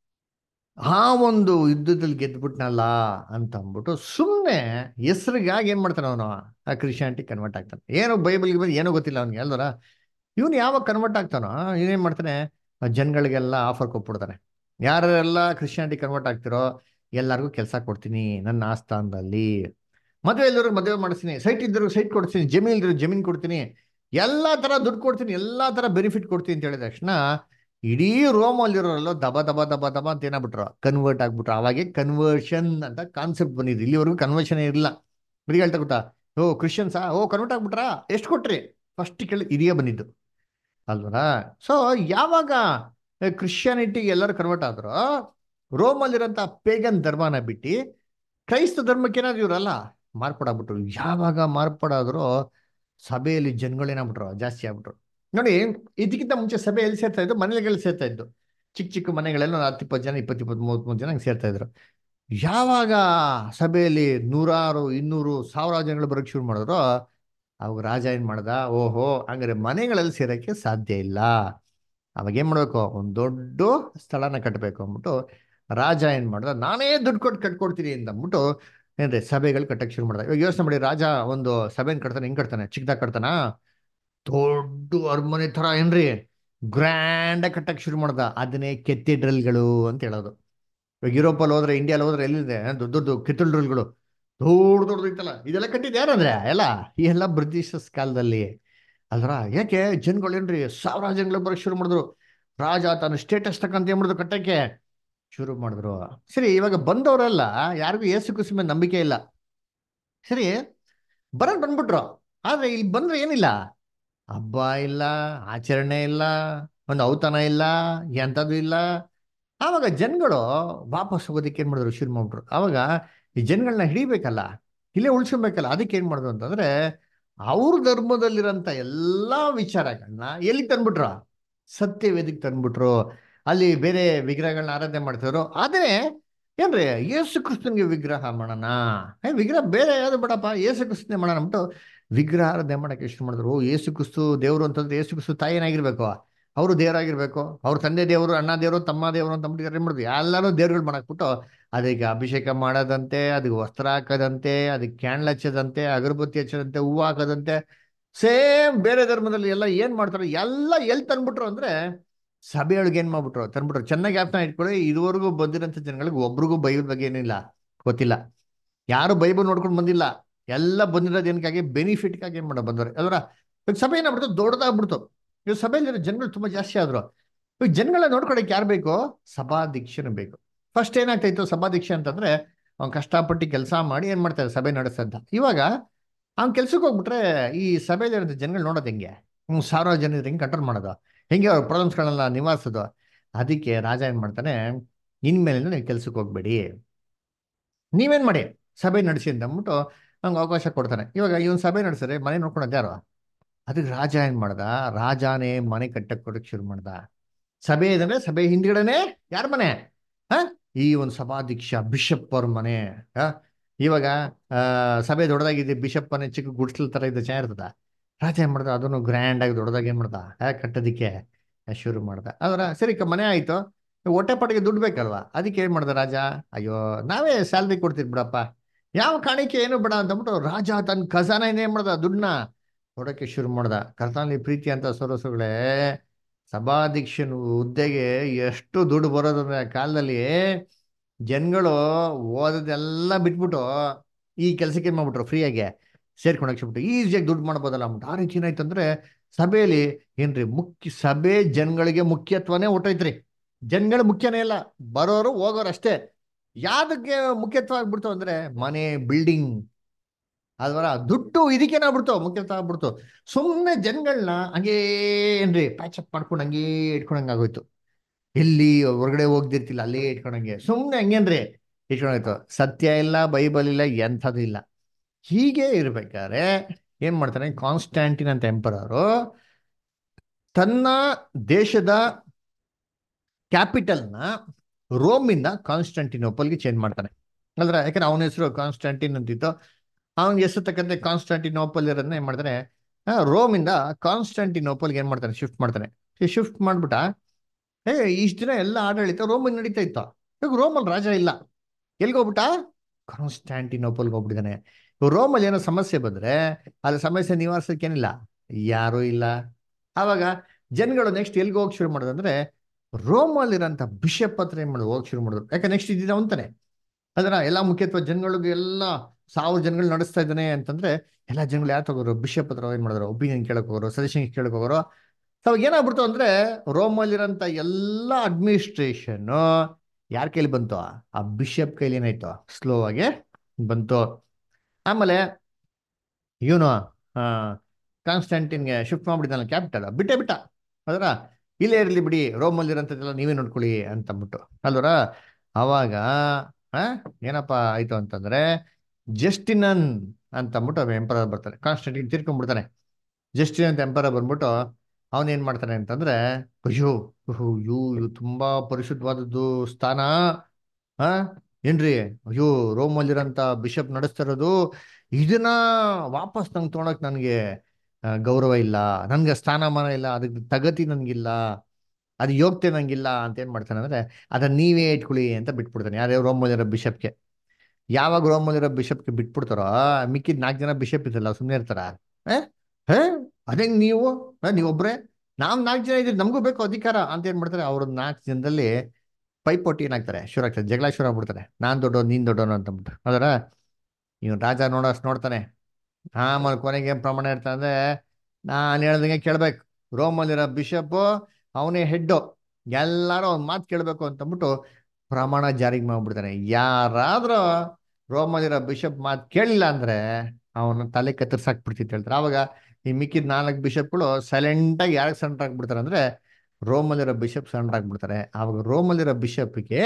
ಆ ಒಂದು ಯುದ್ಧದಲ್ಲಿ ಗೆದ್ಬಿಟ್ನಲ್ಲ ಅಂತ ಅಂದ್ಬಿಟ್ಟು ಸುಮ್ಮನೆ ಹೆಸರಿಗಾಗಿ ಏನ್ ಮಾಡ್ತಾನೆ ಅವನು ಆ ಕ್ರಿಶ್ಚಿಯಾನಿಟಿ ಕನ್ವರ್ಟ್ ಆಗ್ತಾನೆ ಏನೋ ಬೈಬಲ್ಗೆ ಬಂದು ಏನೋ ಗೊತ್ತಿಲ್ಲ ಅವ್ನಿಗೆ ಅಲ್ದರ ಇವನು ಯಾವಾಗ ಕನ್ವರ್ಟ್ ಆಗ್ತಾನೋ ಇವನೇನ್ ಮಾಡ್ತಾನೆ ಆ ಜನಗಳಿಗೆಲ್ಲ ಆಫರ್ ಕೊಟ್ಬಿಡ್ತಾನೆ ಯಾರೆಲ್ಲ ಕ್ರಿಶ್ಚಿಯಾನಿಟಿ ಕನ್ವರ್ಟ್ ಆಗ್ತಿರೋ ಎಲ್ಲರಿಗೂ ಕೆಲಸ ಕೊಡ್ತೀನಿ ನನ್ನ ಆಸ್ಥಾನದಲ್ಲಿ ಮದುವೆ ಎಲ್ಲರಿಗೂ ಮದುವೆ ಮಾಡಿಸ್ತೀನಿ ಸೈಟ್ ಇದ್ದರು ಸೈಟ್ ಕೊಡ್ತೀನಿ ಜಮೀನ್ ಇದ್ರು ಜಮೀನ್ ಕೊಡ್ತೀನಿ ಎಲ್ಲಾ ತರ ದುಡ್ಡು ಕೊಡ್ತೀನಿ ಎಲ್ಲಾ ತರ ಬೆನಿಫಿಟ್ ಕೊಡ್ತೀನಿ ಅಂತ ಹೇಳಿದ ತಕ್ಷಣ ಇಡೀ ರೋಮ್ ಅಲ್ಲಿರೋರೆಲ್ಲ ದಬ ದಬ ದಬ ದಬ ಅಂತ ಏನಾಗ್ಬಿಟ್ರು ಕನ್ವರ್ಟ್ ಆಗ್ಬಿಟ್ರು ಅವಾಗೆ ಕನ್ವರ್ಷನ್ ಅಂತ ಕಾನ್ಸೆಪ್ಟ್ ಬಂದಿದ್ದು ಇಲ್ಲಿವರೆಗೂ ಕನ್ವರ್ಷನ್ ಇರಲಿಲ್ಲ ಬರೀ ಹೇಳ್ತಾ ಗೊತ್ತಾ ಓ ಕ್ರಿಶ್ಚಿಯನ್ಸಾ ಓ ಕನ್ವರ್ಟ್ ಆಗ್ಬಿಟ್ರಾ ಎಷ್ಟು ಕೊಟ್ರಿ ಫಸ್ಟ್ ಕೇಳಿ ಇದೇ ಬಂದಿದ್ದು ಅಲ್ವರಾ ಸೊ ಯಾವಾಗ ಕ್ರಿಶ್ಚಿಯಾನಿಟಿ ಎಲ್ಲರೂ ಕನ್ವರ್ಟ್ ಆದ್ರೋ ರೋಮಲ್ಲಿರೋಂಥ ಪೇಗನ್ ಧರ್ಮನ ಬಿಟ್ಟು ಕ್ರೈಸ್ತ ಧರ್ಮಕ್ಕೆ ಏನಾದ್ರು ಇವರಲ್ಲ ಮಾರ್ಪಾಡಾಗ್ಬಿಟ್ರು ಯಾವಾಗ ಮಾರ್ಪಾಡಾದ್ರೋ ಸಭೆಯಲ್ಲಿ ಜನಗಳೇನಾಗ್ಬಿಟ್ರು ಜಾಸ್ತಿ ಆಗ್ಬಿಟ್ರು ನೋಡಿ ಇದಕ್ಕಿಂತ ಮುಂಚೆ ಸಭೆ ಎಲ್ಲಿ ಸೇರ್ತಾ ಇದ್ದು ಮನೆಗಳಲ್ಲಿ ಸೇರ್ತಾ ಇದ್ದು ಚಿಕ್ಕ ಚಿಕ್ಕ ಮನೆಗಳೆಲ್ಲ ಒಂದು ಹತ್ತು ಇಪ್ಪತ್ತು ಜನ ಇಪ್ಪತ್ತು ಇಪ್ಪತ್ತು ಮೂವತ್ತ್ ಮೂರು ಜನ ಹಂಗೆ ಸೇರ್ತಾ ಇದ್ರು ಯಾವಾಗ ಸಭೆಯಲ್ಲಿ ನೂರಾರು ಇನ್ನೂರು ಸಾವಿರಾರು ಜನಗಳು ಬರೋಕ್ಕೆ ಶುರು ಮಾಡಿದ್ರು ಅವಾಗ ರಾಜ ಏನ್ ಮಾಡ್ದ ಓಹೋ ಹಂಗಾರೆ ಮನೆಗಳಲ್ಲಿ ಸೇರಕ್ಕೆ ಸಾಧ್ಯ ಇಲ್ಲ ಅವಾಗ ಏನ್ ಮಾಡ್ಬೇಕು ಒಂದು ದೊಡ್ಡ ಸ್ಥಳನ ಕಟ್ಟಬೇಕು ಅಂದ್ಬಿಟ್ಟು ರಾಜ ಏನ್ ಮಾಡ್ದ ನಾನೇ ದುಡ್ಡು ಕೊಟ್ಟು ಕಟ್ಕೊಡ್ತೀನಿ ಅಂತ ಅಂದ್ಬಿಟ್ಟು ಏನ್ರಿ ಸಭೆಗಳು ಕಟ್ಟಕ್ಕೆ ಶುರು ಮಾಡ್ದ ಇವಾಗ ಯೋಚನೆ ಮಾಡಿ ರಾಜ ಒಂದು ಸಭೆನ ಕಟ್ತಾನೆ ಹೆಂಗ್ ಕಟ್ತಾನೆ ಚಿಕ್ಕದಾಗ ಕಟ್ತಾನ ದೊಡ್ಡ ಅರಮನೆ ತರ ಏನ್ರಿ ಗ್ರ್ಯಾಂಡ್ ಆಗಿ ಕಟ್ಟಕ್ಕೆ ಶುರು ಮಾಡ್ದ ಅದನ್ನೇ ಕೆತ್ತಿಡ್ರಲ್ಗಳು ಅಂತ ಹೇಳೋದು ಇವಾಗ ಯುರೋಪಲ್ಲಿ ಹೋದ್ರೆ ಇಂಡಿಯಾಲ್ ಹೋದ್ರೆ ಎಲ್ಲಿದೆ ದೊಡ್ಡ ದೊಡ್ಡ ಕೆತ್ತಡ್ರಲ್ಗಳು ದೊಡ್ಡ ದೊಡ್ಡ ಇತ್ತಲ್ಲ ಇದೆಲ್ಲ ಕಟ್ಟಿದ್ದು ಯಾರಂದ್ರೆ ಎಲ್ಲ ಈ ಎಲ್ಲ ಬ್ರಿಟಿಷಸ್ ಕಾಲದಲ್ಲಿ ಅಲ್ರ ಯಾಕೆ ಜನಗಳು ಏನ್ರಿ ಸಾವಿರ ಜನಗಳು ಬರೋಕ್ ಶುರು ಮಾಡಿದ್ರು ರಾಜ ತನ್ನ ಸ್ಟೇಟಸ್ ತಕ್ಕಂತ ಏನ್ ಮಾಡಿದ್ರು ಕಟ್ಟಕ್ಕೆ ಶುರು ಮಾಡಿದ್ರು ಸರಿ ಇವಾಗ ಬಂದವರೆಲ್ಲ ಯಾರಿಗೂ ಏಸು ಕುಸು ಮೇಲೆ ನಂಬಿಕೆ ಇಲ್ಲ ಸರಿ ಬರೋದ್ ಬಂದ್ಬಿಟ್ರು ಆದ್ರೆ ಇಲ್ಲಿ ಬಂದ್ರೆ ಏನಿಲ್ಲ ಹಬ್ಬ ಇಲ್ಲ ಆಚರಣೆ ಇಲ್ಲ ಒಂದು ಔತಣ ಇಲ್ಲ ಎಂಥದ್ದು ಇಲ್ಲ ಆವಾಗ ಜನಗಳು ವಾಪಸ್ ಹೋಗೋದಕ್ಕೆ ಏನ್ ಮಾಡಿದ್ರು ಶುರು ಮಾಡ್ಬಿಟ್ರು ಆವಾಗ ಈ ಜನಗಳನ್ನ ಹಿಡಿಬೇಕಲ್ಲ ಇಲ್ಲೇ ಉಳ್ಸ್ಕೊಬೇಕಲ್ಲ ಅದಕ್ಕೆ ಏನ್ ಮಾಡಿದ್ರು ಅಂತಂದ್ರೆ ಅವ್ರ ಧರ್ಮದಲ್ಲಿರೋಂಥ ಎಲ್ಲಾ ವಿಚಾರಗಳನ್ನ ಎಲ್ಲಿ ತಂದ್ಬಿಟ್ರು ಸತ್ಯವೇದಿಗೆ ತಂದ್ಬಿಟ್ರು ಅಲ್ಲಿ ಬೇರೆ ವಿಗ್ರಹಗಳನ್ನ ಆರಾಧನೆ ಮಾಡ್ತಿದ್ರು ಆದ್ರೆ ಏನ್ರಿ ಯೇಸು ಕ್ರಿಸ್ತನ್ಗೆ ವಿಗ್ರಹ ಮಾಡೋಣ ಏ ವಿಗ್ರಹ ಬೇರೆ ಯಾವ್ದು ಬೇಡಪ್ಪ ಯೇಸು ಕ್ರಿಸ್ತನೇ ಮಾಡೋಣ ಅಂದ್ಬಿಟ್ಟು ವಿಗ್ರಹ ಆರಾಧನೆ ಮಾಡಕ್ಕೆ ಇಷ್ಟ ಮಾಡಿದ್ರು ಓ ಯೇಸು ಕ್ರಿಸ್ತು ದೇವ್ರು ಅಂತಂದ್ರೆ ಯೇಸು ಕ್ರಿಸ್ತು ತಾಯಿನಾಗಿರ್ಬೇಕು ಅವರು ದೇವರಾಗಿರ್ಬೇಕು ಅವ್ರ ತಂದೆ ದೇವರು ಅಣ್ಣ ದೇವರು ತಮ್ಮ ದೇವರು ಅಂತ ಅಂದ್ಬಿಟ್ಟು ಏನ್ ಮಾಡೋದು ಎಲ್ಲರೂ ದೇವ್ರುಗಳು ಮಾಡಾಕ್ಬಿಟ್ಟು ಅದಕ್ಕೆ ಅಭಿಷೇಕ ಮಾಡೋದಂತೆ ಅದಕ್ಕೆ ವಸ್ತ್ರ ಹಾಕೋದಂತೆ ಅದಕ್ಕೆ ಕ್ಯಾಂಡ್ಲ್ ಹಚ್ಚೋದಂತೆ ಅಗರಬತ್ತಿ ಹಚ್ಚೋದಂತೆ ಹೂವು ಹಾಕೋದಂತೆ ಸೇಮ್ ಬೇರೆ ಧರ್ಮದಲ್ಲಿ ಎಲ್ಲ ಏನ್ ಮಾಡ್ತಾರೆ ಎಲ್ಲ ಎಲ್ಲಿ ತಂದ್ಬಿಟ್ರು ಅಂದ್ರೆ ಸಭೆಯೊಳಗೆ ಏನ್ ಮಾಡ್ಬಿಟ್ರು ತಂದ್ಬಿಟ್ರು ಚೆನ್ನಾಗಿ ಜ್ಞಾಪನ ಇಟ್ಕೊಳ್ಳಿ ಇದುವರೆಗೂ ಬಂದಿರೋಂಥ ಜನಗಳಿಗೆ ಒಬ್ರಿಗೂ ಬೈಬಲ್ ಬಗ್ಗೆ ಏನಿಲ್ಲ ಗೊತ್ತಿಲ್ಲ ಯಾರು ಬೈಬಲ್ ನೋಡ್ಕೊಂಡು ಬಂದಿಲ್ಲ ಎಲ್ಲ ಬಂದಿರೋದು ಏನಕ್ಕಾಗಿ ಬೆನಿಫಿಟ್ಗಾಗಿ ಏನ್ ಮಾಡೋ ಬಂದವ್ರೆ ಅಲ್ವರ ಇವಾಗ ಸಭೆ ಏನಾಗ್ಬಿಡ್ತು ದೊಡ್ಡದಾಗ್ಬಿಡ್ತು ಇವಾಗ ಸಭೆಯಲ್ಲಿರೋ ಜನಗಳು ತುಂಬಾ ಜಾಸ್ತಿ ಆದ್ರು ಇವಾಗ ಜನಗಳ ನೋಡ್ಕೊಳಕ್ಕೆ ಯಾರು ಬೇಕು ಸಭಾಧ್ಯಕ್ಷನು ಬೇಕು ಫಸ್ಟ್ ಏನಾಗ್ತಾ ಇತ್ತು ಸಭಾಧ್ಯಕ್ಷ ಅಂತಂದ್ರೆ ಅವ್ನು ಕಷ್ಟಪಟ್ಟು ಕೆಲಸ ಮಾಡಿ ಏನ್ ಮಾಡ್ತಾರೆ ಸಭೆ ನಡೆಸಂತ ಇವಾಗ ಅವ್ನ್ ಕೆಲ್ಸಕ್ಕೆ ಹೋಗ್ಬಿಟ್ರೆ ಈ ಸಭೆಯಲ್ಲಿರೋ ಜನಗಳು ನೋಡೋದು ಹೆಂಗೆ ಹ್ಮ್ ಸಾವಿರ ಜನ ಇದ್ರೆ ಹೆಂಗೆ ಕಂಟ್ರೋಲ್ ಮಾಡೋದು ಹೆಂಗೆ ಅವ್ರ ಪ್ರಾಬ್ಲಮ್ಸ್ಗಳನ್ನೆಲ್ಲ ನಿವಾರಿಸೋದು ಅದಕ್ಕೆ ರಾಜ ಏನ್ ಮಾಡ್ತಾನೆ ಇನ್ಮೇಲಿಂದ ನೀವು ಕೆಲ್ಸಕ್ಕೆ ಹೋಗ್ಬೇಡಿ ನೀವೇನ್ ಮಾಡಿ ಸಭೆ ನಡೆಸಿ ಅಂತ ಅಂದ್ಬಿಟ್ಟು ನಂಗೆ ಅವಕಾಶ ಕೊಡ್ತಾನೆ ಇವಾಗ ಇವನ್ ಸಭೆ ನಡೆಸಿದ್ರೆ ಮನೆ ನೋಡ್ಕೊಳೋದು ಯಾರು ಅದಕ್ಕೆ ರಾಜ ಏನ್ ಮಾಡ್ದ ರಾಜಾನೇ ಮನೆ ಕಟ್ಟಕ್ ಕೊಡಕ್ ಶುರು ಮಾಡ್ದ ಸಭೆ ಇದಂದ್ರೆ ಸಭೆ ಹಿಂದ್ಗಡೆನೆ ಯಾರ ಮನೆ ಹ ಈ ಒಂದು ಸಭಾಧ್ಯಕ್ಷ ಬಿಷಪ್ ಅವ್ರ ಮನೆ ಹ ಇವಾಗ ಆ ಸಭೆ ದೊಡ್ಡದಾಗಿದೆ ಬಿಷಪ್ ಮನೆ ಚಿಕ್ಕ ಗುಡ್ಸ್ಲ್ ತರ ಇದೆ ಚೆನ್ನಾಗಿರ್ತದ ರಾಜ ಏನ್ ಮಾಡ್ದ ಅದನ್ನು ಗ್ರ್ಯಾಂಡ್ ಆಗಿ ದೊಡ್ಡದಾಗಿ ಏನ್ ಮಾಡ್ದ ಆ, ಕಟ್ಟೋದಿಕ್ಕೆ ಶುರು ಮಾಡ್ದ ಅದರ ಸರಿ ಕ- ಮನೆ ಆಯ್ತು ಹೊಟ್ಟೆ ಪಾಟಿಗೆ ದುಡ್ಡು ಬೇಕಲ್ವಾ ಅದಕ್ಕೆ ಏನ್ ಮಾಡ್ದ ರಾಜ ಅಯ್ಯೋ ನಾವೇ ಸ್ಯಾಲ್ರಿ ಕೊಡ್ತೀವಿ ಬಿಡಪ್ಪ ಯಾವ ಕಾಣಿಕೆ ಏನು ಬೇಡ ಅಂತ ಅಂದ್ಬಿಟ್ಟು ರಾಜ ತನ್ನ ಖಜಾನ ಏನ್ ಮಾಡ್ದ ದುಡ್ಡನ್ನ ಕೊಡಕ್ಕೆ ಶುರು ಮಾಡ್ದ ಕರ್ತನಲ್ಲಿ ಪ್ರೀತಿ ಅಂತ ಸೊರಸುಗಳೇ ಸಭಾಧ್ಯಕ್ಷನ ಹುದ್ದೆಗೆ ಎಷ್ಟು ದುಡ್ಡು ಬರೋದಂದ್ರೆ ಆ ಕಾಲದಲ್ಲಿ ಜನಗಳು ಓದೋದೆಲ್ಲ ಬಿಟ್ಬಿಟ್ಟು ಈ ಕೆಲಸಕ್ಕೆ ಏನ್ ಮಾಡ್ಬಿಟ್ರು ಫ್ರೀಯಾಗಿ ಸೇರ್ಕೊಂಡೋಗಿ ಬಿಟ್ಟು ಈಸಿಯಾಗಿ ದುಡ್ಡು ಮಾಡ್ಬೋದಲ್ಲ ಅಂದ್ಬಿಟ್ಟು ಆ ರೀತಿ ಏನಾಯ್ತಂದ್ರೆ ಸಭೆಯಲ್ಲಿ ಏನ್ರಿ ಮುಖ್ಯ ಸಭೆ ಜನಗಳಿಗೆ ಮುಖ್ಯತ್ವನೇ ಹೊಟ್ಟೈತ್ರಿ ಜನಗಳು ಮುಖ್ಯನೇ ಇಲ್ಲ ಬರೋರು ಹೋಗೋರು ಅಷ್ಟೇ ಯಾವ್ದಕ್ಕೆ ಮುಖ್ಯತ್ವ ಆಗ್ಬಿಡ್ತು ಅಂದ್ರೆ ಮನೆ ಬಿಲ್ಡಿಂಗ್ ಅಲ್ವರ ದುಡ್ಡು ಇದಕ್ಕೇನಾಗ್ಬಿಡ್ತು ಮುಖ್ಯತ್ವ ಆಗ್ಬಿಡ್ತು ಸುಮ್ಮನೆ ಜನಗಳನ್ನ ಹಂಗೇ ಏನ್ರಿ ಪ್ಯಾಚಪ್ ಮಾಡ್ಕೊಂಡು ಹಂಗೇ ಇಟ್ಕೊಂಡಂಗೆ ಆಗೋಯ್ತು ಎಲ್ಲಿ ಹೊರಗಡೆ ಹೋಗ್ದಿರ್ತಿಲ್ಲ ಅಲ್ಲೇ ಇಟ್ಕೊಂಡಂಗೆ ಸುಮ್ಮನೆ ಹಂಗೇನ್ರಿ ಇಟ್ಕೊಂಡೋಯ್ತು ಸತ್ಯ ಇಲ್ಲ ಬೈಬಲ್ ಇಲ್ಲ ಎಂಥದ್ದು ಇಲ್ಲ ಹೀಗೆ ಇರ್ಬೇಕಾದ್ರೆ ಏನ್ ಮಾಡ್ತಾನೆ ಕಾನ್ಸ್ಟ್ಯಾಂಟಿನ್ ಅಂತ ಎಂಪರರು ತನ್ನ ದೇಶದ ಕ್ಯಾಪಿಟಲ್ನ ರೋಮಿಂದ ಕಾನ್ಸ್ಟಂಟಿನೋಪಲ್ಗೆ ಚೇಂಜ್ ಮಾಡ್ತಾನೆ ಅಂದ್ರೆ ಯಾಕಂದ್ರೆ ಅವನ ಹೆಸರು ಕಾನ್ಸ್ಟಂಟಿನ್ ಅಂತಿತ್ತು ಅವನಿಗೆ ಹೆಸರು ತಕ್ಕಂತೆ ಕಾನ್ಸ್ಟಂಟಿನೋಪಲ್ ಇರೋದನ್ನ ಏನ್ ಮಾಡ್ತಾನೆ ಆ, ರೋಮಿಂದ ಕಾನ್ಸ್ಟಂಟಿನೋಪಲ್ಗೆ ಏನ್ ಮಾಡ್ತಾನೆ ಶಿಫ್ಟ್ ಮಾಡ್ತಾನೆ ಶಿಫ್ಟ್ ಮಾಡ್ಬಿಟ್ಟ ಏ ಇಷ್ಟು ದಿನ ಎಲ್ಲ ಆಡಳಿತ ರೋಮಲ್ಲಿ ನಡೀತಾ ಇತ್ತು ಇವಾಗ ರೋಮಲ್ಲಿ ರಾಜ ಇಲ್ಲ ಎಲ್ಗೆ ಹೋಗ್ಬಿಟ್ಟ ಕಾನ್ಸ್ಟ್ಯಾಂಟಿನೋಪಲ್ಗೆ ಹೋಗ್ಬಿಟ್ಟಿದ್ದಾನೆ ಇವಾಗ ರೋಮಲ್ಲಿ ಏನೋ ಸಮಸ್ಯೆ ಬಂದ್ರೆ ಅಲ್ಲಿ ಸಮಸ್ಯೆ ನಿವಾರಿಸೋಕ್ಕೇನಿಲ್ಲ ಯಾರೂ ಇಲ್ಲ ಆವಾಗ ಜನಗಳು ನೆಕ್ಸ್ಟ್ ಎಲ್ಗೆ ಹೋಗಿ ಶುರು ಮಾಡೋದಂದ್ರೆ ರೋಮಲ್ಲಿರೋಂಥ ಬಿಷಪ್ ಹತ್ರ ಏನ್ ಮಾಡೋದು ಹೋಗಿ ಶುರು ಮಾಡಿದ್ರು ಯಾಕೆ ನೆಕ್ಸ್ಟ್ ಇದ್ದಿದ್ದ ಅಂತಾನೆ ಅದರ ಎಲ್ಲ ಮುಖ್ಯತ್ವ ಜನಗಳಿಗೆ ಎಲ್ಲ ಸಾವಿರ ಜನಗಳು ನಡೆಸ್ತಾ ಇದ್ದಾನೆ ಅಂತಂದ್ರೆ ಎಲ್ಲ ಜನಗಳು ಯಾರು ತಗೋರು ಬಿಷಪ್ ಹತ್ರ ಏನ್ ಮಾಡಿದ್ರು ಒಪಿನಿಯನ್ ಕೇಳಕ್ ಹೋಗೋರು ಸಜೆಷನ್ ಕೇಳಕ್ ಹೋಗೋರು ಸೊ ಅವಾಗ ಏನಾಗ್ಬಿಡ್ತು ಅಂದ್ರೆ ರೋಮಲ್ಲಿರೋಂಥ ಎಲ್ಲ ಅಡ್ಮಿನಿಸ್ಟ್ರೇಷನ್ ಯಾರ ಕೈಲಿ ಬಂತು ಆ ಬಿಷಪ್ ಕೈಲಿ ಏನಾಯ್ತು ಸ್ಲೋ ಆಗಿ ಬಂತು ಆಮೇಲೆ ಇವನು ಕಾನ್ಸ್ಟಂಟಿನ್ಗೆ ಶಿಫ್ಟ್ ಮಾಡ್ಬಿಟ್ಟಿದ್ದಾನೆ ಕ್ಯಾಪಿಟಲ್ ಬಿಟ್ಟೆ ಬಿಟ್ಟ ಅದರ ಇಲ್ಲೇ ಇರಲಿ ಬಿಡಿ ರೋಮಲ್ಲಿರೋಂಥದ್ದೆಲ್ಲ ನೀವೇ ನೋಡ್ಕೊಳ್ಳಿ ಅಂತ ಅಂದ್ಬಿಟ್ಟು ಅಲ್ವರ ಅವಾಗ ಆ ಏನಪ್ಪ ಆಯ್ತು ಅಂತಂದ್ರೆ ಜಸ್ಟಿನನ್ ಅಂತ ಅಂದ್ಬಿಟ್ಟು ಎಂಪರರ್ ಬರ್ತಾನೆ ಕಾನ್ಸ್ಟಂಟಿನ್ ತೀರ್ಕೊಂಡ್ಬಿಡ್ತಾನೆ ಜಸ್ಟಿನ್ ಅಂತ ಎಂಪರರ್ ಬಂದ್ಬಿಟ್ಟು ಅವನೇನ್ ಮಾಡ್ತಾನೆ ಅಂತಂದ್ರೆ ಅಯ್ಯೋ ಅಯ್ಯೋ ಇವು ಇದು ತುಂಬಾ ಪರಿಶುದ್ಧವಾದದ್ದು ಸ್ಥಾನ ಆ ಏನ್ರಿ ಅಯ್ಯೋ ರೋಮಲ್ಲಿರೋಂಥ ಬಿಷಪ್ ನಡೆಸ್ತಾ ಇರೋದು ಇದನ್ನ ವಾಪಸ್ ನಂಗೆ ತೊಗೊಳಕ್ ನನಗೆ ಗೌರವ ಇಲ್ಲ ನನ್ಗೆ ಸ್ಥಾನಮಾನ ಇಲ್ಲ ಅದಕ್ಕೆ ತಗತಿ ನನ್ಗಿಲ್ಲ ಅದು ಯೋಗ್ಯತೆ ನಂಗಿಲ್ಲ ಅಂತ ಏನ್ ಮಾಡ್ತಾನೆ ಅಂದ್ರೆ ಅದನ್ನ ನೀವೇ ಇಟ್ಕೊಳ್ಳಿ ಅಂತ ಬಿಟ್ಬಿಡ್ತಾನೆ ಯಾರ್ಯಾವ ರೋಮಲ್ಲಿರೋ ಬಿಷಪ್ಗೆ ಯಾವಾಗ ರೋಮಲ್ಲಿರೋ ಬಿಷಪ್ಗೆ ಬಿಟ್ಬಿಡ್ತಾರೋ ಮಿಕ್ಕಿದ ನಾಲ್ಕು ಜನ ಬಿಷಪ್ ಇದ್ದಲ್ಲ ಸುಮ್ಮನೆ ಇರ್ತಾರ ಹೇ ಅದೇಂಗ್ ನೀವು ಆ, ನೀವೊಬ್ರೆ ನಾವ್ ನಾಲ್ಕು ಜನ ಇದ್ರಿ ನಮಗೂ ಬೇಕು ಅಧಿಕಾರ ಅಂತ ಏನ್ ಮಾಡ್ತಾರೆ ಅವ್ರ ನಾಲ್ಕು ಜನದಲ್ಲಿ ಪೈಪೋಟಿ ಏನಾಗ್ತಾರೆ ಶುರು ಆಗ್ತದೆ ಜಗಳ ಶುರು ಆಗ್ಬಿಡ್ತಾರೆ ನಾನ್ ದೊಡ್ಡವನು ನೀನ್ ದೊಡ್ಡವನು ಅಂತಂದ್ಬಿಟ್ಟು ಅದರ ಇವನ್ ರಾಜ ನೋಡೋಷ್ಟು ನೋಡ್ತಾನೆ ಆಮೇಲೆ ಕೊನೆಗೆ ಏನ್ ಪ್ರಮಾಣ ಇರ್ತಾನೆ ಅಂದ್ರೆ ನಾನು ಹೇಳ್ದಂಗೆ ಕೇಳ್ಬೇಕು ರೋಮಲ್ಲಿರೋ ಬಿಷಪ್ ಅವನೇ ಹೆಡ್ಡು ಎಲ್ಲಾರು ಅವ್ನ ಮಾತು ಕೇಳ್ಬೇಕು ಅಂತಂದ್ಬಿಟ್ಟು ಪ್ರಮಾಣ ಜಾರಿಗೆ ಮಾಡ್ಬಿಡ್ತಾನೆ ಯಾರಾದ್ರೂ ರೋಮಲ್ಲಿರೋ ಬಿಷಪ್ ಮಾತು ಕೇಳಿಲ್ಲ ಅಂದ್ರೆ ಅವನ ತಲೆ ಕತ್ತರಿಸಾಕ್ ಬಿಡ್ತಿತ್ತು ಹೇಳ್ತಾರೆ ಅವಾಗ ಈ ಮಿಕ್ಕಿದ ನಾಲ್ಕು ಬಿಷಪ್ಗಳು ಸೈಲೆಂಟ್ ಆಗಿ ಯಾರಿಗೆ ಸರೆಂಡರ್ ಆಗ್ಬಿಡ್ತಾರೆ ಅಂದ್ರೆ ರೋಮಲ್ಲಿರೋ ಬಿಷಪ್ ಸರೆಂಡರ್ ಆಗ್ಬಿಡ್ತಾರೆ ಆವಾಗ ರೋಮಲ್ಲಿರೋ ಬಿಷಪ್ಗೆ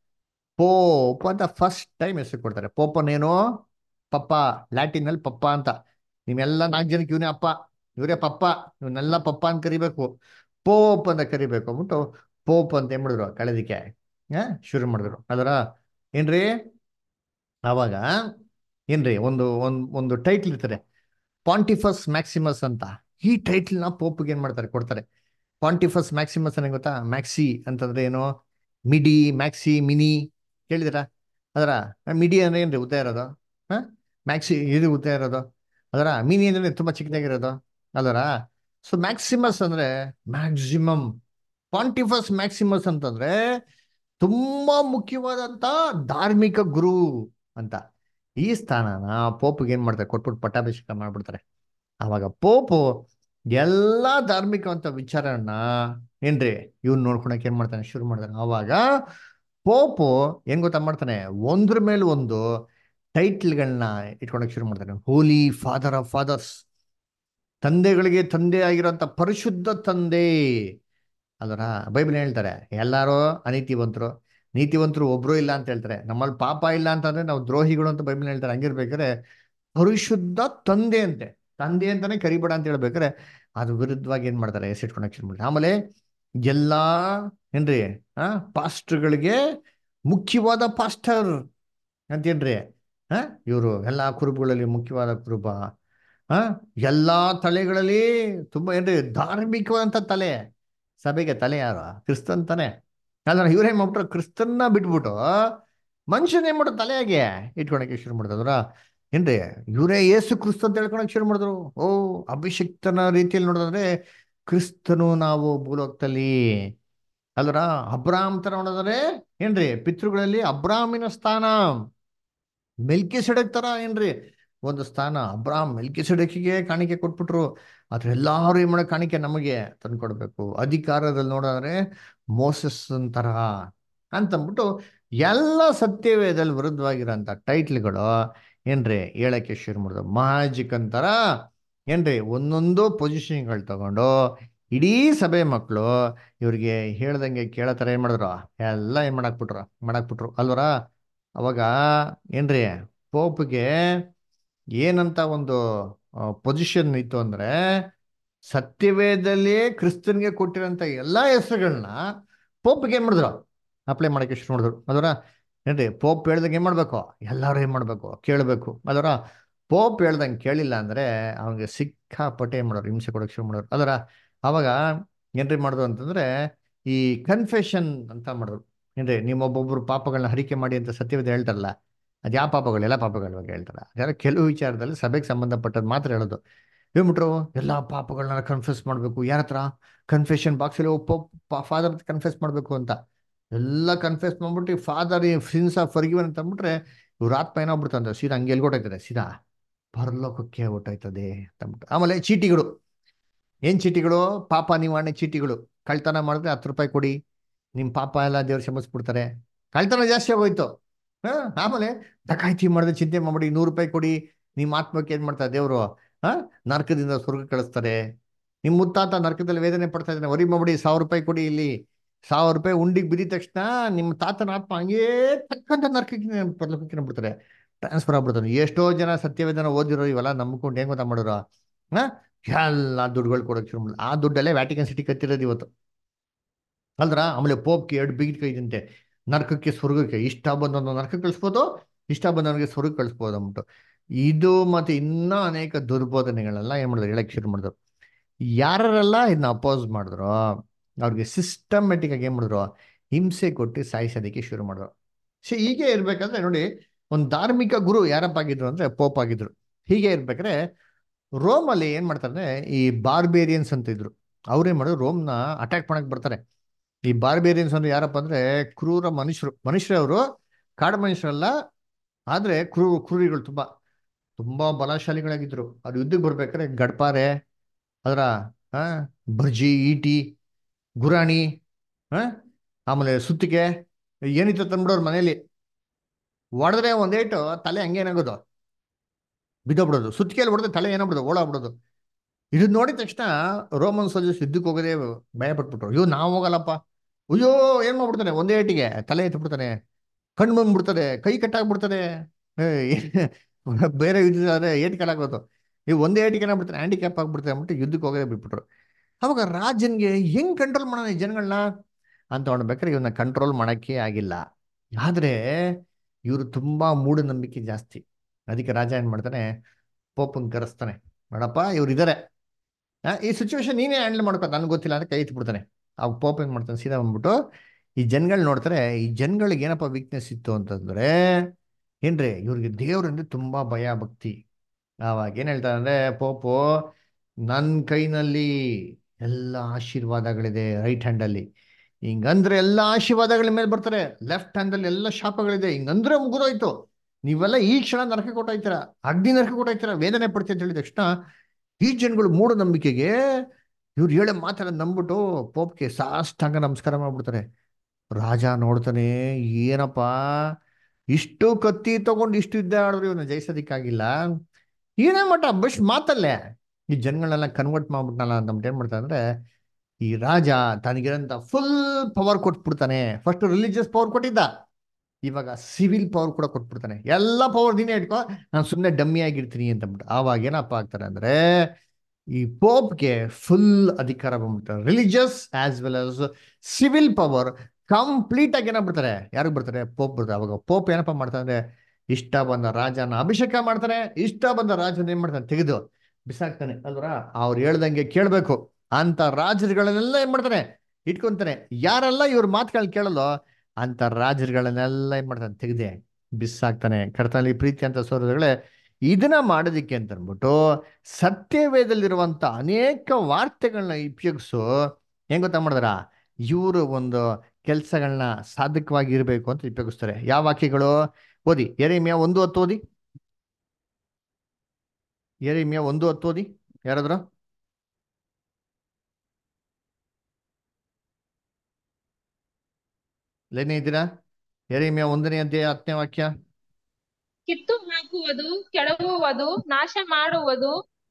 ಪೋಪ್ ಅಂತ ಫಸ್ಟ್ ಟೈಮ್ ಹೆಸರು ಕೊಡ್ತಾರೆ ಪೋಪನೇನು ಪಪ್ಪ ಲ್ಯಾಟಿನ್ ಅಲ್ಲಿ ಪಪ್ಪ ಅಂತ ನೀವೆಲ್ಲ ನಾಲ್ಕು ಜನಕ್ಕೆ ಇವನೇ ಅಪ್ಪ ಇವರೇ ಪಪ್ಪ ಇವನ್ನೆಲ್ಲ ಪಪ್ಪ ಅಂತ ಕರಿಬೇಕು ಪೋಪ್ ಅಂತ ಕರಿಬೇಕು ಅಂದ್ಬಿಟ್ಟು ಪೋಪ್ ಅಂತ ಏನ್ ಮಾಡಿದ್ರು ಕಳೆದಿಕ್ಕೆ ಆ ಶುರು ಮಾಡಿದ್ರು ಅದರ ಏನ್ರಿ ಆವಾಗ ಏನ್ರಿ ಒಂದು ಒಂದ್ ಒಂದು ಟೈಟ್ಲ್ ಇರ್ತದೆ ಪಾಂಟಿಫಸ್ ಮ್ಯಾಕ್ಸಿಮಸ್ ಅಂತ ಈ ಟೈಟ್ಲ್ ನ ಪೋಪ್ಗೆ ಏನ್ ಮಾಡ್ತಾರೆ ಕೊಡ್ತಾರೆ ಪಾಂಟಿಫಸ್ ಮ್ಯಾಕ್ಸಿಮಸ್ ಅನ್ನೋ ಗೊತ್ತಾ ಮ್ಯಾಕ್ಸಿ ಅಂತಂದ್ರೆ ಏನು ಮಿಡಿ ಮ್ಯಾಕ್ಸಿ ಮಿನಿ ಕೇಳಿದಿರಾ ಅದರ ಮಿಡಿ ಅಂದ್ರೆ ಏನ್ರಿ ಉದ್ದ ಇರೋದು ಹಾ ಮ್ಯಾಕ್ಸಿ ಇದು ಉದ್ದ ಇರೋದು ಅದರ ಮಿನಿ ಅಂದ್ರೆ ತುಂಬಾ ಚಿಕ್ಕದಾಗಿರೋದು ಅದರ ಸೊ ಮ್ಯಾಕ್ಸಿಮಸ್ ಅಂದ್ರೆ ಮ್ಯಾಕ್ಸಿಮಮ್ ಪಾಂಟಿಫಸ್ ಮ್ಯಾಕ್ಸಿಮಸ್ ಅಂತಂದ್ರೆ ತುಂಬಾ ಮುಖ್ಯವಾದಂತ ಧಾರ್ಮಿಕ ಗುರು ಅಂತ ಈ ಸ್ಥಾನನ ಪೋಪ್ಗೆ ಏನ್ ಮಾಡ್ತಾರೆ ಕೊಟ್ಬಿಟ್ಟು ಪಟ್ಟಾಭಿಷೇಕ ಮಾಡ್ಬಿಡ್ತಾರೆ ಅವಾಗ ಪೋಪು ಎಲ್ಲಾ ಧಾರ್ಮಿಕವಂತ ವಿಚಾರನ ಏನ್ರಿ ಇವ್ನು ನೋಡ್ಕೊಳಕ್ ಏನ್ ಮಾಡ್ತಾನೆ ಶುರು ಮಾಡ್ತಾನೆ ಅವಾಗ ಪೋಪು ಏನ್ ಗೊತ್ತಾ ಮಾಡ್ತಾನೆ ಒಂದ್ರ ಮೇಲೆ ಒಂದು ಟೈಟ್ಲ್ಗಳನ್ನ ಇಟ್ಕೊಳಕ್ ಶುರು ಮಾಡ್ತಾನೆ ಹೋಲಿ ಫಾದರ್ ಆಫ್ ಫಾದರ್ಸ್ ತಂದೆಗಳಿಗೆ ತಂದೆ ಆಗಿರೋಂಥ ಪರಿಶುದ್ಧ ತಂದೆ ಅದರ ಬೈಬಲ್ ಹೇಳ್ತಾರೆ ಎಲ್ಲಾರು ಅನೀತಿವಂತರು ನೀತಿವಂತರು ಒಬ್ರು ಇಲ್ಲ ಅಂತ ಹೇಳ್ತಾರೆ ನಮ್ಮಲ್ಲಿ ಪಾಪ ಇಲ್ಲ ಅಂತಂದ್ರೆ ನಾವು ದ್ರೋಹಿಗಳು ಅಂತ ಬೈಬಲ್ ಹೇಳ್ತಾರೆ ಹಂಗಿರ್ಬೇಕಾದ್ರೆ ಪರಿಶುದ್ಧ ತಂದೆ ಅಂತೆ ತಂದೆ ಅಂತಾನೆ ಕರಿಬೇಡ ಅಂತ ಹೇಳ್ಬೇಕಾರೆ ಅದು ವಿರುದ್ಧವಾಗಿ ಏನ್ ಮಾಡ್ತಾರೆ ಎಸಿಟ್ಕೊಳಕ್ ಶುರು ಮಾಡ್ತಾರೆ ಆಮೇಲೆ ಎಲ್ಲಾ ಏನ್ರಿ ಆ ಪಾಸ್ಟರ್ಗಳಿಗೆ ಮುಖ್ಯವಾದ ಪಾಸ್ಟರ್ ಅಂತೇನ್ರಿ ಹ ಇವರು ಎಲ್ಲಾ ಕುರುಬುಗಳಲ್ಲಿ ಮುಖ್ಯವಾದ ಕುರುಬ ಹ ಎಲ್ಲಾ ತಲೆಗಳಲ್ಲಿ ತುಂಬಾ ಏನ್ರಿ ಧಾರ್ಮಿಕವಾದಂತ ತಲೆ ಸಭೆಗೆ ತಲೆ ಯಾರು ಕ್ರಿಸ್ತನ್ ತಾನೆ ಅಲ್ಲ ಇವ್ರೇನ್ ಮಾಡ್ಬಿಟ್ರು ಕ್ರಿಸ್ತನ್ನ ಬಿಟ್ಬಿಟ್ಟು ಮನುಷ್ಯನ ಏನ್ ಮಾಡ್ರು ತಲೆಯಾಗೆ ಇಟ್ಕೊಳಕ್ಕೆ ಶುರು ಮಾಡಿದ್ರ ಏನ್ರಿ ಇವರೇ ಏಸು ಕ್ರಿಸ್ತ ಅಂತ ಹೇಳ್ಕೊಳಕ್ ಶುರು ಮಾಡಿದ್ರು ಓ ಅಭಿಷಿಕ್ತನ ರೀತಿಯಲ್ಲಿ ನೋಡಿದ್ರೆ ಕ್ರಿಸ್ತನು ನಾವು ಭೂಲೋಕದಲ್ಲಿ ಅಲ್ರ ಅಬ್ರಾಮ್ ತರ ನೋಡಿದ್ರೆ ಏನ್ರಿ ಪಿತೃಗಳಲ್ಲಿ ಅಬ್ರಾಮಿನ ಸ್ಥಾನ ಮೆಲ್ಕಿ ಸೆಡಕ್ ತರ ಏನ್ರಿ ಒಂದು ಸ್ಥಾನ ಅಬ್ರಾಮ್ ಮೆಲ್ಕಿ ಸೆಡಕಿಗೆ ಕಾಣಿಕೆ ಕೊಟ್ಬಿಟ್ರು ಆದ್ರೆ ಎಲ್ಲಾರು ಏನ್ ಮಾಡೋ ಕಾಣಿಕೆ ನಮಗೆ ತಂದ್ಕೊಡ್ಬೇಕು ಅಧಿಕಾರದಲ್ಲಿ ನೋಡಿದ್ರೆ ಮೋಸಸ್ ತರ ಅಂತಂದ್ಬಿಟ್ಟು ಎಲ್ಲ ಸತ್ಯವೇದಲ್ಲಿ ವಿರುದ್ಧವಾಗಿರೋಂಥ ಟೈಟ್ಲ್ಗಳು ಏನ್ರಿ ಹೇಳಕ್ಕೆ ಶುರು ಮಾಡಿದ್ರು ಮಹಾಜಿಕ್ ಅಂತಾರ ಏನ್ರಿ ಒಂದೊಂದು ಪೊಸಿಷನ್ಗಳು ತಗೊಂಡು ಇಡೀ ಸಭೆ ಮಕ್ಕಳು ಇವ್ರಿಗೆ ಹೇಳ್ದಂಗೆ ಕೇಳೋ ಥರ ಏನ್ ಮಾಡಿದ್ರು ಎಲ್ಲ ಏನ್ ಮಾಡಾಕ್ಬಿಟ್ರು ಮಾಡಾಕ್ಬಿಟ್ರು ಅಲ್ವರ ಅವಾಗ ಏನ್ರಿ ಪೋಪ್ಗೆ ಏನಂತ ಒಂದು ಪೊಸಿಷನ್ ಇತ್ತು ಅಂದ್ರೆ ಸತ್ಯವೇದದಲ್ಲಿ ಕ್ರಿಸ್ತನ್ಗೆ ಕೊಟ್ಟಿರೋಂಥ ಎಲ್ಲಾ ಹೆಸರುಗಳನ್ನ ಪೋಪ್ಗೆ ಏನ್ ಮಾಡಿದ್ರು ಅಪ್ಲೈ ಮಾಡಕ್ಕೆ ಶುರು ಮಾಡಿದ್ರು ಅದರ ಏನ್ರಿ ಪೋಪ್ ಹೇಳ್ದಂಗೆ ಏನ್ ಮಾಡ್ಬೇಕು ಎಲ್ಲಾರು ಏನ್ ಮಾಡ್ಬೇಕು ಕೇಳಬೇಕು ಅದರ ಪೋಪ್ ಹೇಳ್ದಂಗೆ ಕೇಳಿಲ್ಲ ಅಂದ್ರೆ ಅವನಿಗೆ ಸಿಕ್ಕಾಪಟ್ಟೆ ಏನ್ ಮಾಡೋರು ಹಿಂಸೆ ಕೊಡಕ್ಕೆ ಶುರು ಮಾಡೋರು ಅದರ ಅವಾಗ ಏನ್ರಿ ಮಾಡಿದ್ರು ಅಂತಂದ್ರೆ ಈ ಕನ್ಫೆಷನ್ ಅಂತ ಮಾಡಿದ್ರು ಏನ್ರಿ ನಿಮ್ಮೊಬ್ಬೊಬ್ರು ಪಾಪಗಳನ್ನ ಹರಿಕೆ ಮಾಡಿ ಅಂತ ಸತ್ಯವೇದ ಹೇಳ್ತಾರಲ್ಲ ಅದು ಯಾವ ಪಾಪಗಳು ಎಲ್ಲ ಪಾಪಗಳ ಬಗ್ಗೆ ಹೇಳ್ತಾರೆ ಅದರ ಕೆಲವು ವಿಚಾರದಲ್ಲಿ ಸಭೆಗೆ ಸಂಬಂಧಪಟ್ಟದ್ದು ಮಾತ್ರ ಹೇಳೋದು ಹೇಳ್ಬಿಟ್ರು ಎಲ್ಲ ಪಾಪಗಳನ್ನ ಕನ್ಫ್ಯೂಸ್ ಮಾಡಬೇಕು ಯಾರ ಹತ್ರ ಕನ್ಫೆಷನ್ ಬಾಕ್ಸಲ್ಲಿ ಫಾದರ್ ಕನ್ಫ್ಯೂಸ್ ಮಾಡಬೇಕು ಅಂತ ಎಲ್ಲ ಕನ್ಫ್ಯೂಸ್ ಮಾಡ್ಬಿಟ್ಟು ಫಾದರ್ ಸಿನ್ಸ್ ಆಫ್ ಫರ್ಗಿವನ್ ಅಂತ ಅಂದ್ಬಿಟ್ರೆ ಇವ್ರ ಆತ್ಮ ಏನಾಗ್ಬಿಡ್ತಂತ ಸೀದಾ ಹಂಗೆ ಎಲ್ಗೊಟ್ಟೈತದೆ ಸೀದಾ ಪರಲೋಕಕ್ಕೆ ಹೊಟ್ಟೋಯ್ತದೆ ಅಂತಂದ್ಬಿಟ್ಟು ಆಮೇಲೆ ಚೀಟಿಗಳು ಏನ್ ಚೀಟಿಗಳು ಪಾಪ ನಿವಾರಣೆ ಚೀಟಿಗಳು ಕಳ್ತನ ಮಾಡಿದ್ರೆ ಹತ್ತು ರೂಪಾಯಿ ಕೊಡಿ ನಿಮ್ ಪಾಪ ಎಲ್ಲ ದೇವ್ರು ಕ್ಷಮಿಸ್ಬಿಡ್ತಾರೆ ಕಳ್ತನ ಜಾಸ್ತಿ ಆಗೋಯ್ತು ಹಾ ಆಮೇಲೆ ಡಕಾಯ್ತಿ ಮಾಡಿದ್ರೆ ಚಿಂತೆ ಮಾಡ್ಬಿಡಿ ನೂರು ರೂಪಾಯಿ ಕೊಡಿ ನಿಮ್ಮ ಆತ್ಮಕ್ಕೆ ಏನ್ ಮಾಡ್ತಾರೆ ದೇವರು ಹಾ ನರಕದಿಂದ ಸ್ವರ್ಗ ಕಳಿಸ್ತಾರೆ ನಿಮ್ ಮುತ್ತಾತ ನರಕದಲ್ಲಿ ವೇದನೆ ಪಡ್ತಾ ಇದ್ದಾನೆ ವರಿ ಮಾಡ್ಬಿಡಿ ಸಾವಿರ ರೂಪಾಯಿ ಕೊಡಿ ಇಲ್ಲಿ ಸಾವಿರ ರೂಪಾಯಿ ಉಂಡಿಗೆ ಬಿದ್ದ ತಕ್ಷಣ ನಿಮ್ಮ ತಾತನ ಆತ್ಮ ಹಂಗೇ ತಕ್ಕಂತ ನರಕಕ್ಕೆ ಪರ್ಲೋಕಕ್ಕೆ ಬಿಡ್ತಾರೆ ಟ್ರಾನ್ಸ್ಫರ್ ಆಗ್ಬಿಡ್ತಾನೆ ಎಷ್ಟೋ ಜನ ಸತ್ಯವೇದನ ಓದಿರೋ ಇವೆಲ್ಲ ನಂಬ್ಕೊಂಡು ಹೆಂಗ್ ಗೊತ್ತಾ ಮಾಡೋರು ಹಾ ಎಲ್ಲ ದುಡ್ಡುಗಳು ಕೊಡೋಕೆ ಶುರು ಮಾಡಿದ್ರು ಆ ದುಡ್ಡಲ್ಲೇ ವ್ಯಾಟಿಕನ್ ಸಿಟಿ ಕತ್ತಿರೋದು ಇವತ್ತು ಅಲ್ದ್ರ ಆಮೇಲೆ ಪೋಪ್ಗೆ ಎರಡು ಬಿಗಿಟ್ ಕೈ ಇದಂತೆ ನರಕಕ್ಕೆ ಸ್ವರ್ಗಕ್ಕೆ ಇಷ್ಟ ಬಂದೊಂದು ನರಕ ಕಳಿಸ್ಬೋದು ಇಷ್ಟ ಬಂದವನಿಗೆ ಸ್ವರ್ಗ ಕಳಿಸ್ಬೋದು ಅಂದ್ಬಿಟ್ಟು ಇದು ಮತ್ತೆ ಇನ್ನೂ ಅನೇಕ ದುರ್ಬೋಧನೆಗಳೆಲ್ಲ ಏನ್ ಮಾಡಿದ್ರು ಹೇಳಕ್ ಶುರು ಮಾಡಿದ್ರು ಯಾರೆಲ್ಲ ಇದನ್ನ ಅಪೋಸ್ ಮಾಡಿದ್ರು ಅವ್ರಿಗೆ ಸಿಸ್ಟಮೆಟಿಕ್ ಆಗಿ ಏನ್ ಮಾಡಿದ್ರು ಹಿಂಸೆ ಕೊಟ್ಟು ಸಾಯಿಸೋದಕ್ಕೆ ಶುರು ಮಾಡಿದ್ರು ಸೊ ಹೀಗೆ ಇರ್ಬೇಕಾದ್ರೆ ನೋಡಿ ಒಂದು ಧಾರ್ಮಿಕ ಗುರು ಯಾರಪ್ಪ ಆಗಿದ್ರು ಅಂದ್ರೆ ಪೋಪ್ ಆಗಿದ್ರು ಹೀಗೆ ಇರ್ಬೇಕಾದ್ರೆ ರೋಮಲ್ಲಿ ಏನ್ ಮಾಡ್ತಾರೆ ಈ ಬಾರ್ಬೇರಿಯನ್ಸ್ ಅಂತ ಇದ್ರು ಅವ್ರೇನ್ ಮಾಡಿದ್ರು ರೋಮ್ನ ಅಟ್ಯಾಕ್ ಮಾಡಕ್ ಬರ್ತಾರೆ ಈ ಬಾರ್ಬೇರಿಯನ್ಸ್ ಅಂದ್ರೆ ಯಾರಪ್ಪ ಅಂದ್ರೆ ಕ್ರೂರ ಮನುಷ್ಯರು ಮನುಷ್ಯರವರು ಕಾಡು ಮನುಷ್ಯರಲ್ಲ ಆದ್ರೆ ಕ್ರೂ ಕ್ರೂರಿಗಳು ತುಂಬಾ ತುಂಬಾ ಬಲಶಾಲಿಗಳಾಗಿದ್ರು ಅವ್ರು ಯುದ್ಧಕ್ಕೆ ಬರ್ಬೇಕಾದ್ರೆ ಗಡ್ಪಾರೆ ಅದರ ಆ ಬರ್ಜಿ ಈಟಿ ಗುರಾಣಿ ಆ ಆಮೇಲೆ ಸುತ್ತಿಗೆ ಏನಿತ್ತು ತಂದ್ಬಿಡೋರು ಮನೇಲಿ ಹೊಡೆದ್ರೆ ಒಂದೇಟು ತಲೆ ಹಂಗೆ ಏನಾಗೋದು ಬಿದ್ದೋಗ್ಬಿಡೋದು ಸುತ್ತಿಗೆಯಲ್ಲಿ ಹೊಡೆದ್ರೆ ತಲೆ ಏನಾಗ್ಬಿಡೋದು ಓಡಾಗ್ಬಿಡೋದು ಇದನ್ನ ನೋಡಿದ ತಕ್ಷಣ ರೋಮನ್ ಸೋಲ್ಜರ್ಸ್ ಯುದ್ಧಕ್ಕೆ ಹೋಗೋದೇ ಭಯ ಪಟ್ಬಿಟ್ರು ಅಯ್ಯೋ ನಾವು ಹೋಗಲ್ಲಪ್ಪ ಅಯ್ಯೋ ಏನ್ ಮಾಡ್ಬಿಡ್ತಾನೆ ಒಂದೇ ಏಟಿಗೆ ತಲೆ ಎತ್ಬಿಡ್ತಾನೆ ಕಣ್ಣು ಬಂದ್ಬಿಡ್ತದೆ ಕೈ ಕಟ್ಟಾಗ್ಬಿಡ್ತದೆ ಬೇರೆ ಯುದ್ಧ ಏಟ್ ಕಲಾಗೋದು ಈ ಒಂದೇ ಏಟಿಗೆ ಏನಾಗ್ಬಿಡ್ತಾನೆ ಹ್ಯಾಂಡಿಕ್ಯಾಪ್ ಆಗ್ಬಿಡ್ತಾರೆ ಅಂದ್ಬಿಟ್ಟು ಯುದ್ಧಕ್ಕೆ ಹೋಗೋದೇ ಬಿಟ್ಬಿಟ್ರು ಅವಾಗ ರಾಜನ್ಗೆ ಹೆಂಗ್ ಕಂಟ್ರೋಲ್ ಮಾಡೋಣ ಈ ಜನಗಳನ್ನ ಅಂತ ನೋಡ್ಬೇಕಾದ್ರೆ ಇವನ್ನ ಕಂಟ್ರೋಲ್ ಮಾಡಕ್ಕೆ ಆಗಿಲ್ಲ ಆದ್ರೆ ಇವರು ತುಂಬಾ ಮೂಢನಂಬಿಕೆ ಜಾಸ್ತಿ ಅದಕ್ಕೆ ರಾಜ ಏನ್ ಮಾಡ್ತಾನೆ ಪೋಪನ್ ಕರೆಸ್ತಾನೆ ನೋಡಪ್ಪ ಇವ್ರು ಇದಾರೆ ಆ, ಈ ಸಿಚುವೇಶನ್ ನೀನೇ ಹ್ಯಾಂಡಲ್ ಮಾಡ್ಕೋ ನನಗೆ ಗೊತ್ತಿಲ್ಲ ಅಂತ ಕೈ ಎತ್ಬಿಡ್ತಾನೆ ಆ ಪೋಪ್ ಏನ್ ಮಾಡ್ತಾನೆ ಸೀದಾ ಬಂದ್ಬಿಟ್ಟು ಈ ಜನಗಳು ನೋಡ್ತಾರೆ ಈ ಜನಗಳಿಗೆ ಏನಪ್ಪ ವೀಕ್ನೆಸ್ ಇತ್ತು ಅಂತಂದ್ರೆ ಏನ್ರಿ ಇವ್ರಿಗೆ ದೇವ್ರಂದ್ರೆ ತುಂಬಾ ಭಯ ಭಕ್ತಿ ಆವಾಗ ಏನ್ ಹೇಳ್ತಾರೆ ಅಂದ್ರೆ ಪೋಪು ನನ್ನ ಕೈನಲ್ಲಿ ಎಲ್ಲ ಆಶೀರ್ವಾದಗಳಿದೆ ರೈಟ್ ಹ್ಯಾಂಡ್ ಅಲ್ಲಿ ಹಿಂಗಂದ್ರೆ ಎಲ್ಲ ಆಶೀರ್ವಾದಗಳ ಮೇಲೆ ಬರ್ತಾರೆ ಲೆಫ್ಟ್ ಹ್ಯಾಂಡ್ ಅಲ್ಲಿ ಎಲ್ಲ ಶಾಪಗಳಿದೆ ಹಿಂಗಂದ್ರೆ ಮುಗಿದೋಯ್ತು ನೀವೆಲ್ಲ ಈ ಕ್ಷಣ ನರಕ ಕೊಟ್ಟಾಯ್ತೀರ ಅಗ್ನಿ ನರಕ ಕೊಟ್ಟಾಯ್ತೀರ ವೇದನೆ ಪಡ್ತೀವಿ ಅಂತ ಹೇಳಿದ ತಕ್ಷಣ ಈ ಜನಗಳು ಮೂಢನಂಬಿಕೆಗೆ ಇವ್ರು ಹೇಳೋ ಮಾತೆಲ್ಲ ನಂಬಿಟ್ಟು ಪೋಪ್ಗೆ ಸಾಷ್ಟಾಂಗ ನಮಸ್ಕಾರ ಮಾಡ್ಬಿಡ್ತಾರೆ ರಾಜ ನೋಡ್ತಾನೆ ಏನಪ್ಪ ಇಷ್ಟು ಕತ್ತಿ ತಗೊಂಡು ಇಷ್ಟು ಯುದ್ಧ ಆಡಿದ್ರು ಇವನ್ನ ಜಯಿಸೋದಿಕ್ಕಾಗಿಲ್ಲ ಏನೇ ಮಟ್ಟ ಬಸ್ ಮಾತಲ್ಲೇ ಈ ಜನಗಳನ್ನೆಲ್ಲ ಕನ್ವರ್ಟ್ ಮಾಡ್ಬಿಟ್ನಲ್ಲ ಅಂತ ಏನ್ ಮಾಡ್ತಾನೆ ಅಂದ್ರೆ ಈ ರಾಜ ತನಗಿರಂತ ಫುಲ್ ಪವರ್ ಕೊಟ್ಬಿಡ್ತಾನೆ ಫಸ್ಟ್ ರಿಲಿಜಿಯಸ್ ಪವರ್ ಕೊಟ್ಟಿದ್ದ ಇವಾಗ ಸಿವಿಲ್ ಪವರ್ ಕೂಡ ಕೊಟ್ಬಿಡ್ತಾನೆ ಎಲ್ಲ ಪವರ್ ನೀನೇ ಇಟ್ಕೋ ನಾನು ಸುಮ್ಮನೆ ಡಮ್ಮಿ ಆಗಿರ್ತೀನಿ ಅಂತ ಅಂದ್ಬಿಟ್ಟು ಆವಾಗ ಏನಪ್ಪ ಆಗ್ತಾರೆ ಅಂದ್ರೆ ಈ ಪೋಪ್ಗೆ ಫುಲ್ ಅಧಿಕಾರ ಬಂದ್ಬಿಡ್ತಾರೆ religious as well as civil power complete ಆಗಿ ಏನಾಗ್ಬಿಡ್ತಾರೆ ಯಾರಿಗೆ ಬರ್ತಾರೆ ಪೋಪ್ ಬರ್ತಾರೆ ಅವಾಗ ಪೋಪ್ ಏನಪ್ಪ ಮಾಡ್ತಾರೆ ಅಂದ್ರೆ ಇಷ್ಟ ಬಂದ ರಾಜನ ಅಭಿಷೇಕ ಮಾಡ್ತಾನೆ ಇಷ್ಟ ಬಂದ ರಾಜನ ಏನ್ ಮಾಡ್ತಾನೆ ತೆಗೆದು ಬಿಸಾಕ್ತಾನೆ ಅಲ್ವರ ಅವ್ರು ಹೇಳ್ದಂಗೆ ಕೇಳ್ಬೇಕು ಅಂತ ರಾಜರುಗಳನ್ನೆಲ್ಲ ಏನ್ ಮಾಡ್ತಾನೆ ಇಟ್ಕೊಂತಾನೆ ಯಾರೆಲ್ಲ ಇವ್ರ ಮಾತುಗಳು ಕೇಳಲ್ಲೋ ಅಂತ ರಾಜರುಗಳನ್ನೆಲ್ಲ ಏನ್ ಮಾಡ್ತಾನೆ ತೆಗೆದೆ ಬಿಸಾಕ್ತಾನೆ ಕರ್ತನಲ್ಲಿ ಪ್ರೀತಿ ಅಂತ ಸೋದರಗಳೇ ಇದನ್ನ ಮಾಡೋದಿಕ್ಕೆ ಅಂತ ಅಂದ್ಬಿಟ್ಟು ಸತ್ಯವೇದಲ್ಲಿರುವಂತ ಅನೇಕ ವಾರ್ತೆಗಳನ್ನ ಉಪಯೋಗಿಸು ಹೆಂಗ್ ಗೊತ್ತಾ ಮಾಡಿದ್ರ ಇವರು ಒಂದು ಕೆಲಸಗಳನ್ನ ಸಾಧಕವಾಗಿ ಇರಬೇಕು ಅಂತ ಉಪಯೋಗಿಸ್ತಾರೆ ಯಾವ ವಾಕ್ಯಗಳು ಓದಿ ಎರೆಮಿಯ ಒಂದು ಹತ್ತು ಓದಿ ಎರೆಮಿಯ ಒಂದು ಹತ್ತು ಓದಿ ಯಾರಾದ್ರು ಲೇನೇ ಇದ್ದೀರಾ ಎರೆಮಿಯ ಒಂದನೇ ಅಧ್ಯಾಯ ಹತ್ತನೇ ವಾಕ್ಯ ಕಿತ್ತು ಹಾಕುವುದು ಕೆಡವುವುದು ನಾಶ ಮಾಡುವುದು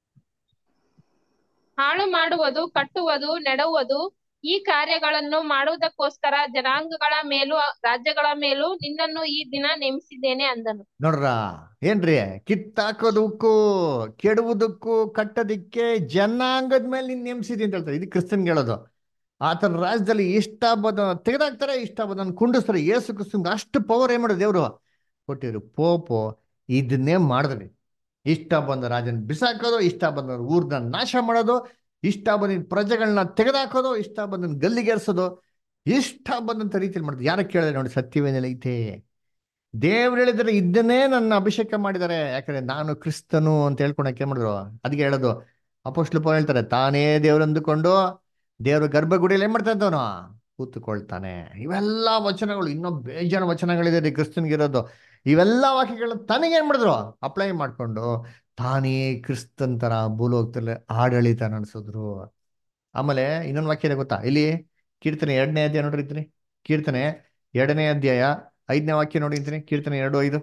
ಹಾಳು ಮಾಡುವುದು ಕಟ್ಟುವುದು ನೆಡುವುದು ಈ ಕಾರ್ಯಗಳನ್ನು ಮಾಡುವುದಕ್ಕೋಸ್ಕರ ಜನಾಂಗಗಳ ಮೇಲೂ ರಾಜ್ಯಗಳ ಮೇಲೂ ನಿನ್ನನ್ನು ಈ ದಿನ ನೇಮಿಸಿದ್ದೇನೆ ಅಂದನು ನೋಡ್ರ ಏನ್ರಿ ಕಿತ್ತಾಕೋದಕ್ಕೂ ಕೆಡುವುದಕ್ಕೂ ಕಟ್ಟೋದಿಕ್ಕೆ ಜನಾಂಗದ ಮೇಲೆ ನೀನ್ ನೇಮಿಸಿದಿ ಅಂತ ಹೇಳ್ತಾರೆ ಇದು ಕ್ರಿಸ್ತನ್ಗೆ ಹೇಳೋದು ಆತನ ರಾಜ್ಯದಲ್ಲಿ ಇಷ್ಟ ಬದ ತೆಗೆದಾಕ್ತಾರೆ ಇಷ್ಟ ಬದನ್ ಕುಂಡಿಸ್ತಾರೆ ಯೇಸು ಕ್ರಿಸ್ತನ್ಗೆ ಅಷ್ಟು ಪವರ್ ಏನ್ ಮಾಡೋದು ದೇವ್ರು ಕೊಟ್ಟಿರು ಪೋಪು ಇದನ್ನೇ ಮಾಡಿದ್ರಿ ಇಷ್ಟ ಬಂದ ರಾಜನ ಬಿಸಾಕೋದು ಇಷ್ಟ ಬಂದ ಊರ್ನ ನಾಶ ಮಾಡೋದು ಇಷ್ಟ ಬಂದಿದ್ದ ಪ್ರಜೆಗಳನ್ನ ತೆಗೆದಾಕೋದು ಇಷ್ಟ ಬಂದ ಗಲ್ಲಿಗೇರ್ಸೋದು ಇಷ್ಟ ಬಂದಂತ ರೀತಿಯಲ್ಲಿ ಮಾಡೋದು ಯಾರ ಕೇಳಿದ್ರೆ ನೋಡಿ ಸತ್ಯವೇನೆಲ್ಲ ಐತೆ ದೇವ್ರು ಹೇಳಿದ್ರೆ ಇದನ್ನೇ ನನ್ನ ಅಭಿಷೇಕ ಮಾಡಿದ್ದಾರೆ ಯಾಕಂದ್ರೆ ನಾನು ಕ್ರಿಸ್ತನು ಅಂತ ಹೇಳ್ಕೊಳಕ್ಕೆ ಏನ್ ಮಾಡಿದ್ರು ಅದಕ್ಕೆ ಹೇಳೋದು ಅಪೋಸ್ಟ್ಲು ಪೌಲ್ ಹೇಳ್ತಾರೆ ತಾನೇ ದೇವ್ರು ಅಂದುಕೊಂಡು ದೇವ್ರ ಗರ್ಭಗುಡಿಯಲ್ಲಿ ಏನ್ ಮಾಡ್ತಾ ಇದ್ದವನು ಕೂತ್ಕೊಳ್ತಾನೆ ಇವೆಲ್ಲ ವಚನಗಳು ಇನ್ನೂ ಬೇಜಾನ ವಚನಗಳಿದೆ ರೀ ಕ್ರಿಸ್ತನ್ಗಿರೋದು ಇವೆಲ್ಲ ವಾಕ್ಯಗಳು ತನಗೆ ಏನ್ ಮಾಡಿದ್ರು ಅಪ್ಲೈ ಮಾಡ್ಕೊಂಡು ತಾನೇ ಕ್ರಿಸ್ತನ್ ತರ ಭೂಲೋಕದಲ್ಲಿ ಆಡಳಿತ ನಡೆಸಿದ್ರು ಆಮೇಲೆ ಇನ್ನೊಂದು ವಾಕ್ಯ ಇದೆ ಗೊತ್ತಾ ಇಲ್ಲಿ ಕೀರ್ತನೆ ಎರಡನೇ ಅಧ್ಯಾಯ ನೋಡ್ರಿ ಇದ್ರಿ ಕೀರ್ತನೆ ಎರಡನೇ ಅಧ್ಯಾಯ ಐದನೇ ವಾಕ್ಯ ನೋಡಿ ಅಂತೀನಿ ಕೀರ್ತನೆ ಎರಡು ಐದು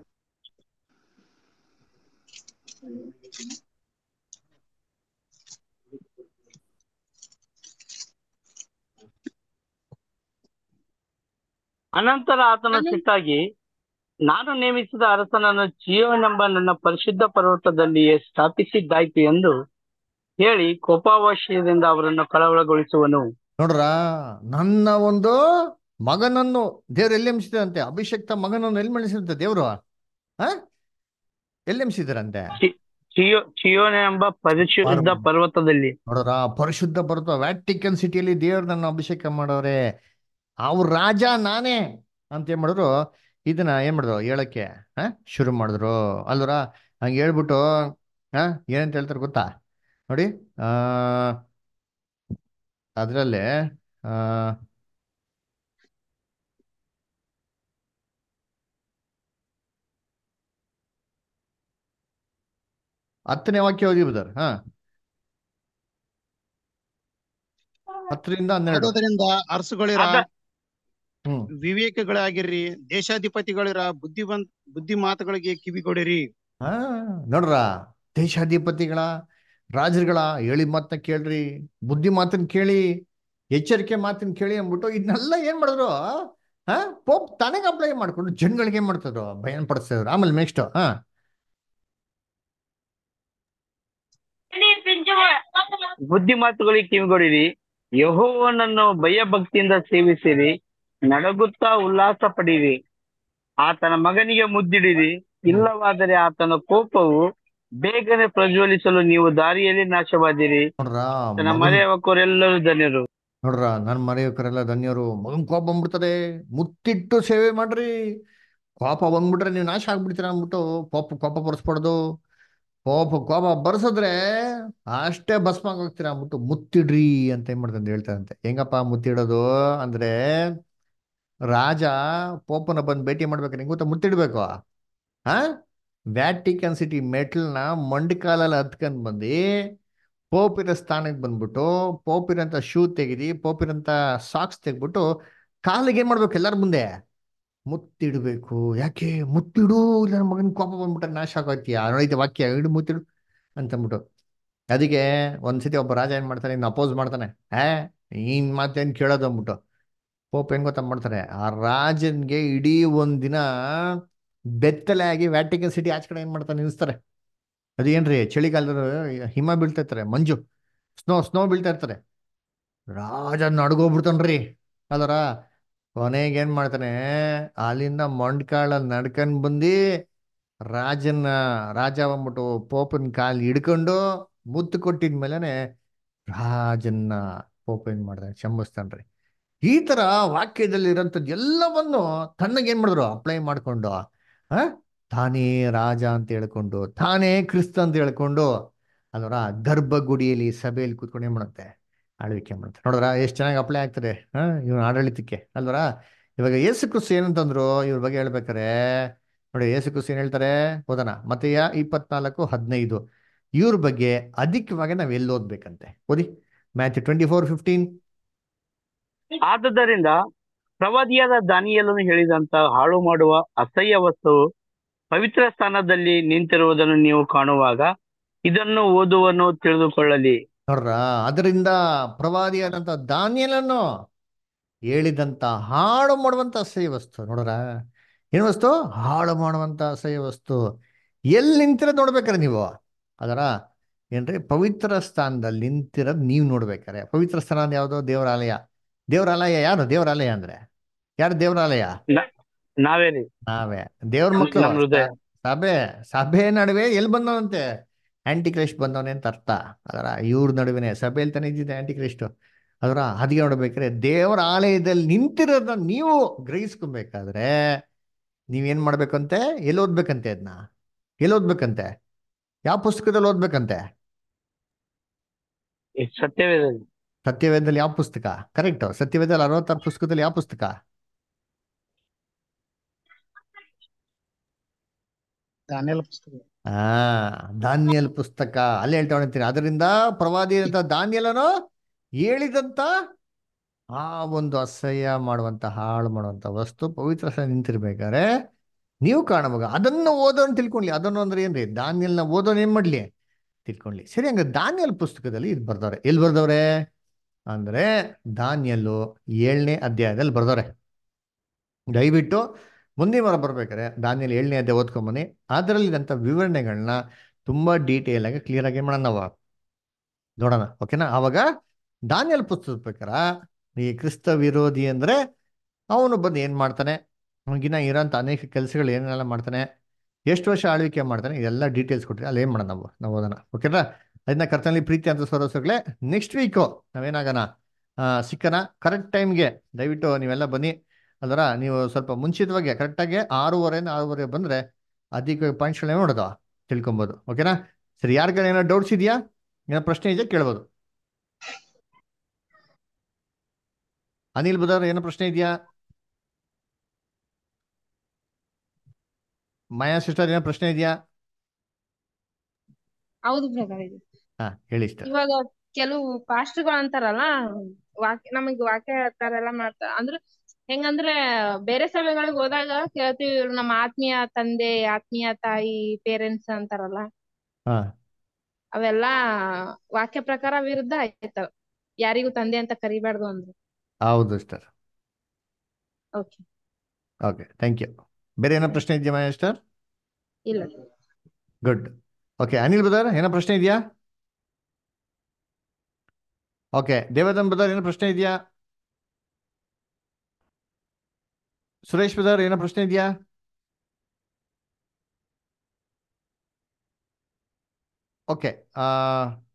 ಅನಂತರ ಆತನ ಅನಂತ- ಸಿಟ್ಟಾಗಿ ನಾನು ನೇಮಿಸಿದ ಅರಸನನ್ನು ಚಿಯೋನೆಂಬ ನನ್ನ ಪರಿಶುದ್ಧ ಪರ್ವತದಲ್ಲಿಯೇ ಸ್ಥಾಪಿಸಿದ್ದಾಯ್ತು ಎಂದು ಹೇಳಿ ಕೋಪಾವಶ್ಯದಿಂದ ಅವರನ್ನು ಕಳವಳಗೊಳಿಸುವನು ನೋಡ್ರ ನನ್ನ ಒಂದು ಮಗನನ್ನು ದೇವ್ರು ಎಲ್ಲಿ ಎಂಸಿದಂತೆ ಅಭಿಷಕ್ತ ಮಗನನ್ನು ಎಲ್ಲಿ ಮಣಿಸಿದಂತೆ ದೇವ್ರು ಆ ಎಲ್ಲಿ ಎಂಸಿದಾರಂತೆ ಚಿಯೋ ಚಿಯೋನೆ ಎಂಬ ಪರಿಶುದ್ಧ ಪರ್ವ- ಪರ್ವತದಲ್ಲಿ ನೋಡ್ರ ಪರಿಶುದ್ಧ ಪರ್ವತ ವ್ಯಾಟಿಕನ್ ಸಿಟಿಯಲ್ಲಿ ದೇವ್ರು ನನ್ನ ಅಭಿಷೇಕ ಮಾಡೋರೆ ಅವ್ರ ರಾಜ ನಾನೇ ಅಂತ ಏನ್ ಮಾಡಿದ್ರು ಇದನ್ನ ಏನ್ ಮಾಡಿದ್ರು ಹೇಳಕ್ಕೆ ಹ ಶುರು ಮಾಡಿದ್ರು ಅಲ್ವರ ಹಂಗೆ ಹೇಳ್ಬಿಟ್ಟು ಹ ಏನಂತ ಹೇಳ್ತಾರೆ ಗೊತ್ತಾ ನೋಡಿ ಆ ಅದ್ರಲ್ಲೇ ಆ ಹತ್ತನೇ ವಾಕ್ಯ ಓದಿ ಬದರ್ ಹಾ ಹತ್ತರಿಂದ ಹನ್ನೆರಡು ಆದುದರಿಂದ ಅರಸುಗಳಿರ ಅದ- ಹ್ಮ್ ವಿವೇಕಗಳಾಗಿರ್ರಿ ದೇಶಾಧಿಪತಿಗಳಿರ ಬುದ್ಧಿವಂತ ಬುದ್ಧಿ ಮಾತುಗಳಿಗೆ ಕಿವಿಗೊಡಿರಿ ಹಾ ನೋಡ್ರ ದೇಶಾಧಿಪತಿಗಳ ರಾಜರುಗಳ ಹೇಳಿ ಮಾತನ್ನ ಕೇಳ್ರಿ ಬುದ್ಧಿ ಮಾತನ್ನ ಕೇಳಿ ಎಚ್ಚರಿಕೆ ಮಾತನ್ನ ಕೇಳಿ ಅಂದ್ಬಿಟ್ಟು ಇದನ್ನೆಲ್ಲ ಏನ್ ಮಾಡಿದ್ರು ಹಾ ಪೋಪ್ ತನಗೆ ಅಪ್ಲೈ ಮಾಡ್ಕೊಂಡು ಜನಗಳಿಗೆ ಏನ್ ಮಾಡ್ತಿದ್ರು ಭಯನ್ ಪಡಿಸ್ತಿದ್ರು ಆಮೇಲೆ ನೆಕ್ಸ್ಟ್ ಹಾ ಬುದ್ಧಿ ಮಾತುಗಳಿಗೆ ಕಿವಿಗೊಡಿರಿ ಯಹೋವನನ್ನು ಭಯಭಕ್ತಿಯಿಂದ ಸೇವಿಸಿರಿ ನಡಗುತ್ತಾ ಉಲ್ಲಾಸ ಪಡಿರಿ ಆತನ ಮಗನಿಗೆ ಮುದ್ದಿಡಿರಿ ಇಲ್ಲವಾದರೆ ಆತನ ಕೋಪವು ಬೇಗನೆ ಪ್ರಜ್ವಲಿಸಲು ನೀವು ದಾರಿಯಲ್ಲಿ ನಾಶವಾದಿರಿ ನೋಡ್ರ ತನ್ನ ಮಗನ್ ಮರೆಯವರೆಲ್ಲರೂ ಧನ್ಯರು ನೋಡ್ರ ನನ್ ಮರೆಯೋಕರೆಲ್ಲ ಧನ್ಯರು ಮಗನ್ ಕೋಪ ಬಂದ್ಬಿಡ್ತದೆ ಮುತ್ತಿಟ್ಟು ಸೇವೆ ಮಾಡ್ರಿ ಕೋಪ ಬಂದ್ಬಿಟ್ರೆ ನೀವು ನಾಶ ಆಗ್ಬಿಡ್ತೀರ ಅಂದ್ಬಿಟ್ಟು ಕೋಪ ಕೋಪ ಬರ್ಸ್ಬಾರ್ದು ಕೋಪ ಕೋಪ ಬರ್ಸಿದ್ರೆ ಅಷ್ಟೇ ಭಸ್ಮ ಹೋಗ್ತೀರ ಅಂದ್ಬಿಟ್ಟು ಮುತ್ತಿಡ್ರಿ ಅಂತ ಏನ್ ಮಾಡ್ತಂತ ಹೇಳ್ತಾರಂತೆ ಹೆಂಗಪ್ಪ ಮುತ್ತಿಡೋದು ಅಂದ್ರೆ ರಾಜ ಪೋಪನ ಬಂದು ಭೇಟಿ ಮಾಡ್ಬೇಕಾದ್ರೆ ಹೆಂಗ್ ಗೊತ್ತಾ ಮುತ್ತಿಡ್ಬೇಕು ಹಾ ವ್ಯಾಟಿಕನ್ ಸಿಟಿ ಮೆಟ್ಲ್ನ ಮಂಡಿಕಾಲಲ್ಲಿ ಹತ್ಕೊಂಡ್ ಬಂದು ಪೋಪಿರ ಸ್ಥಾನಕ್ಕೆ ಬಂದ್ಬಿಟ್ಟು ಪೋಪಿರಂತ ಶೂ ತೆಗಿರಿ ಪೋಪಿರಂತ ಸಾಕ್ಸ್ ತೆಗ್ಬಿಟ್ಟು ಕಾಲಿಗೆ ಏನ್ ಮಾಡ್ಬೇಕು ಎಲ್ಲರ ಮುಂದೆ ಮುತ್ತಿಡ್ಬೇಕು ಯಾಕೆ ಮುತ್ತಿಡು ಇಲ್ಲ ನನ್ನ ಮಗನ ಕೋಪ ಬಂದ್ಬಿಟ್ರೆ ನಾಶ ಆಗೋಯ್ತೀಯ ನೋಡೈತೆ ವಾಕ್ಯ ಇಡು ಮುತ್ತಿಡು ಅಂತಂದ್ಬಿಟ್ಟು ಅದಕ್ಕೆ ಒಂದ್ಸತಿ ಒಬ್ಬ ರಾಜ ಏನ್ ಮಾಡ್ತಾನೆ ಇನ್ನು ಅಪೋಸ್ ಮಾಡ್ತಾನೆ ಹೇ ಈನ್ ಮಾತೇನ್ ಕೇಳೋದು ಅಂದ್ಬಿಟ್ಟು ಪೋಪ್ ಹೆಂಗ್ ಗೊತ್ತಾ ಮಾಡ್ತಾರೆ ಆ ರಾಜನ್ಗೆ ಇಡೀ ಒಂದಿನ ಬೆತ್ತಲೆ ಆಗಿ ವ್ಯಾಟಿಕನ್ ಸಿಟಿ ಆಚೆ ಕಡೆ ಏನ್ ಮಾಡ್ತಾನೆ ನಿಲ್ಲಿಸ್ತಾರೆ ಅದೇನ್ರಿ ಚಳಿಗಾಲದಲ್ಲಿ ಹಿಮ ಬೀಳ್ತಾ ಇರ್ತಾರೆ ಮಂಜು ಸ್ನೋ ಸ್ನೋ ಬೀಳ್ತಾ ಇರ್ತಾರೆ ರಾಜ ನಡ್ಗೋಗ್ಬಿಡ್ತಾನ್ರಿ ಅಲ್ಲರ ಕೊನೆಗೆ ಏನ್ ಮಾಡ್ತಾನೆ ಅಲ್ಲಿಂದ ಮೊಂಡ್ಕಾಳಲ್ಲಿ ನಡ್ಕೊಂಡ್ ಬಂದು ರಾಜನ ರಾಜ ಬಂದ್ಬಿಟ್ಟು ಪೋಪನ್ ಕಾಲ್ ಹಿಡ್ಕೊಂಡು ಮುತ್ತು ಕೊಟ್ಟಿದ್ಮೇಲೆನೆ ರಾಜನ್ನ ಪೋಪ್ ಏನ್ ಮಾಡ್ತಾನೆ ಶಂಭಿಸ್ತಾನ್ರಿ ಈ ತರ ವಾಕ್ಯದಲ್ಲಿ ಇರೋಂಥದ್ದು ಎಲ್ಲವನ್ನು ತನ್ನಗೆ ಏನ್ ಮಾಡಿದ್ರು ಅಪ್ಲೈ ಮಾಡ್ಕೊಂಡು ಆ ತಾನೇ ರಾಜ ಅಂತ ಹೇಳ್ಕೊಂಡು ತಾನೇ ಕ್ರಿಸ್ತ ಅಂತ ಹೇಳ್ಕೊಂಡು ಅಲ್ವರ ಗರ್ಭಗುಡಿಯಲ್ಲಿ ಸಭೆಯಲ್ಲಿ ಕೂತ್ಕೊಂಡು ಏನ್ ಮಾಡುತ್ತೆ ಆಳ್ವಿಕೆ ಮಾಡುತ್ತೆ ನೋಡ್ರ ಎಷ್ಟು ಚೆನ್ನಾಗಿ ಅಪ್ಲೈ ಆಗ್ತದೆ ಹಾ ಇವನ ಆಡಳಿತಕ್ಕೆ ಅಲ್ವರ ಇವಾಗ ಯೇಸು ಕ್ರಿಸ್ತು ಏನಂತಂದ್ರು ಇವ್ರ ಬಗ್ಗೆ ಹೇಳ್ಬೇಕಾರೆ ನೋಡಿ ಯೇಸು ಕ್ರಿಸ್ತು ಏನ್ ಹೇಳ್ತಾರೆ ಓದೋಣ ಮತೆಯ ಇಪ್ಪತ್ನಾಲ್ಕು ಹದಿನೈದು ಇವ್ರ ಬಗ್ಗೆ ಅಧಿಕವಾಗಿ ನಾವ್ ಎಲ್ಲಿ ಓದ್ಬೇಕಂತೆ ಓದಿ ಮ್ಯಾಥ್ ಟ್ವೆಂಟಿ ಫೋರ್ ಫಿಫ್ಟೀನ್ ಆದುದರಿಂದ ಪ್ರವಾದಿಯಾದ ದಾನಿಯಲನು ಹೇಳಿದಂತ ಹಾಳು ಮಾಡುವ ಅಸಹ್ಯ ವಸ್ತುವು ಪವಿತ್ರ ಸ್ಥಾನದಲ್ಲಿ ನಿಂತಿರುವುದನ್ನು ನೀವು ಕಾಣುವಾಗ ಇದನ್ನು ಓದುವನು ತಿಳಿದುಕೊಳ್ಳಲಿ ನೋಡ್ರ ಅದರಿಂದ ಪ್ರವಾದಿಯಾದಂತ ದಾನಿಯಲನ್ನು ಹೇಳಿದಂತ ಹಾಳು ಮಾಡುವಂತ ಅಸಹ್ಯ ವಸ್ತು ನೋಡ್ರ ಏನ್ ವಸ್ತು ಹಾಳು ಮಾಡುವಂತ ಅಸಹ್ಯ ವಸ್ತು ಎಲ್ಲಿ ನಿಂತಿರೋದ್ ನೋಡ್ಬೇಕಾರೆ ನೀವು ಅದರ ಏನ್ರಿ ಪವಿತ್ರ ಸ್ಥಾನದಲ್ಲಿ ನಿಂತಿರೋದ್ ನೀವು ನೋಡ್ಬೇಕಾರೆ ಪವಿತ್ರ ಸ್ಥಾನ ಅಂದ್ರೆ ಯಾವ್ದು ದೇವರ ಆಲಯ ದೇವರ ಆಲಯ ಯಾರು ದೇವರ ಆಲಯ ಅಂದ್ರೆ ಯಾರು ದೇವರ ಆಲಯ ನಾವೇ ರೀ ನಾವೇ ದೇವ್ರ ಮಕ್ಕಳು ನಮ್ಮ ಹೃದಯ ಸಭೆ ಸಭೆ ನಡುವೆ ಎಲ್ಲಿ ಬಂದವಂತೆ ಆಂಟಿ ಕ್ರೈಸ್ಟ್ ಬಂದವನೆ ಅಂತ ಅರ್ಥ ಅದರ ಇವ್ರ ನಡುವೆನೆ ಸಭೆಯಲ್ಲಿ ತಾನೇ ಇದ್ದಿದ್ದೆ ಆಂಟಿ ಕ್ರೈಸ್ಟ್ ಅದರ ಹಾದಿಗೆ ನೋಡ್ಬೇಕಾದ್ರೆ ದೇವರ ಆಲಯದಲ್ಲಿ ನಿಂತಿರೋದನ್ನ ನೀವು ಗ್ರಹಿಸ್ಕೊಬೇಕಾದ್ರೆ ನೀವೇನ್ ಮಾಡ್ಬೇಕಂತೆ ಎಲ್ಲಿ ಓದ್ಬೇಕಂತೆ ಅದನ್ನ ಎಲ್ಲಿ ಓದ್ಬೇಕಂತೆ ಯಾವ ಪುಸ್ತಕದಲ್ಲಿ ಓದ್ಬೇಕಂತೆ ಈ ಸತ್ಯವೇದ ಸತ್ಯವೇದದಲ್ಲಿ ಯಾವ ಪುಸ್ತಕ ಕರೆಕ್ಟ್ ಸತ್ಯವೇದದಲ್ಲಿ ಅರವತ್ತಾರು ಪುಸ್ತಕದಲ್ಲಿ ಯಾವ ಪುಸ್ತಕ ದಾನಿಯೇಲ ಪುಸ್ತಕ ಆ ದಾನಿಯಲ್ ಪುಸ್ತಕ ಅಲ್ಲೇ ಹೇಳ್ತಾ ಹೊಂತೀನಿ ಅದರಿಂದ ಪ್ರವಾದಿ ಅಂತ ದಾನಿಯಲನು ಹೇಳಿದಂತ ಆ ಒಂದು ಅಸಹ್ಯ ಮಾಡುವಂತ ಹಾಳು ಮಾಡುವಂತ ವಸ್ತು ಪವಿತ್ರ ಸ್ಥಳ ನಿಂತಿರ್ಬೇಕಾದ್ರೆ ನೀವು ಕಾಣವಾಗ ಅದನ್ನು ಓದೋನ್ ತಿಳ್ಕೊಂಡ್ಲಿ ಅದನ್ನು ಅಂದ್ರೆ ಏನ್ರಿ ದಾನಿಯಲ್ನ ಓದೋನ್ ಏನ್ ಮಾಡ್ಲಿ ತಿಳ್ಕೊಂಡ್ಲಿ ಸರಿ ಹಂಗ ದಾನಿಯಲ್ ಪುಸ್ತಕದಲ್ಲಿ ಇದು ಬರ್ದವ್ರೆ ಎಲ್ಲಿ ಬರ್ದವ್ರೆ ಅಂದ್ರೆ ದಾನಿಯಲ್ಲು ಏಳನೇ ಅಧ್ಯಾಯದಲ್ಲಿ ಬರ್ದವ್ರೆ ದಯವಿಟ್ಟು ಮುಂದಿನ ವಾರ ಬರ್ಬೇಕಾದ್ರೆ ದಾನಿಯಲ್ಲಿ ಏಳನೇ ಅಧ್ಯಾಯ ಓದ್ಕೊಂಬನ್ನಿ ಅದರಲ್ಲಿ ಇದ್ದಂಥ ವಿವರಣೆಗಳನ್ನ ತುಂಬಾ ಡೀಟೇಲ್ ಆಗಿ ಕ್ಲಿಯರ್ ಆಗಿ ಮಾಡೋಣ ನಾವು ನೋಡೋಣ ಓಕೆನಾ ಆವಾಗ ದಾನಿಯಲ್ ಪುಸ್ತಕದ ಪ್ರಕಾರ ಈ ಕ್ರಿಸ್ತ ವಿರೋಧಿ ಅಂದ್ರೆ ಅವನು ಬಂದು ಏನ್ ಮಾಡ್ತಾನೆ ಅವನಿಗಿನ ಇರೋಂಥ ಅನೇಕ ಕೆಲಸಗಳು ಏನೆಲ್ಲ ಮಾಡ್ತಾನೆ ಎಷ್ಟು ವರ್ಷ ಆಳ್ವಿಕೆ ಮಾಡ್ತಾನೆ ಇದೆಲ್ಲ ಡೀಟೇಲ್ಸ್ ಕೊಟ್ರಿ ಅಲ್ಲಿ ಏನ್ ಮಾಡೋಣ ನಾವು ನಾವು ಓದೋಣ ಓಕೆನಾ ಅದನ್ನ ಕರ್ತನಲ್ಲಿ ಪ್ರೀತಿ ಅಂತ ಸರೋಸಗಳೇ ನೆಕ್ಸ್ಟ್ ವೀಕು ನಾವೇನಾಗೋಣ ಆ, ಸಿಕ್ಕನ ಕರೆಕ್ಟ್ ಟೈಮ್ಗೆ ದಯವಿಟ್ಟು ನೀವೆಲ್ಲ ಬನ್ನಿ ಅಲ್ವರ ನೀವು ಸ್ವಲ್ಪ ಮುಂಚಿತವಾಗಿ ಕರೆಕ್ಟಾಗಿ ಆರೂವರೆಯಿಂದ ಆರೂವರೆ ಬಂದ್ರೆ ಅಧಿಕ ಪಾಯಿಂಟ್ಸ್ಗಳನ್ನ ನೋಡೋದು ತಿಳ್ಕೊಬೋದು ಓಕೆನಾ ಸರಿ ಯಾರಿಗಾರ ಏನೋ ಡೌಟ್ಸ್ ಇದೆಯಾ ಏನೋ ಪ್ರಶ್ನೆ ಇದೆಯಾ ಕೇಳ್ಬೋದು ಅನಿಲ್ ಬುದಾರ್ ಏನೋ ಪ್ರಶ್ನೆ ಇದೆಯಾ ಮಾಯಾ ಸಿಸ್ಟರ್ ಏನೋ ಪ್ರಶ್ನೆ ಇದೆಯಾ ಹೌದು ಬ್ರದರ್ ಇದು ಹಾ ಹೇಳಿ ಇಷ್ಟ ಇವಾಗ ಕೆಲವು ಪಾಸ್ಟ್ಗಳು ಅಂತಾರಲ್ಲ ವಾಕ್ಯ ನಮಗ್ ವಾಕ್ಯ ಹೇಳ್ತಾರ ಎಲ್ಲ ಮಾಡ್ತಾರ ಅಂದ್ರೆ ಹೆಂಗಂದ್ರೆ ಬೇರೆ ಸಭೆಗಳಿಗೆ ಹೋದಾಗ ಕೇಳ್ತೀವಿ ಇವ್ರು ನಮ್ಮ ಆತ್ಮೀಯ ತಂದೆ ಆತ್ಮೀಯ ತಾಯಿ ಪೇರೆಂಟ್ಸ್ ಅಂತಾರಲ್ಲ ಹಾ ಅವೆಲ್ಲ ವಾಕ್ಯ ಪ್ರಕಾರ ವಿರುದ್ಧ ಆಯ್ತಾವ ಯಾರಿಗೂ ತಂದೆ ಅಂತ ಕರಿಬಾರ್ದು ಅಂದ್ರೆ ಹೌದು sister okay okay thank you ಬೇರೆ ಏನೋ ಪ್ರಶ್ನೆ ಇದೆಯಾ ಮಾಯಾ ಸಿಸ್ಟರ್ ಇಲ್ಲ ಗುಡ್ ಓಕೆ ಅನಿಲ್ ಬದರ್ ಏನೋ ಪ್ರಶ್ನೆ ಇದೆಯಾ ಓಕೆ ದೇವದನ್ ಬದರ್ ಏನೋ ಪ್ರಶ್ನೆ ಇದೆಯಾ ಸುರೇಶ್ ಬದರ್ ಏನೋ ಪ್ರಶ್ನೆ ಇದೆಯಾ ಓಕೆ